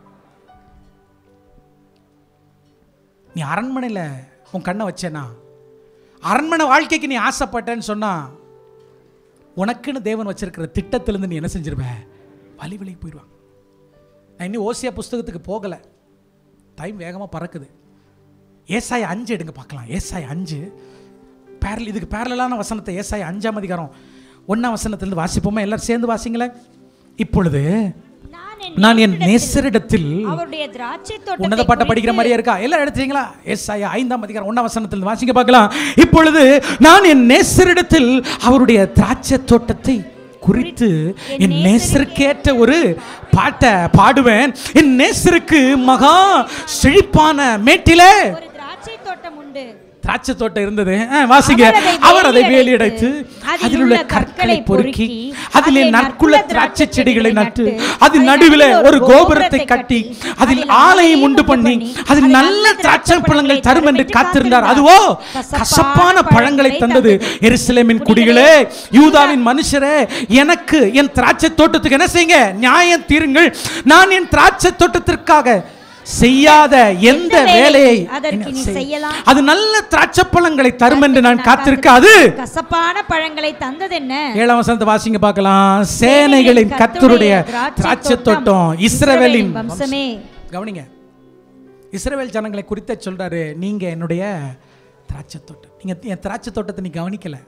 நீ அரண்மனையில் உன் கண்ணை வச்சேனா அரண்மனை வாழ்க்கைக்கு நீ ஆசைப்பட்டேன்னு சொன்னா உனக்குன்னு தேவன் வச்சிருக்கிற திட்டத்திலிருந்து நீ என்ன செஞ்சிருவ வழி விலகி போயிடுவான் நான் இன்னும் ஓசியா புஸ்தகத்துக்கு போகலை டைம் வேகமாக பறக்குது ஏசாய் அஞ்சு எடுங்க பார்க்கலாம் ஏசாய் அஞ்சு பேரல் இதுக்கு பேரலான வசனத்தை ஏசாய் அஞ்சாம் அதிகாரம் ஒன்றாம் வசனத்திலிருந்து வாசிப்போமா எல்லாரும் சேர்ந்து வாசிங்களேன் இப்பொழுது நான் என் நான் என் நேசரிடத்தில் அவருடைய திராட்சை உன்னத தோட்டத்தை பாட்டை படிக்கிற மாதிரியே இருக்கா எல்லாம் எடுத்தீங்களா எஸ் ஐயா ஐந்தாம் அதிகாரம் ஒன்றாம் வசனத்தில் வாசிக்க பார்க்கலாம் இப்பொழுது நான் என் நேசரிடத்தில் அவருடைய திராட்சை தோட்டத்தை குறித்து என் நேசருக்கேற்ற ஒரு பாட்டை பாடுவேன் என் நேசருக்கு மகா செழிப்பான மேட்டிலே ஒரு திராட்சை தோட்டம் உண்டு திராட்சை தோட்டம் இருந்தது ஆ, வாசிங்க அவர் அதை அவர் அதை வேலி வேலியடைத்து அதில் உள்ள கற்களை பொறுக்கி அதிலே நற்குல திராட்சை செடிகளை நட்டு அதில் நடுவிலே ஒரு கோபுரத்தை கட்டி அதில் ஆலயம் உண்டு பண்ணி அதில் நல்ல திராட்சை பழங்கள் தரும் என்று காத்திருந்தார் அதுவோ கசப்பான பழங்களை தந்தது எருசலேமின் குடிகளே யூதாவின் மனுஷரே எனக்கு என் திராட்சை தோட்டத்துக்கு என்ன செய்யுங்க நியாயம் தீருங்கள் நான் என் திராட்சை தோட்டத்திற்காக செய்யாத எந்த வேலையை அதற்கு நீ செய்- செய்யலாம் அது நல்ல திராட்சை பழங்களை தரும் என்று நான் காத்திருக்க அது கசப்பான பழங்களை தந்ததென்ன ஏழாம் வசனத்தை வாசிங்க பார்க்கலாம் சேனைகளின் கர்த்தருடைய திராட்சை தோட்டம் இஸ்ரவேலின் வம்சமே கவனிங்க இஸ்ரவேல் ஜனங்களை குறித்த சொல்றாரு நீங்க என்னுடைய திராட்சை தோட்டம் நீங்க என் திராட்சை தோட்டத்தை நீ கவனிக்கல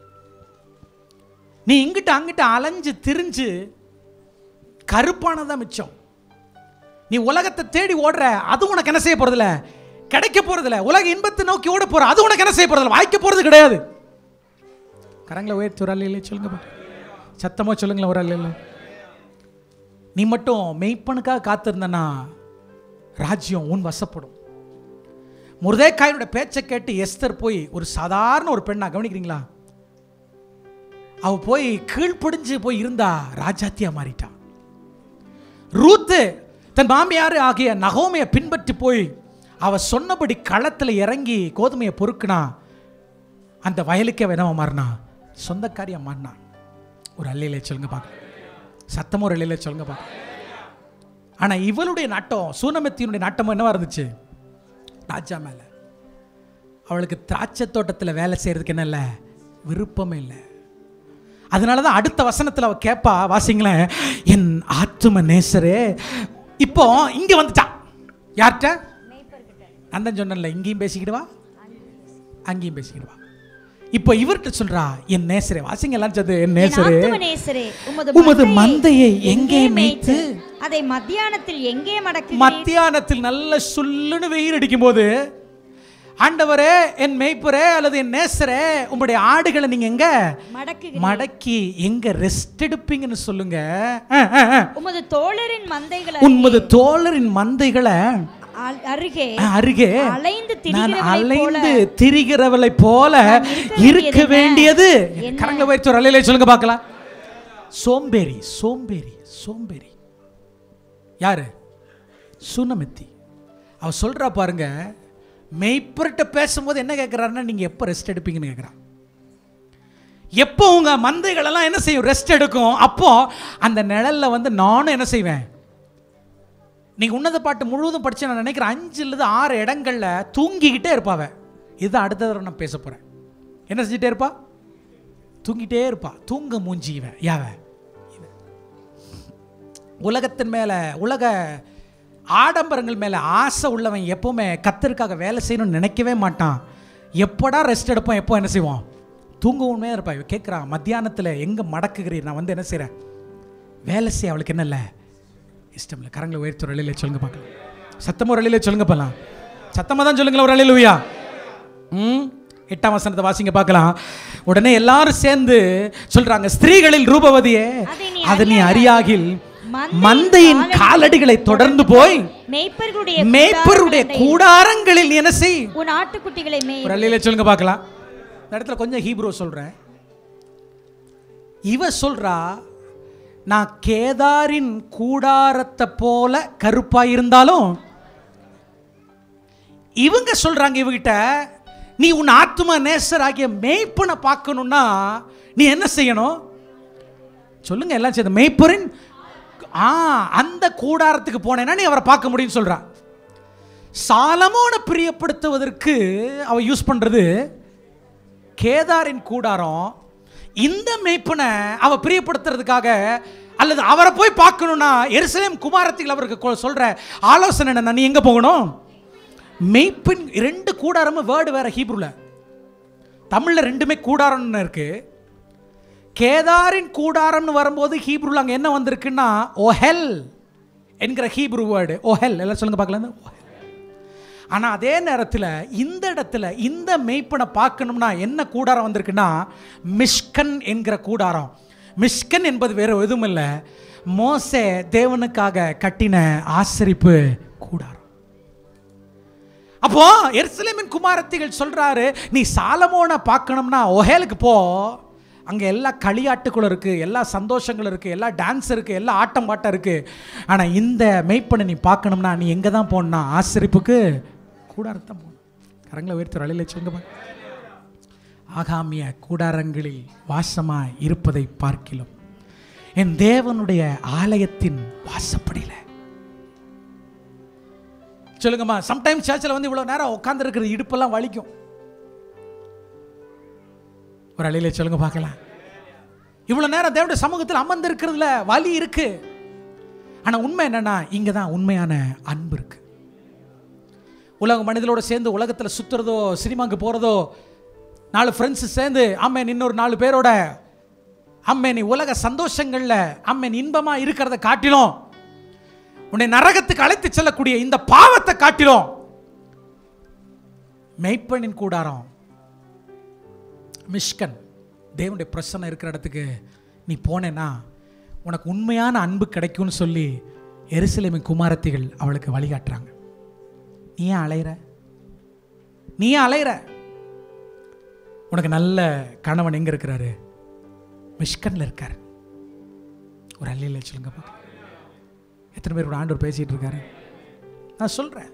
நீ இங்கிட்ட அங்கிட்ட அலைஞ்சு திரிஞ்சு கருப்பானதான் மிச்சம் நீ உலகத்தை தேடி ஓடுற அது உனக்கு என்ன செய்ய போறதில்ல கிடைக்க போறதில்ல உலக இன்பத்தை நோக்கி ஓட போற அது உனக்கு என்ன செய்ய போறதில்ல வாய்க்க போறது கிடையாது கரங்களை உயர்த்தி ஒரு அல்ல சொல்லுங்க பாப்போம். சத்தமா சொல்லுங்களேன் ஒரு அல்ல நீ மட்டும் மெய்ப்பனுக்காக காத்திருந்தனா ராஜ்யம் உன் வசப்படும் முருதேக்காயனோட பேச்சை கேட்டு எஸ்தர் போய் ஒரு சாதாரண ஒரு பெண்ணா கவனிக்கிறீங்களா அவ போய் கீழ்ப்படிஞ்சு போய் இருந்தா ராஜாத்தியா மாறிட்டா ரூத்து தன் மாமியார் ஆகிய நகோமையை பின்பற்றி போய் அவ சொன்னபடி களத்தில் இறங்கி கோதுமையை பொறுக்குனா அந்த வயலுக்கே வேணாம மாறினா சொந்தக்காரியா மாறினா ஒரு அல்லையில சொல்லுங்க பார்க்க சத்தமும் ஒரு அல்லையில சொல்லுங்க பார்க்க ஆனா இவளுடைய நாட்டம் சூனமத்தியினுடைய நாட்டமும் என்னவா இருந்துச்சு ராஜா மேல அவளுக்கு திராட்சை தோட்டத்தில் வேலை செய்யறதுக்கு என்ன இல்லை விருப்பமே இல்லை அதனால தான் அடுத்த வசனத்தில் அவ கேட்பா வாசிங்களேன் என் ஆத்தும நேசரே இப்போ இங்க வந்துட்டா யார்கிட்ட நான் தான் சொன்னேன்ல இங்கேயும் பேசிக்கிடுவா அங்கேயும் பேசிக்கிடுவா இப்போ இவர்கிட்ட சொல்றா என் நேசரே வாசிங்க எல்லாம் சேர்ந்து என் என் நேசரே ஆத்தும நேசரே உமது உமது மந்தையை எங்கே மேய்த்து அதை மத்தியானத்தில் எங்கே மடக்கு மத்தியானத்தில் நல்ல சுல்லுன்னு வெயில் அடிக்கும் போது ஆண்டவரே என் மேய்ப்பரே அல்லது என் நேசரே உங்களுடைய ஆடுகளை நீங்க எங்க மடக்கு மடக்கி எங்க ரெஸ்ட் எடுப்பீங்கன்னு சொல்லுங்க அஹ், அஹ், அஹ். உமது தோழரின் மந்தைகள் உன்மது தோழரின் மந்தைகளை அ- அருகே அஹ், அருகே அலைந்து நான் திரிகிறவளைப் போல அலைந்து திரிகிறவளை போல இருக்க வேண்டியது கரங்களை வயிற்று ஒரு அலையில சொல்லுங்க பார்க்கலாம் சோம்பேறி சோம்பேறி சோம்பேறி யாரு சுனமித்தி அவ சொல்றா பாருங்க மெய்ப்பர்கிட்ட பேசும்போது என்ன கேட்குறாருன்னா நீங்க எப்போ ரெஸ்ட் எடுப்பீங்கன்னு கேட்குறான் எப்போ உங்க மந்தைகள் எல்லாம் என்ன செய்யும் ரெஸ்ட் எடுக்கும் அப்போ அந்த நிழல்ல வந்து நானும் என்ன செய்வேன் நீங்க உன்னத பாட்டு முழுவதும் படிச்சு நான் நினைக்கிறேன் அஞ்சுலேருந்து ஆறு இடங்கள்ல தூங்கிக்கிட்டே இருப்பாவ இதுதான் அடுத்த தடவை நான் பேச போறேன் என்ன செஞ்சுட்டே இருப்பா தூங்கிட்டே இருப்பா தூங்க மூஞ்சி இவன் யாவ இவன். உலகத்தின் மேல உலக ஆடம்பரங்கள் மேல ஆசை உள்ளவன் எப்பவுமே கத்தருக்காக வேலை செய்யணும்னு நினைக்கவே மாட்டான் எப்படா ரெஸ்ட் எடுப்போம் எப்போ என்ன செய்வோம் தூங்கவுமே இருப்பா இவன் கேட்குறான் மத்தியானத்தில் எங்கே மடக்குகிறீர் நான் வந்து என்ன செய்கிறேன் வேலை செய்ய அவளுக்கு என்ன இல்லை இஷ்டம் இல்லை கரங்களை உயர்த்தி ஒரு அழியில சொல்லுங்க பார்க்கலாம் சத்தமாக ஒரு அழியில சொல்லுங்க பார்க்கலாம் சத்தமாக தான் சொல்லுங்களேன் ஒரு அழிலுவியா ம் எட்டாம் வசனத்தை வாசிங்க பார்க்கலாம் உடனே எல்லாரும் சேர்ந்து சொல்றாங்க ஸ்திரீகளில் ரூபவதியே அதை நீ அதை நீ அறியாகில் மந்தையின் மந்தையின் காலடிகளை தொடர்ந்து போய் மேய்ப்பர்களுடைய மேய்ப்பருடைய கூடாரங்களில் நீ என்ன செய் உன் ஆட்டுக்குட்டிகளை மேய் ஒரு அள்ளியில சொல்லுங்க பார்க்கலாம் இந்த இடத்துல கொஞ்சம் ஹீப்ரோ சொல்றேன் இவ சொல்றா நான் கேதாரின் கூடாரத்தை போல கருப்பா இருந்தாலும் இவங்க சொல்றாங்க இவகிட்ட நீ உன் ஆத்ம நேசர் ஆகிய மேய்ப்பனை பார்க்கணும்னா நீ என்ன செய்யணும் சொல்லுங்க எல்லாம் சேர்ந்து மேய்ப்பரின் ஆ அந்த கூடாரத்துக்கு போனேன்னா நீ அவரை பார்க்க முடியும்னு சொல்றா சாலமோனை பிரியப்படுத்துவதற்கு அவ யூஸ் பண்றது கேதாரின் கூடாரம் இந்த மேய்ப்பனை அவ பிரியப்படுத்துறதுக்காக அல்லது அவரை போய் பார்க்கணும்னா எருசலேம் குமாரத்தில் அவருக்கு கொ- சொல்ற ஆலோசனை என்ன நீ எங்க போகணும் மெய்ப்பின் ரெண்டு கூடாரமும் வேர்டு வேற ஹீப்ருல தமிழ்ல ரெண்டுமே கூடாரம்னு இருக்கு கேதாரின் கூடாரம்னு வரும்போது ஹீப்ருல அங்க என்ன வந்திருக்குன்னா ஓஹெல் என்கிற ஹீப்ரு வேர்டு ஓஹெல் எல்லாம் சொல்லுங்க பார்க்கலாம் ஓஹெல் ஆனா அதே நேரத்தில் இந்த இடத்துல இந்த மெய்ப்பனை பார்க்கணும்னா என்ன கூடாரம் வந்திருக்குன்னா மிஷ்கன் என்கிற கூடாரம் மிஷ்கன் என்பது வேற எதுவும் இல்லை மோசே தேவனுக்காக கட்டின ஆசரிப்பு கூடாரம் அப்போ எருசலேமின் குமாரத்திகள் சொல்றாரு நீ சாலமோனை பார்க்கணும்னா ஒஹேலுக்கு போ அங்கே எல்லா களியாட்டுகளும் இருக்குது எல்லா சந்தோஷங்களும் இருக்குது எல்லா டான்ஸ் இருக்குது எல்லா ஆட்டம் பாட்டம் இருக்குது ஆனால் இந்த மெய்ப்பனை நீ பார்க்கணும்னா நீ எங்கே தான் போகணும்னா ஆசரிப்புக்கு கூடாரத்தான் போகணும் கரங்களை உயர்த்து அழில சொல்லுங்க பாரு. ஆகாமிய கூடாரங்களில் வாசமாய் இருப்பதை பார்க்கிலும் என் தேவனுடைய ஆலயத்தின் வாசப்படியில் சொல்லுங்கம்மா சம்டைம்ஸ் சர்ச்சில் வந்து இவ்வளோ நேரம் உட்காந்துருக்கிற இடுப்பெல்லாம் வலிக்கும் ஒரு அழியில சொல்லுங்க பார்க்கலாம் இவ்வளோ நேரம் தேவனுடைய சமூகத்தில் அமர்ந்திருக்கிறதுல வலி இருக்கு ஆனால் உண்மை என்னன்னா இங்கே தான் உண்மையான அன்பு இருக்கு உலக மனிதர்களோட சேர்ந்து உலகத்தில் சுற்றுறதோ சினிமாக்கு போகிறதோ நாலு ஃப்ரெண்ட்ஸ் சேர்ந்து அம்மன் இன்னொரு நாலு பேரோட அம்மன் நீ உலக சந்தோஷங்களில் அம்மன் இன்பமாக இருக்கிறத காட்டிலும் உன்னை நரகத்துக்கு அழைத்து செல்லக்கூடிய இந்த பாவத்தை காட்டிலும் மெய்ப்பனின் கூடாரம் மிஷ்கன் தேவனுடைய பிரசன்னம் இருக்கிற இடத்துக்கு நீ போனேன்னா உனக்கு உண்மையான அன்பு கிடைக்கும்னு சொல்லி எருசலேமின் குமாரத்திகள் அவளுக்கு வழிகாட்டுறாங்க நீ ஏன் அலையிற நீ ஏன் அலையிற உனக்கு நல்ல கணவன் எங்க இருக்கிறாரு மிஷ்கன்ல இருக்காரு ஒரு அல்லையில சொல்லுங்க பார்க்கலாம். எத்தனை பேர் கூட ஆண்டவர் பேசிட்டு இருக்காரு நான் சொல்றேன்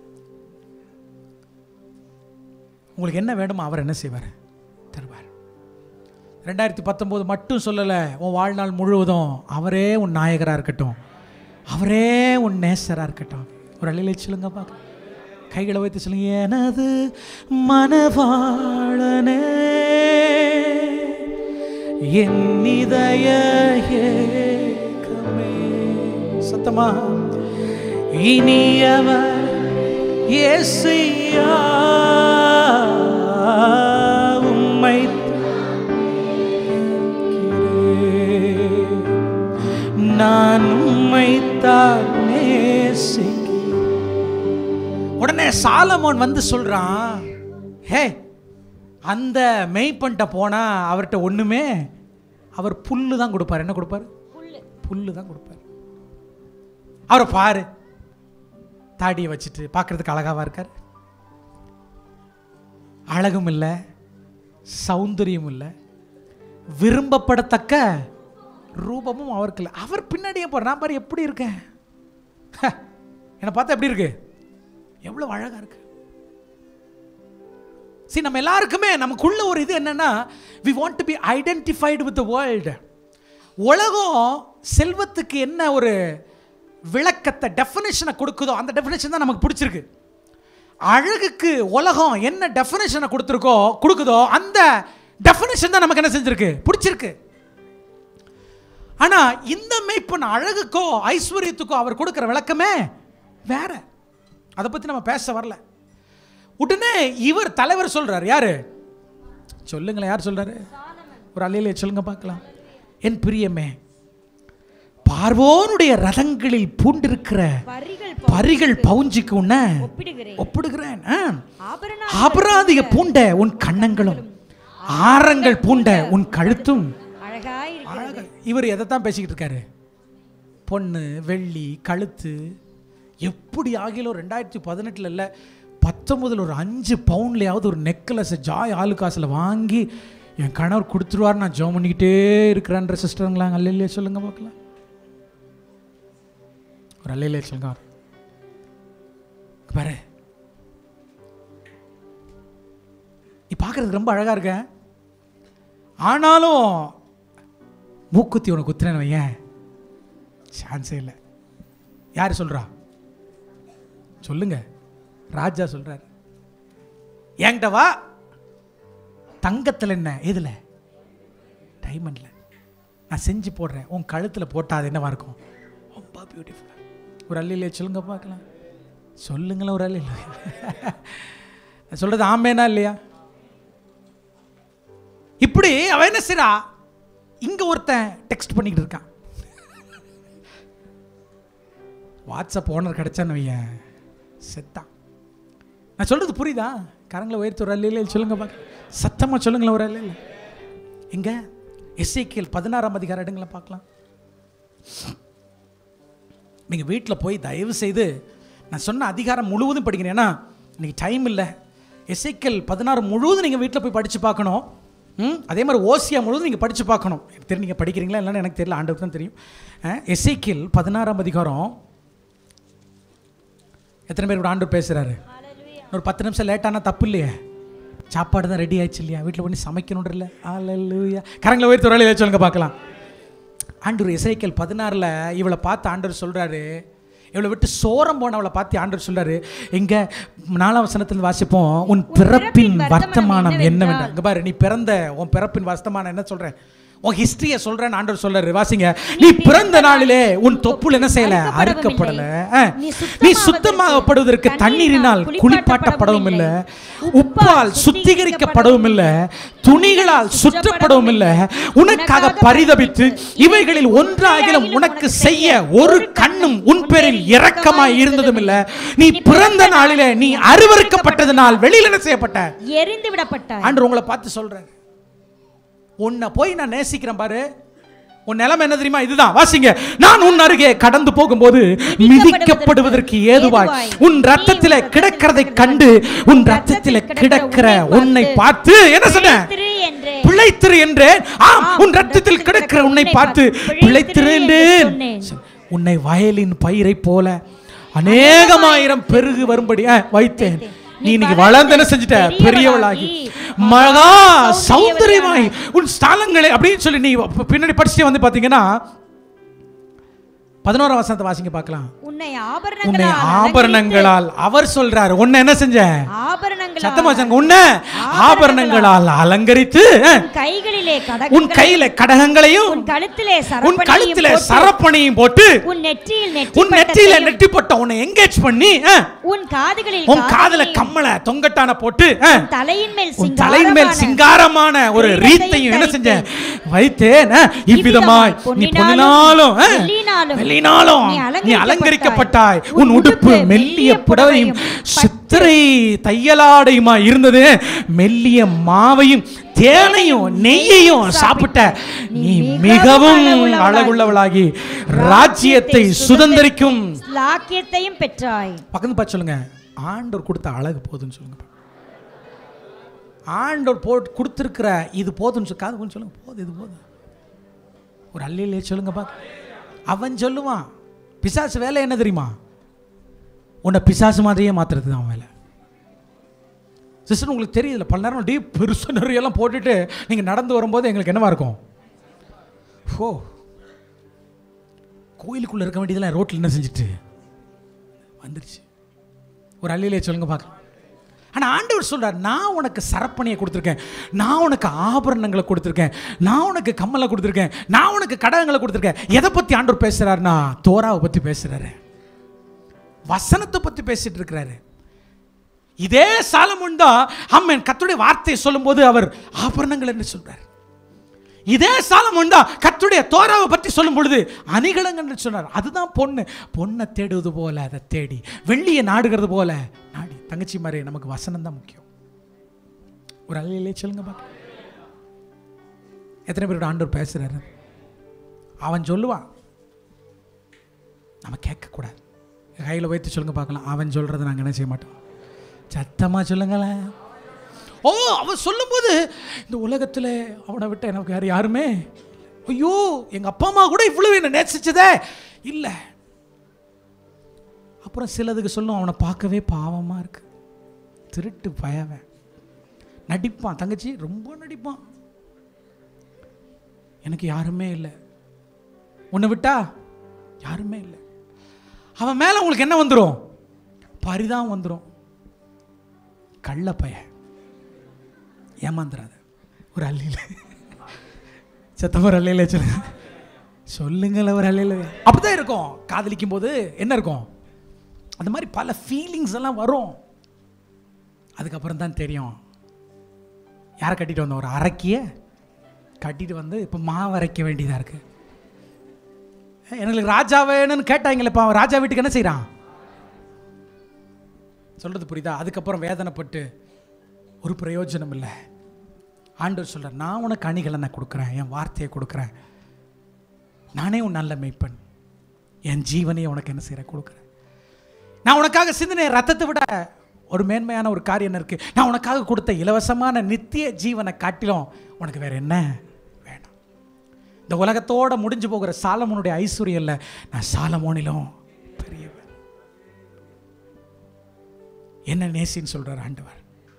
உங்களுக்கு என்ன வேணுமோ அவர் என்ன செய்வார் தருவார் ரெண்டாயிரத்தி பத்தொம்போது மட்டும் சொல்லலை உன் வாழ்நாள் முழுவதும் அவரே உன் நாயகராக இருக்கட்டும் அவரே உன் நேசராக இருக்கட்டும் ஒரு அள்ளிலை சொல்லுங்க பார்க்க கைகளை வைத்து சொல்லுங்க எனது மனவாளனே என் இதய ஏக்கமே சத்தமா இனியவர் இயேசுயா உம்மை நான் உம்மைத்தான் நேசிக்கிறேன். உடனே சாலமோன் வந்து சொல்றான் ஹே அந்த மெய்ப்பன்ட்ட போனா அவர்கிட்ட ஒண்ணுமே அவர் புல்லு தான் கொடுப்பார் என்ன கொடுப்பார் புல்லு தான் கொடுப்பார் அவரை பாரு தாடியை வச்சுட்டு பார்க்கறதுக்கு அழகாவா இருக்கார் அழகும் இல்லை சௌந்தரியம் இல்லை விரும்பப்படத்தக்க ரூபமும் அவருக்கு இல்லை அவர் பின்னாடியே போற நான் பாரு எப்படி இருக்கேன் ஹ, என்னை பார்த்தா எப்படி இருக்கு எவ்வளவு அழகா இருக்கு சரி நம்ம எல்லாருக்குமே நமக்குள்ள ஒரு இது என்னன்னா we want to be identified with world உலகம் செல்வத்துக்கு என்ன ஒரு விளக்கத்தை டெஃபினேஷனை கொடுக்குதோ அந்த டெஃபினேஷன் தான் நமக்கு பிடிச்சிருக்கு அழகுக்கு உலகம் என்ன டெஃபினேஷனை கொடுத்துருக்கோ கொடுக்குதோ அந்த டெஃபினேஷன் தான் நமக்கு என்ன செஞ்சிருக்கு பிடிச்சிருக்கு ஆனா இந்த மெய்ப்பன் அழகுக்கோ ஐஸ்வர்யத்துக்கோ அவர் கொடுக்கிற விளக்கமே வேற அதை பத்தி நம்ம பேச வரல உடனே இவர் தலைவர் சொல்றாரு யாரு சொல்லுங்களேன் யார் சொல்றாரு ஒரு அலையிலே சொல்லுங்க பார்க்கலாம் என் பிரியமே பார்வோனுடைய ரதங்களில் பூண்டிருக்கிற பரிகள் பரிகள் பவுஞ்சிக்கு உன்ன ஒப்பிடுகிறேன் ஒப்பிடுகிறேன் ஆ. ஆபரண அபராதிக பூண்ட உன் கன்னங்களும் ஆரங்கள் பூண்ட உன் கழுத்தும் அழகாய் அழகா இவர் எதைத்தான் பேசிக்கிட்டு இருக்காரு பொண்ணு வெள்ளி கழுத்து எப்படி ஆகிலும் ரெண்டாயிரத்தி பதினெட்டில் இல்லை பத்தொன்பதில் ஒரு அஞ்சு பவுண்ட்லையாவது ஒரு நெக்லஸ் ஜாய் ஆளு காசில் வாங்கி என் கணவர் கொடுத்துருவார் நான் ஜோம் பண்ணிக்கிட்டே இருக்கிறேன்ற சிஸ்டருங்களா அல்லையிலே சொல்லுங்க பார்க்கலாம் ஒரு அல்லையிலே சொல்லுங்க பாரு நீ பார்க்கறதுக்கு ரொம்ப அழகா இருக்க ஆனாலும் மூக்குத்தி உனக்கு குத்துறேன்னு வையேன் சான்ஸே இல்லை யார் சொல்றா சொல்லுங்க ராஜா சொல்றாரு என்கிட்ட வா தங்கத்தில் என்ன எதுல டைமண்ட்ல நான் செஞ்சு போடுறேன் உன் கழுத்தில் போட்டால் அது என்னவா இருக்கும் ரொம்ப பியூட்டிஃபுல்லாக ஒரு அல்லையிலே சொல்லுங்க பார்க்கலாம் சொல்லுங்களேன் ஒரு அல்லையில நான் சொல்றது ஆமேனா இல்லையா இப்படி அவன் என்ன செய்றா இங்க ஒருத்தன் டெக்ஸ்ட் பண்ணிக்கிட்டு இருக்கான் வாட்ஸ்அப் ஓனர் கிடைச்சான்னு வையன் செத்தான் நான் சொல்றது புரியுதா கரங்களை உயர்த்தி ஒரு அல்லையில சொல்லுங்க பார்க்க சத்தமா சொல்லுங்களேன் ஒரு அல்லையில எங்க எஸ்ஐக்கியல் பதினாறாம் அதிகாரம் எடுங்கள பார்க்கலாம் நீங்க வீட்டில் போய் தயவு செய்து நான் சொன்ன அதிகாரம் முழுவதும் படிக்கணும் ஏன்னா இன்னைக்கு டைம் இல்லை எஸ்ஐக்கல் பதினாறு முழுவதும் நீங்கள் வீட்டில் போய் படித்து பார்க்கணும் ம் அதே மாதிரி ஓசியா முழுவதும் நீங்கள் படித்து பார்க்கணும் எனக்கு தெரியும் நீங்கள் படிக்கிறீங்களா இல்லைன்னு எனக்கு தெரியல ஆண்டவருக்கு தான் தெரியும் எஸ்ஐக்கில் பதினாறாம் அதிகாரம் எத்தனை பேர் கூட ஆண்டவர் பேசுகிறாரு ஒரு பத்து நிமிஷம் லேட்டானா தப்பு இல்லையே சாப்பாடு தான் ரெடி ஆயிடுச்சு இல்லையா வீட்டில் பண்ணி சமைக்கணும் இல்லை ஆலூயா கரங்களை உயர்த்து ஒரு வேலையை சொல்லுங்க பார்க்கலாம் ஆண்டவர் இசைக்கல் பதினாறில் இவளை பார்த்து ஆண்டவர் சொல்கிறாரு இவளை விட்டு சோரம் போனவளை பார்த்து ஆண்டவர் சொல்றாரு எங்க நாலாம் வசனத்தில் வாசிப்போம் உன் பிறப்பின் வர்த்தமானம் என்னவென்றால் இங்க பாரு நீ பிறந்த உன் பிறப்பின் வர்த்தமானம் என்ன சொல்றேன் உன் ஹிஸ்டரியை சொல்றேன்னு ஆண்டவர் சொல்றாரு வாசிங்க நீ பிறந்த நாளிலே உன் தொப்புள் என்ன செய்யல அறுக்கப்படல ஆ. நீ சுத்தமாகப்படுவதற்கு தண்ணீரினால் குளிப்பாட்டப்படவும் இல்லை உப்பால் சுத்திகரிக்கப்படவும் இல்லை துணிகளால் சுற்றப்படவும் இல்லை உனக்காக பரிதபித்து இவைகளில் ஒன்றாகிலும் உனக்கு செய்ய ஒரு கண்ணும் உன் பேரில் இரக்கமாய் இருந்ததும் இல்லை நீ பிறந்த நாளிலே நீ அருவருக்கப்பட்டதனால் வெளியில் என்ன செய்யப்பட்ட எரிந்து விடப்பட்டாய் ஆண்டு உங்களை பார்த்து சொல்றேன் உன்னை போய் நான் நேசிக்கிறேன் பாரு உன் நிலைமை என்ன தெரியுமா இதுதான் வாசிங்க நான் உன் அருகே கடந்து போகும்போது மிதிக்கப்படுவதற்கு ஏதுவாய் உன் ரத்தத்திலே கிடக்கிறதை கண்டு உன் ரத்தத்திலே கிடக்கிற உன்னை பார்த்து என்ன சொன்ன திரு என்று பிழைத்திரு என்றேன் ஆம் உன் ரத்தத்தில் கிடக்கிற உன்னை பார்த்து பிழைத்திரு என்றேன் உன்னை வயலின் பயிரை போல அநேகமாயிரம் பெருகு வரும்படி ஆ, வைத்தேன் நீ இன்னைக்கு வளர்ந்து என்ன செஞ்சிட்ட பெரியவளாகி மகா சௌந்தரியமாய் உன் ஸ்தலங்களை அப்படின்னு சொல்லி நீ பின்னாடி படிச்சுட்டு வந்து பாத்தீங்கன்னா பதினோராம் வசனத்தை வாசிங்க பார்க்கலாம் உன்னை உன்னை ஆபரணங்களால் ஆபரணங்களால் அவர் சொல்றாரு உன்னை என்ன செஞ்ச ஆபரணங்களால் சத்தமா சொல்லுங்க உன்னை ஆபரணங்களால் அலங்கரித்து உன் கைகளிலே கடக உன் கையில கடகங்களையும் உன் கழுத்திலே உன் சரப்பணியும் கழுத்தில போட்டு, சரப்பணியும் போட்டு உன் நெற்றியில் உன் நெற்றியில நெற்றியில நெட்டி போட்ட உன்னை எங்கேஜ் பண்ணி ஆ, உன் காதுகளில் உன் காதுல காதணியும், கம்மல தொங்கட்டான போட்டு ஆ, உன் தலையின் மேல் உன் தலையின் மேல் சிங்காரமான சிங்காரமான ஒரு கிரீடத்தையும் ரீத்தையும் என்ன செஞ்ச தரித்தேன். வைத்தேன் ஆ, இவ்விதமாய் நீ பொன்னினாலும் ஆ, வெள்ளியினாலும் வெள்ளினாலும் நீ நீ அலங்கரிக்கப்பட்டாய் உன் உடுப்பு மெல்லிய புடவையும் சித்திரை தையலாடையுமா இருந்தது மெல்லிய மாவையும் தேனையும் நெய்யையும் சாப்பிட்ட நீ மிகவும் அழகுள்ளவளாகி ராஜ்யத்தை சுதந்திரிக்கும் லாக்கியத்தையும் பெற்றாய் பக்கத்து பார்த்து சொல்லுங்க ஆண்டவர் கொடுத்த அழகு போதும்னு சொல்லுங்க ஆண்டவர் போட்டு கொடுத்துருக்கிற இது போதும்னு சொல்லி காது கொஞ்சம் சொல்லுங்க போதும் இது போதும் ஒரு அல்லையிலே சொல்லுங்க பா அவன் சொல்லுவான் பிசாசு வேலை என்ன தெரியுமா உன்னை பிசாசு மாதிரியே மாத்துறது தான் அவன் வேலை சிஸ்டர் உங்களுக்கு தெரியுதுல பல நேரம் டீ பெருசு நிறையெல்லாம் போட்டுட்டு நீங்கள் நடந்து வரும்போது எங்களுக்கு என்னவா இருக்கும் ஓ கோயிலுக்குள்ளே இருக்க வேண்டியதெல்லாம் ரோட்டில் என்ன செஞ்சுட்டு வந்துருச்சு ஒரு அல்லையிலே சொல்லுங்க பார்க்கலாம் ஆனால் ஆண்டவர் சொல்றார் நான் உனக்கு சரப்பணியை கொடுத்துருக்கேன் நான் உனக்கு ஆபரணங்களை கொடுத்துருக்கேன் நான் உனக்கு கம்மலை கொடுத்துருக்கேன் நான் உனக்கு கடகங்களை கொடுத்துருக்கேன் எதை பற்றி ஆண்டவர் பேசுகிறாருன்னா தோராவை பற்றி பேசுகிறாரு வசனத்தை பற்றி பேசிட்டு இருக்கிறாரு இதே சாலமோன் தான் அம்மன் கத்துடைய வார்த்தையை சொல்லும்போது அவர் ஆபரணங்கள் என்று சொல்றார் இதே சாலமோன் தான் கர்த்தருடைய தோராவை பற்றி சொல்லும் பொழுது அணிகலங்கன்னு சொன்னார் அதுதான் பொண்ணு பொண்ணை தேடுவது போல அதை தேடி வெள்ளியை நாடுகிறது போல நாடி தங்கச்சி மாதிரி நமக்கு வசனம் தான் முக்கியம் ஒரு அலையிலே சொல்லுங்க பார்க்க எத்தனை பேரோட ஆண்டவர் பேசுறாரு அவன் சொல்லுவான் நம்ம கேட்கக்கூடாது கையில் வைத்து சொல்லுங்க பார்க்கலாம் அவன் சொல்கிறத நாங்கள் என்ன செய்ய மாட்டோம் சத்தமாக சொல்லுங்களேன் ஓ அவன் சொல்லும்போது இந்த உலகத்தில் அவனை விட்டு எனக்கு வேறு யாருமே ஐயோ எங்கள் அப்பா அம்மா கூட இவ்வளவு என்னை நேசிச்சதே இல்லை அப்புறம் சிலதுக்கு சொல்லும் அவனை பார்க்கவே பாவமாக இருக்கு திருட்டு பயவன் நடிப்பான் தங்கச்சி ரொம்ப நடிப்பான் எனக்கு யாருமே இல்லை உன்னை விட்டா யாருமே இல்லை அவன் மேலே உங்களுக்கு என்ன வந்துடும் பரிதான் வந்துடும் கள்ள பய ஏமாந்துடாத ஒரு அல்லியில் சத்தம் ஒரு அல்லையில சொல்லுங்க சொல்லுங்கள ஒரு அல்லையில அப்படிதான் இருக்கும் காதலிக்கும் போது என்ன இருக்கும் அந்த மாதிரி பல ஃபீலிங்ஸ் எல்லாம் வரும் அதுக்கப்புறம் தான் தெரியும் யாரை கட்டிட்டு வந்தோம் ஒரு அரக்கிய கட்டிட்டு வந்து இப்போ மாவு அரைக்க வேண்டியதாக இருக்கு எங்களுக்கு ராஜா வேணும்னு கேட்டாங்களே இப்போ அவன் ராஜா வீட்டுக்கு என்ன செய்கிறான் சொல்றது புரியுதா அதுக்கப்புறம் வேதனைப்பட்டு ஒரு பிரயோஜனம் இல்லை ஆண்டவர் சொல்கிறார் நான் உனக்கு அணிகளை நான் கொடுக்குறேன் என் வார்த்தையை கொடுக்குறேன் நானே உன் நல்ல மெய்ப்பன் என் ஜீவனையை உனக்கு என்ன செய்கிறேன் கொடுக்குறேன் நான் உனக்காக சிந்தின ரத்தத்தை விட ஒரு மேன்மையான ஒரு காரியம் என்ன இருக்கு நான் உனக்காக கொடுத்த இலவசமான நித்திய ஜீவனை காட்டிலும் உனக்கு வேற என்ன வேணும் இந்த உலகத்தோட முடிஞ்சு போகிற சாலமோனுடைய ஐஸ்வர்யம் இல்லை நான் சாலமோனிலும் பெரியவன் என்ன நேசின்னு சொல்றார் ஆண்டவர்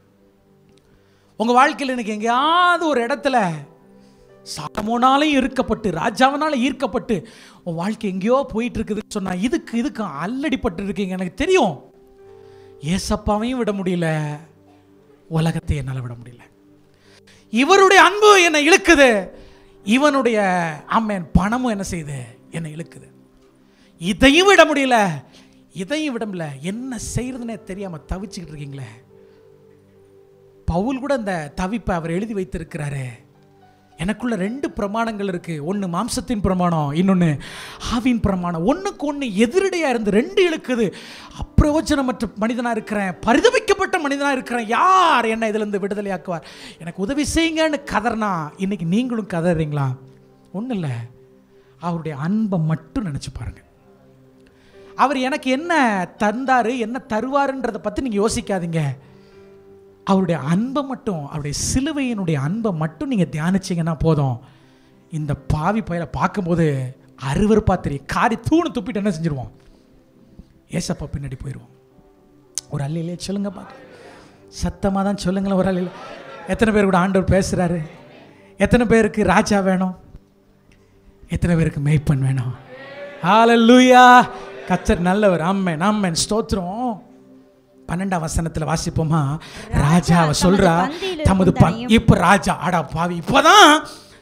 உங்க வாழ்க்கையில் இன்னைக்கு எங்கேயாவது ஒரு இடத்துல சாலமோனாலையும் ஈர்க்கப்பட்டு ராஜாவனால ஈர்க்கப்பட்டு உன் வாழ்க்கை எங்கேயோ போயிட்டு இருக்குதுன்னு சொன்னா இதுக்கு இதுக்கு அல்லடிப்பட்டு இருக்கீங்க எனக்கு தெரியும் ஏசப்பாவையும் விட முடியல உலகத்தை என்னால் விட முடியல இவருடைய அன்பு என்னை இழுக்குது இவனுடைய அம்மன் பணமும் என்ன செய்யுது என்னை இழுக்குது இதையும் விட முடியல இதையும் விட முடியல என்ன செய்யறதுன்னே தெரியாம தவிச்சுக்கிட்டு இருக்கீங்களே பவுல் கூட இந்த தவிப்பை அவர் எழுதி வைத்திருக்கிறாரு எனக்குள்ள ரெண்டு பிரமாணங்கள் இருக்கு ஒன்று மாம்சத்தின் பிரமாணம் இன்னொன்று ஆவின் பிரமாணம் ஒன்றுக்கு ஒன்று எதிரடையாக இருந்து ரெண்டு இழுக்குது அப்பிரயோஜனமற்ற மனிதனாக இருக்கிறேன் பரிதவிக்கப்பட்ட மனிதனாக இருக்கிறேன் யார் என்ன இதிலிருந்து விடுதலையாக்குவார் எனக்கு உதவி செய்யுங்கன்னு கதறினா இன்னைக்கு நீங்களும் கதறீங்களா ஒன்றும் இல்லை அவருடைய அன்பை மட்டும் நினச்சி பாருங்க அவர் எனக்கு என்ன தந்தாரு என்ன தருவாருன்றதை பற்றி நீங்கள் யோசிக்காதீங்க அவருடைய அன்பை மட்டும் அவருடைய சிலுவையினுடைய அன்பை மட்டும் நீங்கள் தியானிச்சீங்கன்னா போதும் இந்த பாவி பயில பார்க்கும்போது அருவருப்பா தெரியும் காரி தூணு துப்பிட்டு என்ன செஞ்சிருவோம் ஏசப்பா பின்னாடி போயிடுவோம் ஒரு அல்லையிலே சொல்லுங்க பார்க்க சத்தமாக தான் சொல்லுங்களேன் ஒரு அல்லையில் எத்தனை பேர் கூட ஆண்டவர் பேசுகிறாரு எத்தனை பேருக்கு ராஜா வேணும் எத்தனை பேருக்கு மெய்ப்பன் வேணும் ஹalleluya கத்தர் நல்லவர் அம்மன் அம்மன் ஸ்தோத்திரம் பன்னெண்டாம் வசனத்துல வாசிப்போமா ராஜா அவ சொல்றா பந்தியில் தமது இருக்கும் ப- இப்ப ராஜா அடா பாவி இப்பதான்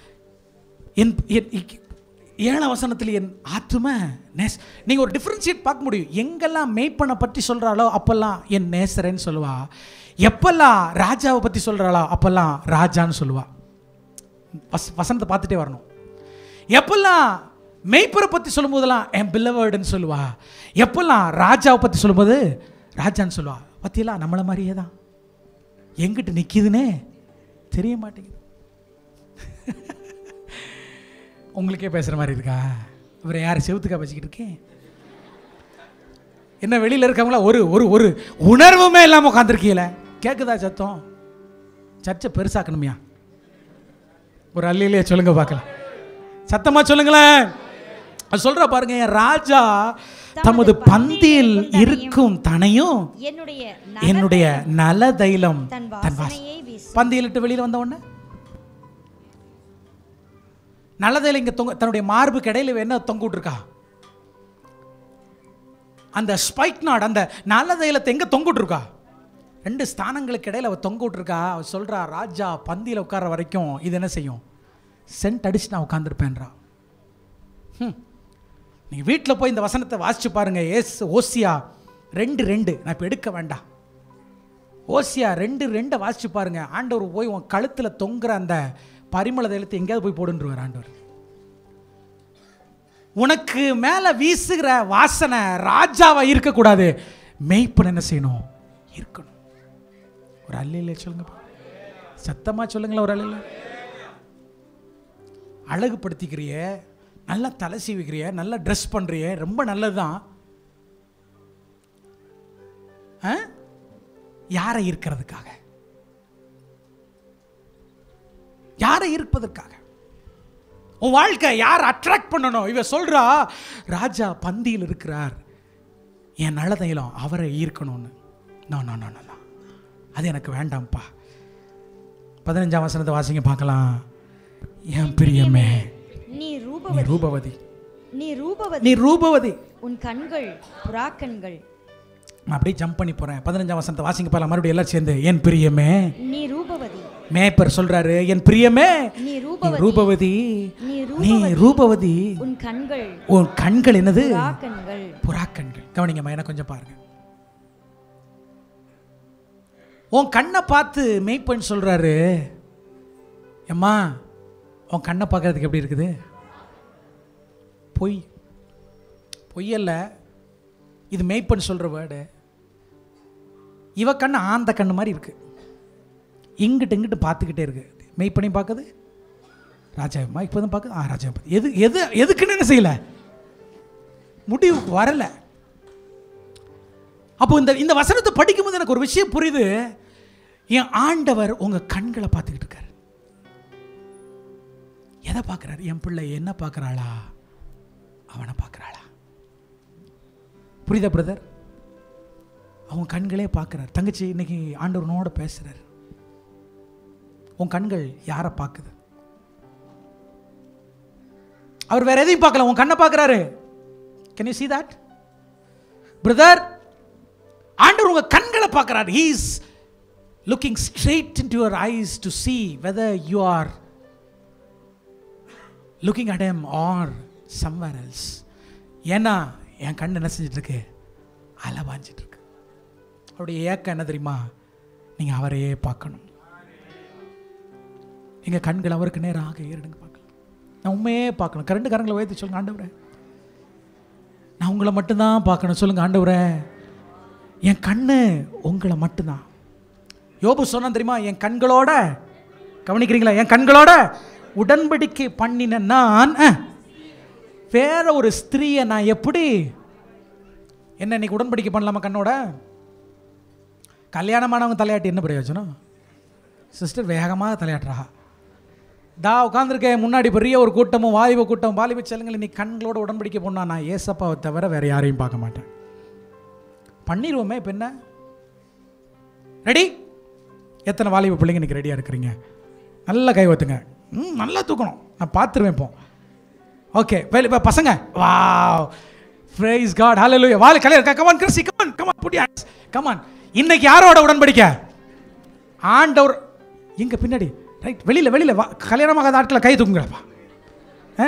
என் என் இக்- ஏழாம் வசனத்தில் என் ஆத்தும நேஸ் நீங்க ஒரு டிஃபரன்ஷியேட் பார்க்க முடியும் எங்கெல்லாம் மெய்ப்பனை பற்றி சொல்றாளோ அப்பெல்லாம் என் நேசரேன்னு சொல்லுவா எப்பெல்லாம் ராஜாவை பற்றி சொல்றாளோ அப்பெல்லாம் ராஜான்னு சொல்லுவா வஸ் வசனத்தை பார்த்துட்டே வரணும் எப்பெல்லாம் மெய்ப்பரை பற்றி சொல்லும்போதெல்லாம் என் பில்லவர்டுன்னு சொல்லுவா எப்பெல்லாம் ராஜாவை பற்றி சொல்லும்போது ராஜான்னு சொல்லுவா பற்றியெல்லாம் நம்மளை மாதிரியே தான் எங்கிட்ட நிற்கிதுன்னே தெரிய மாட்டேங்குது உங்களுக்கே பேசுகிற மாதிரி இருக்கா இவரை யார் செவுத்துக்கா பேசிக்கிட்டு இருக்கேன் என்ன வெளியில் இருக்கவங்களா ஒரு ஒரு ஒரு உணர்வுமே இல்லாமல் உட்காந்துருக்கீங்கள கேட்குதா சத்தம் சர்ச்சை பெருசாக்கணுமியா ஒரு அல்லையிலே சொல்லுங்க பார்க்கலாம் சத்தமா சொல்லுங்களேன் அது சொல்ற பாருங்க என் ராஜா தமது பந்தியில் இருக்கும் தனையும் என்னுடைய என்னுடைய நல தைலம் தன் தன் வாச வாசனையை வீசு பந்தியிலிட்டு வெளியில வந்த உடனே நல்ல தைலம் இங்க தொங்க தன்னுடைய மார்பு கடையில் என்ன தொங்க விட்டுருக்கா அந்த ஸ்பைக் நாட் அந்த நல்ல தைலத்தை எங்க தொங்க விட்டுருக்கா ரெண்டு ஸ்தானங்களுக்கு இடையில அவ தொங்க விட்டுருக்கா அவ சொல்றா ராஜா பந்தியில் உட்கார்ற வரைக்கும் இது என்ன செய்யும் சென்ட் அடிச்சு நான் உட்காந்துருப்பேன்றா ம் நீங்க வீட்டில் போய் இந்த வசனத்தை வாசிச்சு பாருங்க எஸ் ஓசியா ரெண்டு ரெண்டு நான் இப்போ எடுக்க வேண்டாம் ஓசியா ரெண்டு ரெண்டை வாசிச்சு பாருங்க ஆண்டவர் போய் உன் கழுத்தில் தொங்குற அந்த பரிமள தைலத்தை எங்கேயாவது போய் போடுன்றுவார் ஆண்டவர் உனக்கு மேல வீசுகிற வாசனை ராஜாவா இருக்கக்கூடாது மெய்ப்பன் என்ன செய்யணும் இருக்கணும் ஒரு அல்ல சொல்லுங்க சத்தமா சொல்லுங்களேன் ஒரு அல்ல அழகுபடுத்திக்கிறிய நல்லா தலை சீவிக்கிறிய நல்லா ட்ரெஸ் பண்றிய ரொம்ப நல்லதுதான் ஆ? யாரை இருக்கிறதுக்காக யாரை இருப்பதற்காக உன் வாழ்க்கை யார் அட்ராக்ட் பண்ணணும் இவ சொல்றா ராஜா பந்தியில் இருக்கிறார் என் நல்ல தைலம் அவரை ஈர்க்கணும்னு நோ நோ நோ நோ அது எனக்கு வேண்டாம்ப்பா பதினஞ்சாம் வசனத்தை வாசிங்க பார்க்கலாம் என் பிரியமே நீ நீ ரூபவதி ரூபவதி நீ ரூபவதி நீ ரூபவதி உன் கண்கள் புறாக்கண்கள் நான் அப்படியே ஜம்ப் பண்ணி போறேன் பதினஞ்சாம் வசனத்தை வாசிங்க பார்க்கலாம் மறுபடியும் எல்லாம் சேர்ந்து என் பிரியமே நீ ரூபவதி மேப்பர் சொல்றாரு என் பிரியமே நீ நீ ரூபவதி ரூபவதி நீ நீ ரூபவதி ரூபவதி உன் கண்கள் உன் கண்கள் என்னது புறாக்கண்கள் புறாக்கண்கள் கவனிங்கம்மா எனக்கு கொஞ்சம் பாருங்க உன் கண்ணை பார்த்து மெய்ப்பன் சொல்றாரு எம்மா உன் கண்ணை பார்க்கறதுக்கு எப்படி இருக்குது பொய் பொய்யல்ல இது மெய்ப்பன் சொல்ற வேர்டு இவ கண்ணு ஆந்த கண்ணு மாதிரி இருக்கு இங்கிட்டு இங்கிட்டு பார்த்துக்கிட்டே இருக்கு மெய்ப்பனையும் பார்க்குது ராஜாவம்மா இப்போ தான் பார்க்குது ஆ ராஜா பார்க்குது எது எது எதுக்குன்னு என்ன செய்யலை முடிவுக்கு வரல அப்போ இந்த இந்த வசனத்தை படிக்கும்போது எனக்கு ஒரு விஷயம் புரியுது என் ஆண்டவர் உங்க கண்களை பார்த்துக்கிட்டு இருக்காரு எதை பார்க்குறாரு என் பிள்ளை என்ன பார்க்குறாளா அவனை பார்க்குறாளா புரியுதா பிரதர் அவங்க கண்களே பார்க்குறாரு தங்கச்சி இன்னைக்கு ஆண்டவனோட பேசுறாரு உன் கண்கள் யாரை பார்க்குது அவர் வேற எதையும் பார்க்கல உன் கண்ணை பார்க்குறாரு can you see that brother ஆண்டவர் உங்க கண்களை பார்க்குறாரு he is looking straight into your eyes to see whether you are looking at him or somewhere else ஏன்னா என் கண் என்ன செஞ்சுட்டு இருக்கு அலவாஞ்சிட்டு இருக்கு அவருடைய ஏக்கம் என்ன தெரியுமா நீங்க அவரையே பார்க்கணும் எங்க கண்கள் அவருக்கு நேராக ஏறிடுங்க பார்க்கலாம் நான் உண்மையே பார்க்கணும் கரண்ட் கரங்களை உயர்த்தி சொல்லுங்க ஆண்டவரே நான் உங்களை மட்டும்தான் பார்க்கணும் சொல்லுங்க ஆண்டவரே என் கண்ணு உங்களை மட்டும்தான் யோபு சொன்னா தெரியுமா என் கண்களோட கவனிக்கிறீங்களா என் கண்களோட உடன்படிக்கை பண்ணின நான் அஹ், வேற ஒரு ஸ்திரீயை நான் எப்படி என்ன இன்னைக்கு உடன்படிக்கை பண்ணலாமா கண்ணோட கல்யாணமானவங்க தலையாட்டி என்ன பிரயோஜனம் சிஸ்டர் வேகமாக தலையாட்டுறா தா உட்காந்துருக்கேன் முன்னாடி பெரிய ஒரு கூட்டமும் வாலிப கூட்டம் வாலிப செல்லுங்கள் இன்னைக்கு கண்களோட உடன்படிக்கை போனா நான் ஏசப்பாவை தவிர வேற யாரையும் பார்க்க மாட்டேன் பண்ணிடுவோமே இப்போ என்ன ரெடி எத்தனை வாலிப பிள்ளைங்க இன்னைக்கு ரெடியாக இருக்கிறீங்க நல்லா கை ஊத்துங்க ம் நல்லா தூக்கணும் நான் பார்த்துருவேன் இப்போ ஓகே வெளி இப்போ பசங்க வா praise காட் ஹalleluya வாலி கல்யாணம் கமான் கிறிஸ்டி கமான் கமான் புடி கமான் இன்னைக்கு யாரோட உடன்படிக்கை ஆண்டவர் எங்க பின்னாடி ரைட் வெளியில வெளியில வா கல்யாணமாகாத ஆட்களை கை தூக்குங்கப்பா ஆ?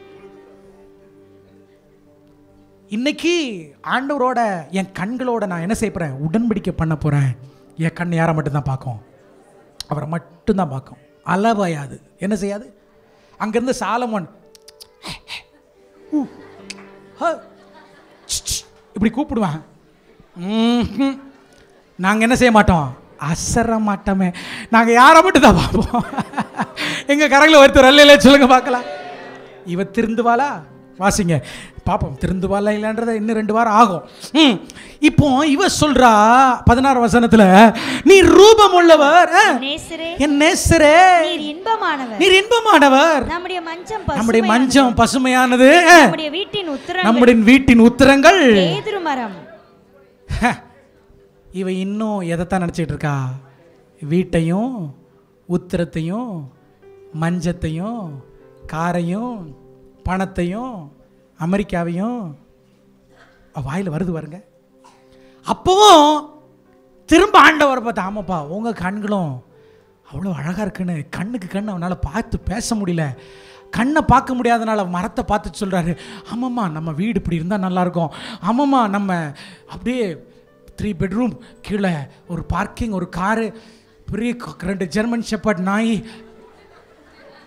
இன்னைக்கு ஆண்டவரோட என் கண்களோட நான் என்ன செய்ய போறேன் உடன்படிக்கை பண்ண போறேன் என் கண் யாரை மட்டும்தான் பார்க்கும் அவரை மட்டும்தான் பார்க்கும் அளவாயாது என்ன செய்யாது அங்கிருந்து சாலமோன் ஊ, ஹ, ச், ச், இப்படி கூப்பிடுவான் ம்ஹும். நாங்க என்ன செய்ய மாட்டோம் அசர மாட்டோமே நாங்க யாரை மட்டும் தான் பார்ப்போம் எங்க கரங்களை ஒருத்தர் அல்ல சொல்லுங்க பார்க்கலாம் இவ திருந்துவாளா வாசிங்க பாப்போம் திருந்துவாளா இல்லைன்றத இன்னும் ரெண்டு வாரம் ஆகும் ம். இப்போ இவ சொல்றா பதினாறு வசனத்துல நீ ரூபம் உள்ளவர் ஆ, நேசரே என் நேசரே நீர் இன்பமானவர் நீர் இன்பமானவர் நம்முடைய மஞ்சம் நம்முடைய பசுமையானது. மஞ்சம் பசுமையானது ஆ, நம்முடைய வீட்டின் உத்தரம் நம்முடைய வீட்டின் உத்தரங்கள் கேதுரு மரம் ஹ, இவ இன்னும் எதைத்தான் நினச்சிட்டு இருக்கா வீட்டையும் உத்திரத்தையும் மஞ்சத்தையும் காரையும் பணத்தையும் அமெரிக்காவையும் அவ வாயில வருது பாருங்க அப்பவும் திரும்ப ஆண்டவர் பார்த்தா ஆமாப்பா உங்க கண்களும் அவ்வளோ அழகா இருக்குன்னு கண்ணுக்கு கண் அவனால் பார்த்து பேச முடியல கண்ணை பார்க்க முடியாதனால மரத்தை பார்த்து சொல்றாரு ஆமாம்மா நம்ம வீடு இப்படி இருந்தால் நல்லா இருக்கும் ஆமாம்மா நம்ம அப்படியே த்ரீ பெட்ரூம் கீழே ஒரு பார்க்கிங் ஒரு காரு பெரிய க- ரெண்டு ஜெர்மன் ஷெப்பர்ட் நாய்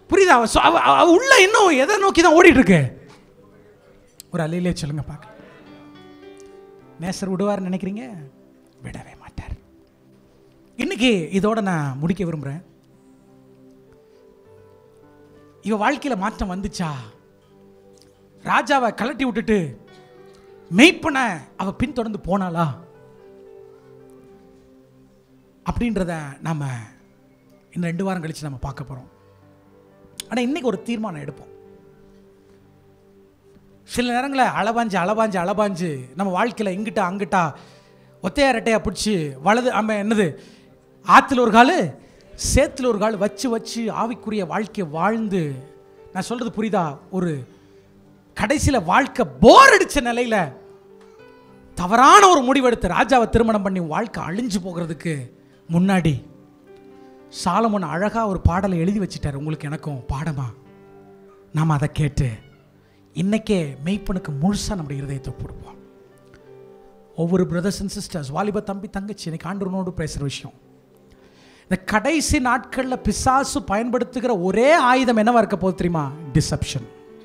புரியுதா அவ சொ- அவ- அவ உள்ள இன்னும் எதை நோக்கி தான் ஓடிட்டு இருக்கு ஒரு அலையிலே சொல்லுங்க பார்க்க நேசர் விடுவார் நினைக்கிறீங்க விடவே மாட்டார் இன்னைக்கு இதோட நான் முடிக்க விரும்புகிறேன் இவ வாழ்க்கையில மாற்றம் வந்துச்சா ராஜாவை கலட்டி விட்டுட்டு மெய்ப்பனை அவ பின்தொடர்ந்து போனாளா அப்படின்றத நாம இன்னும் ரெண்டு வாரம் கழிச்சு நம்ம பார்க்க போறோம் ஆனா இன்னைக்கு ஒரு தீர்மானம் எடுப்போம் சில நேரங்களில் அளவாஞ்சு அளவாஞ்சு அளவாஞ்சு நம்ம வாழ்க்கையில் இங்கிட்டா அங்கிட்டா ஒத்தையா ரெட்டையா பிடிச்சி வலது நம்ம என்னது ஆற்றுல ஒரு கால் சேத்துல ஒரு கால் வச்சு வச்சு ஆவிக்குரிய வாழ்க்கையை வாழ்ந்து நான் சொல்கிறது புரியுதா ஒரு கடைசியில் வாழ்க்கை போர் அடிச்ச நிலையில் தவறான ஒரு முடிவெடுத்து ராஜாவை திருமணம் பண்ணி வாழ்க்கை அழிஞ்சு போகிறதுக்கு முன்னாடி சாலமோன் அழகா ஒரு பாடலை எழுதி வச்சிட்டார் உங்களுக்கு எனக்கும் பாடமா நாம் அதை கேட்டு இன்னைக்கே மெய்ப்பனுக்கு முழுசா நம்முடைய இருதயத்தை கொடுப்போம் ஒவ்வொரு பிரதர்ஸ் அண்ட் சிஸ்டர்ஸ் வாலிப தம்பி தங்கச்சி இன்னைக்கு ஆண்டவனோடு பேசுகிற விஷயம் இந்த கடைசி நாட்களில் பிசாசு பயன்படுத்துகிற ஒரே ஆயுதம் என்னவா இருக்க போகுது தெரியுமா டிசப்ஷன்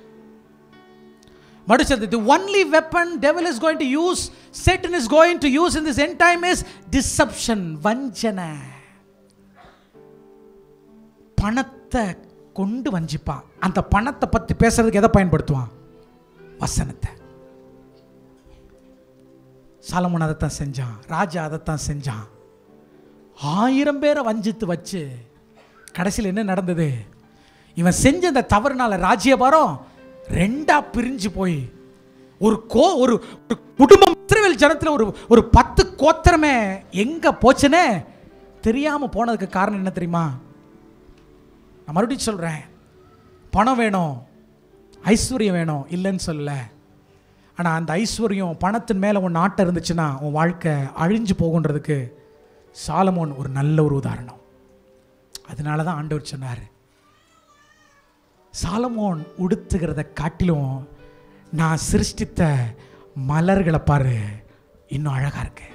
மறுச்சது the only weapon devil is going to use Satan is going to use in this end time is deception வஞ்சனை பணத்தை கொண்டு வஞ்சிப்பான் அந்த பணத்தை பற்றி பேசுறதுக்கு எதை பயன்படுத்துவான் வசனத்தை சாலமோன் அதைத்தான் செஞ்சான் ராஜா அதைத்தான் செஞ்சான் ஆயிரம் பேரை வஞ்சித்து வச்சு கடைசியில் என்ன நடந்தது இவன் செஞ்ச இந்த தவறுனால ராஜ்யபாரம் ரெண்டா பிரிஞ்சு போய் ஒரு கோ ஒரு ஒரு குடும்பம் இஸ்ரவேல் ஜனத்தில் ஒரு ஒரு பத்து கோத்திரமே எங்க போச்சுன்னே தெரியாம போனதுக்கு காரணம் என்ன தெரியுமா நான் மறுபடியும் சொல்கிறேன் பணம் வேணும் ஐஸ்வர்யம் வேணும் இல்லைன்னு சொல்லல ஆனால் அந்த ஐஸ்வர்யம் பணத்தின் மேலே உன் நாட்டம் இருந்துச்சுன்னா உன் வாழ்க்கை அழிஞ்சு போகுன்றதுக்கு சாலமோன் ஒரு நல்ல ஒரு உதாரணம் அதனால தான் ஆண்டவர் சொன்னார் சாலமோன் உடுத்துகிறத காட்டிலும் நான் சிருஷ்டித்த மலர்களை பாரு இன்னும் அழகா இருக்கு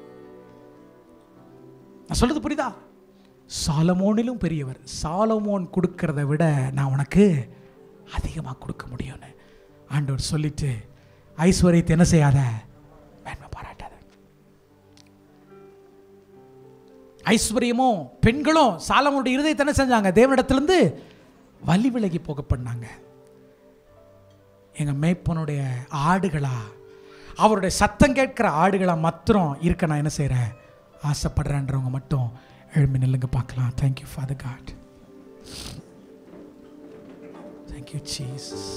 நான் சொல்றது புரியுதா சாலமோனிலும் பெரியவர் சாலமோன் கொடுக்கறத விட நான் உனக்கு அதிகமாக கொடுக்க முடியும்னு ஆண்டவர் சொல்லிட்டு ஐஸ்வர்யத்தை என்ன செய்யாத மேன்மை பாராட்டாத ஐஸ்வர்யமும் பெண்களும் சாலமோனுடைய இருதயத்தை என்ன செஞ்சாங்க தேவனிடத்திலிருந்து வழி விலகி போக பண்ணாங்க எங்க மேய்ப்பனுடைய ஆடுகளா அவருடைய சத்தம் கேட்கிற ஆடுகளா மாத்திரம் இருக்க நான் என்ன செய்கிறேன் ஆசைப்படுறேன்றவங்க மட்டும் எழும்பி நில்லுங்க பார்க்கலாம் thank you father God thank you Jesus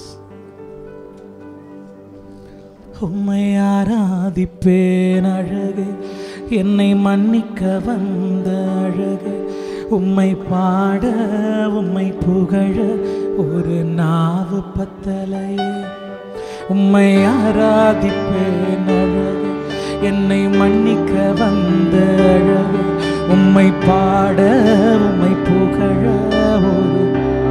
உம்மை ஆராதிப்பேன் அழகு என்னை மன்னிக்க வந்த அழகு உம்மை பாட உம்மை புகழ ஒரு நாவு பத்தலையே உம்மை ஆராதிப்பேன் அழகு என்னை மன்னிக்க வந்த அழகு உம்மை பாட உம்மை புகழ ஒரு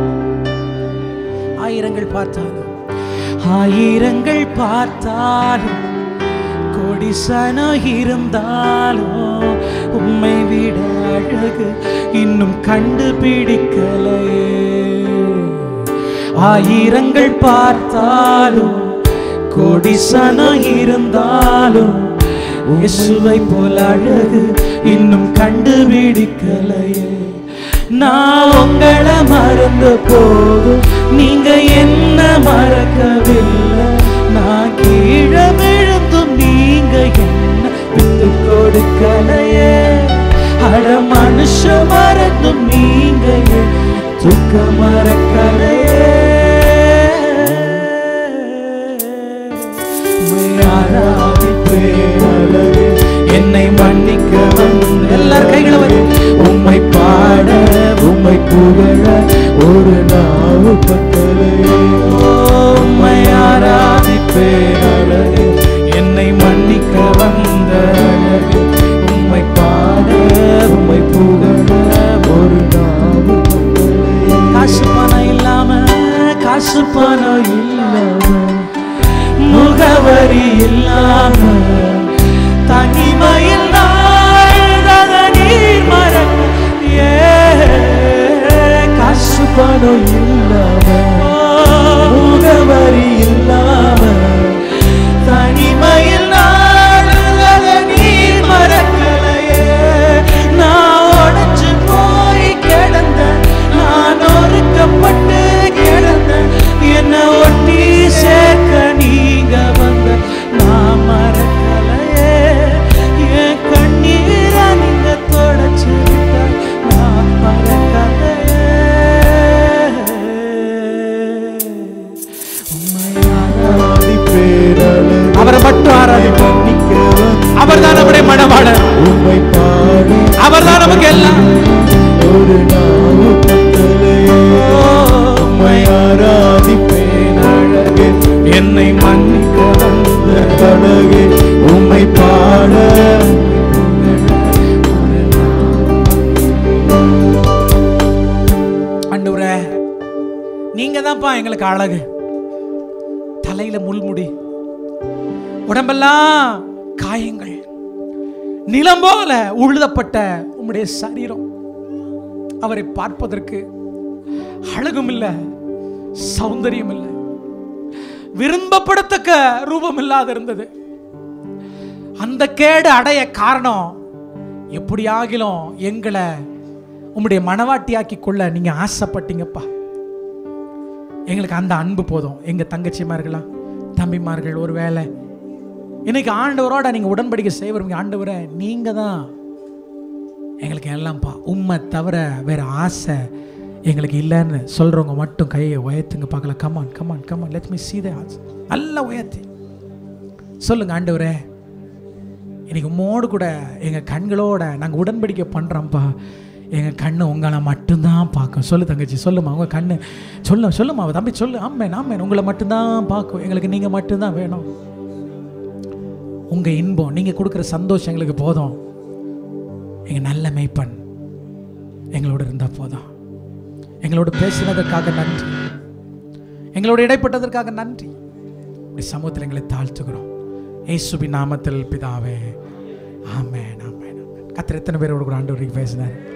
ஆயிரங்கள் பார்த்தாலும் ஆயிரங்கள் பார்த்தாலும் கோடி சனம் இருந்தாலும் உம்மை விட அழகு இன்னும் கண்டுபிடிக்கலையே ஆயிரங்கள் பார்த்தாலும் கோடி சனம் இருந்தாலும் இயேசுவை போல அழகு இன்னும் கண்டுபிடிக்கலையே நான் உங்களை மறந்த போதும் நீங்க என்ன மறக்கவில்லை நான் கீழே விழுந்தும் நீங்க என்ன விட்டு கொடுக்கலையே அட மனுஷ மறந்தும் நீங்க என் துக்க மறக்கலையே என்னை மன்னிக்க வந்த எல்லார் கைகளை வச்சு உம்மை பாட உம்மை புகழ ஒரு நாவு பத்தலையே உம்மை ஆராதிப்பேன் அழகு என்னை மன்னிக்க வந்த அழகு உம்மை பாட உம்மை புகழ ஒரு நாவு பத்தலையே காசு பணம் இல்லாம காசு பணம் இல்லாம முகவரி இல்லாம தனிமையில் நாழ்ந்தத நீர் மறக்க ஏ காசு பணம் இல்லை அவர்தான் நம்முடைய மணவாளர் உம்மை பாட அவர்தான் நமக்கு எல்லாம் ஒரு நாவு பத்தலையே உம்மை ஆராதிப்பேன் அழகே என்னை மன்னிக்க வந்த அழகே உம்மை பாட ஆண்டவரே நீங்க தான்ப்பா எங்களுக்கு அழகு தலையில முள்முடி உடம்பெல்லாம் காயங்கள் நிலம் போல உழுதப்பட்ட உம்முடைய சரீரம் அவரை பார்ப்பதற்கு அழகும் இல்லை சௌந்தரியம் இல்லை விரும்பப்படத்தக்க ரூபம் இல்லாத இருந்தது அந்த கேடு அடைய காரணம் எப்படியாகிலும் எங்களை உம்முடைய மனவாட்டியாக்கி கொள்ள நீங்க ஆசைப்பட்டீங்கப்பா எங்களுக்கு அந்த அன்பு போதும் எங்க தங்கச்சிமார்களா தம்பிமார்கள் ஒரு வேலை இன்னைக்கு ஆண்டவரோட நீங்க உடன்படிக்கை செய்வீங்க ஆண்டவரை நீங்க தான் எங்களுக்கு எல்லாம்ப்பா உண்மை தவிர வேற ஆசை எங்களுக்கு இல்லைன்னு சொல்றவங்க மட்டும் கையை உயர்த்துங்க பார்க்கலாம் come on come on come on let me see the ஆசை நல்லா உயர்த்தி சொல்லுங்க ஆண்டவரே இன்னைக்கு உம்மோடு கூட எங்கள் கண்களோட நாங்கள் உடன்படிக்கை பண்ணுறோம்ப்பா எங்கள் கண்ணு உங்களை மட்டும்தான் பார்க்கும் சொல்லு தங்கச்சி சொல்லுமா உங்கள் கண்ணு சொல்லு சொல்லுமா தம்பி சொல்லு ஆமேன் ஆமேன் உங்களை மட்டும்தான் பார்க்கும் எங்களுக்கு நீங்கள் மட்டும்தான் வேணும் உங்கள் இன்பம் நீங்கள் கொடுக்குற சந்தோஷம் எங்களுக்கு போதும் எங்கள் நல்ல மெய்ப்பன் எங்களோட இருந்தால் போதும் எங்களோட பேசினதற்காக நன்றி எங்களோட இடைப்பட்டதற்காக நன்றி இப்படி சமூகத்தில் எங்களை தாழ்த்துக்கிறோம் இயேசுவின் நாமத்தில் பிதாவே ஆமென் ஆமென் ஆமென் கத்திர எத்தனை பேரோட கூட ஆண்டவருக்கு பேசினார்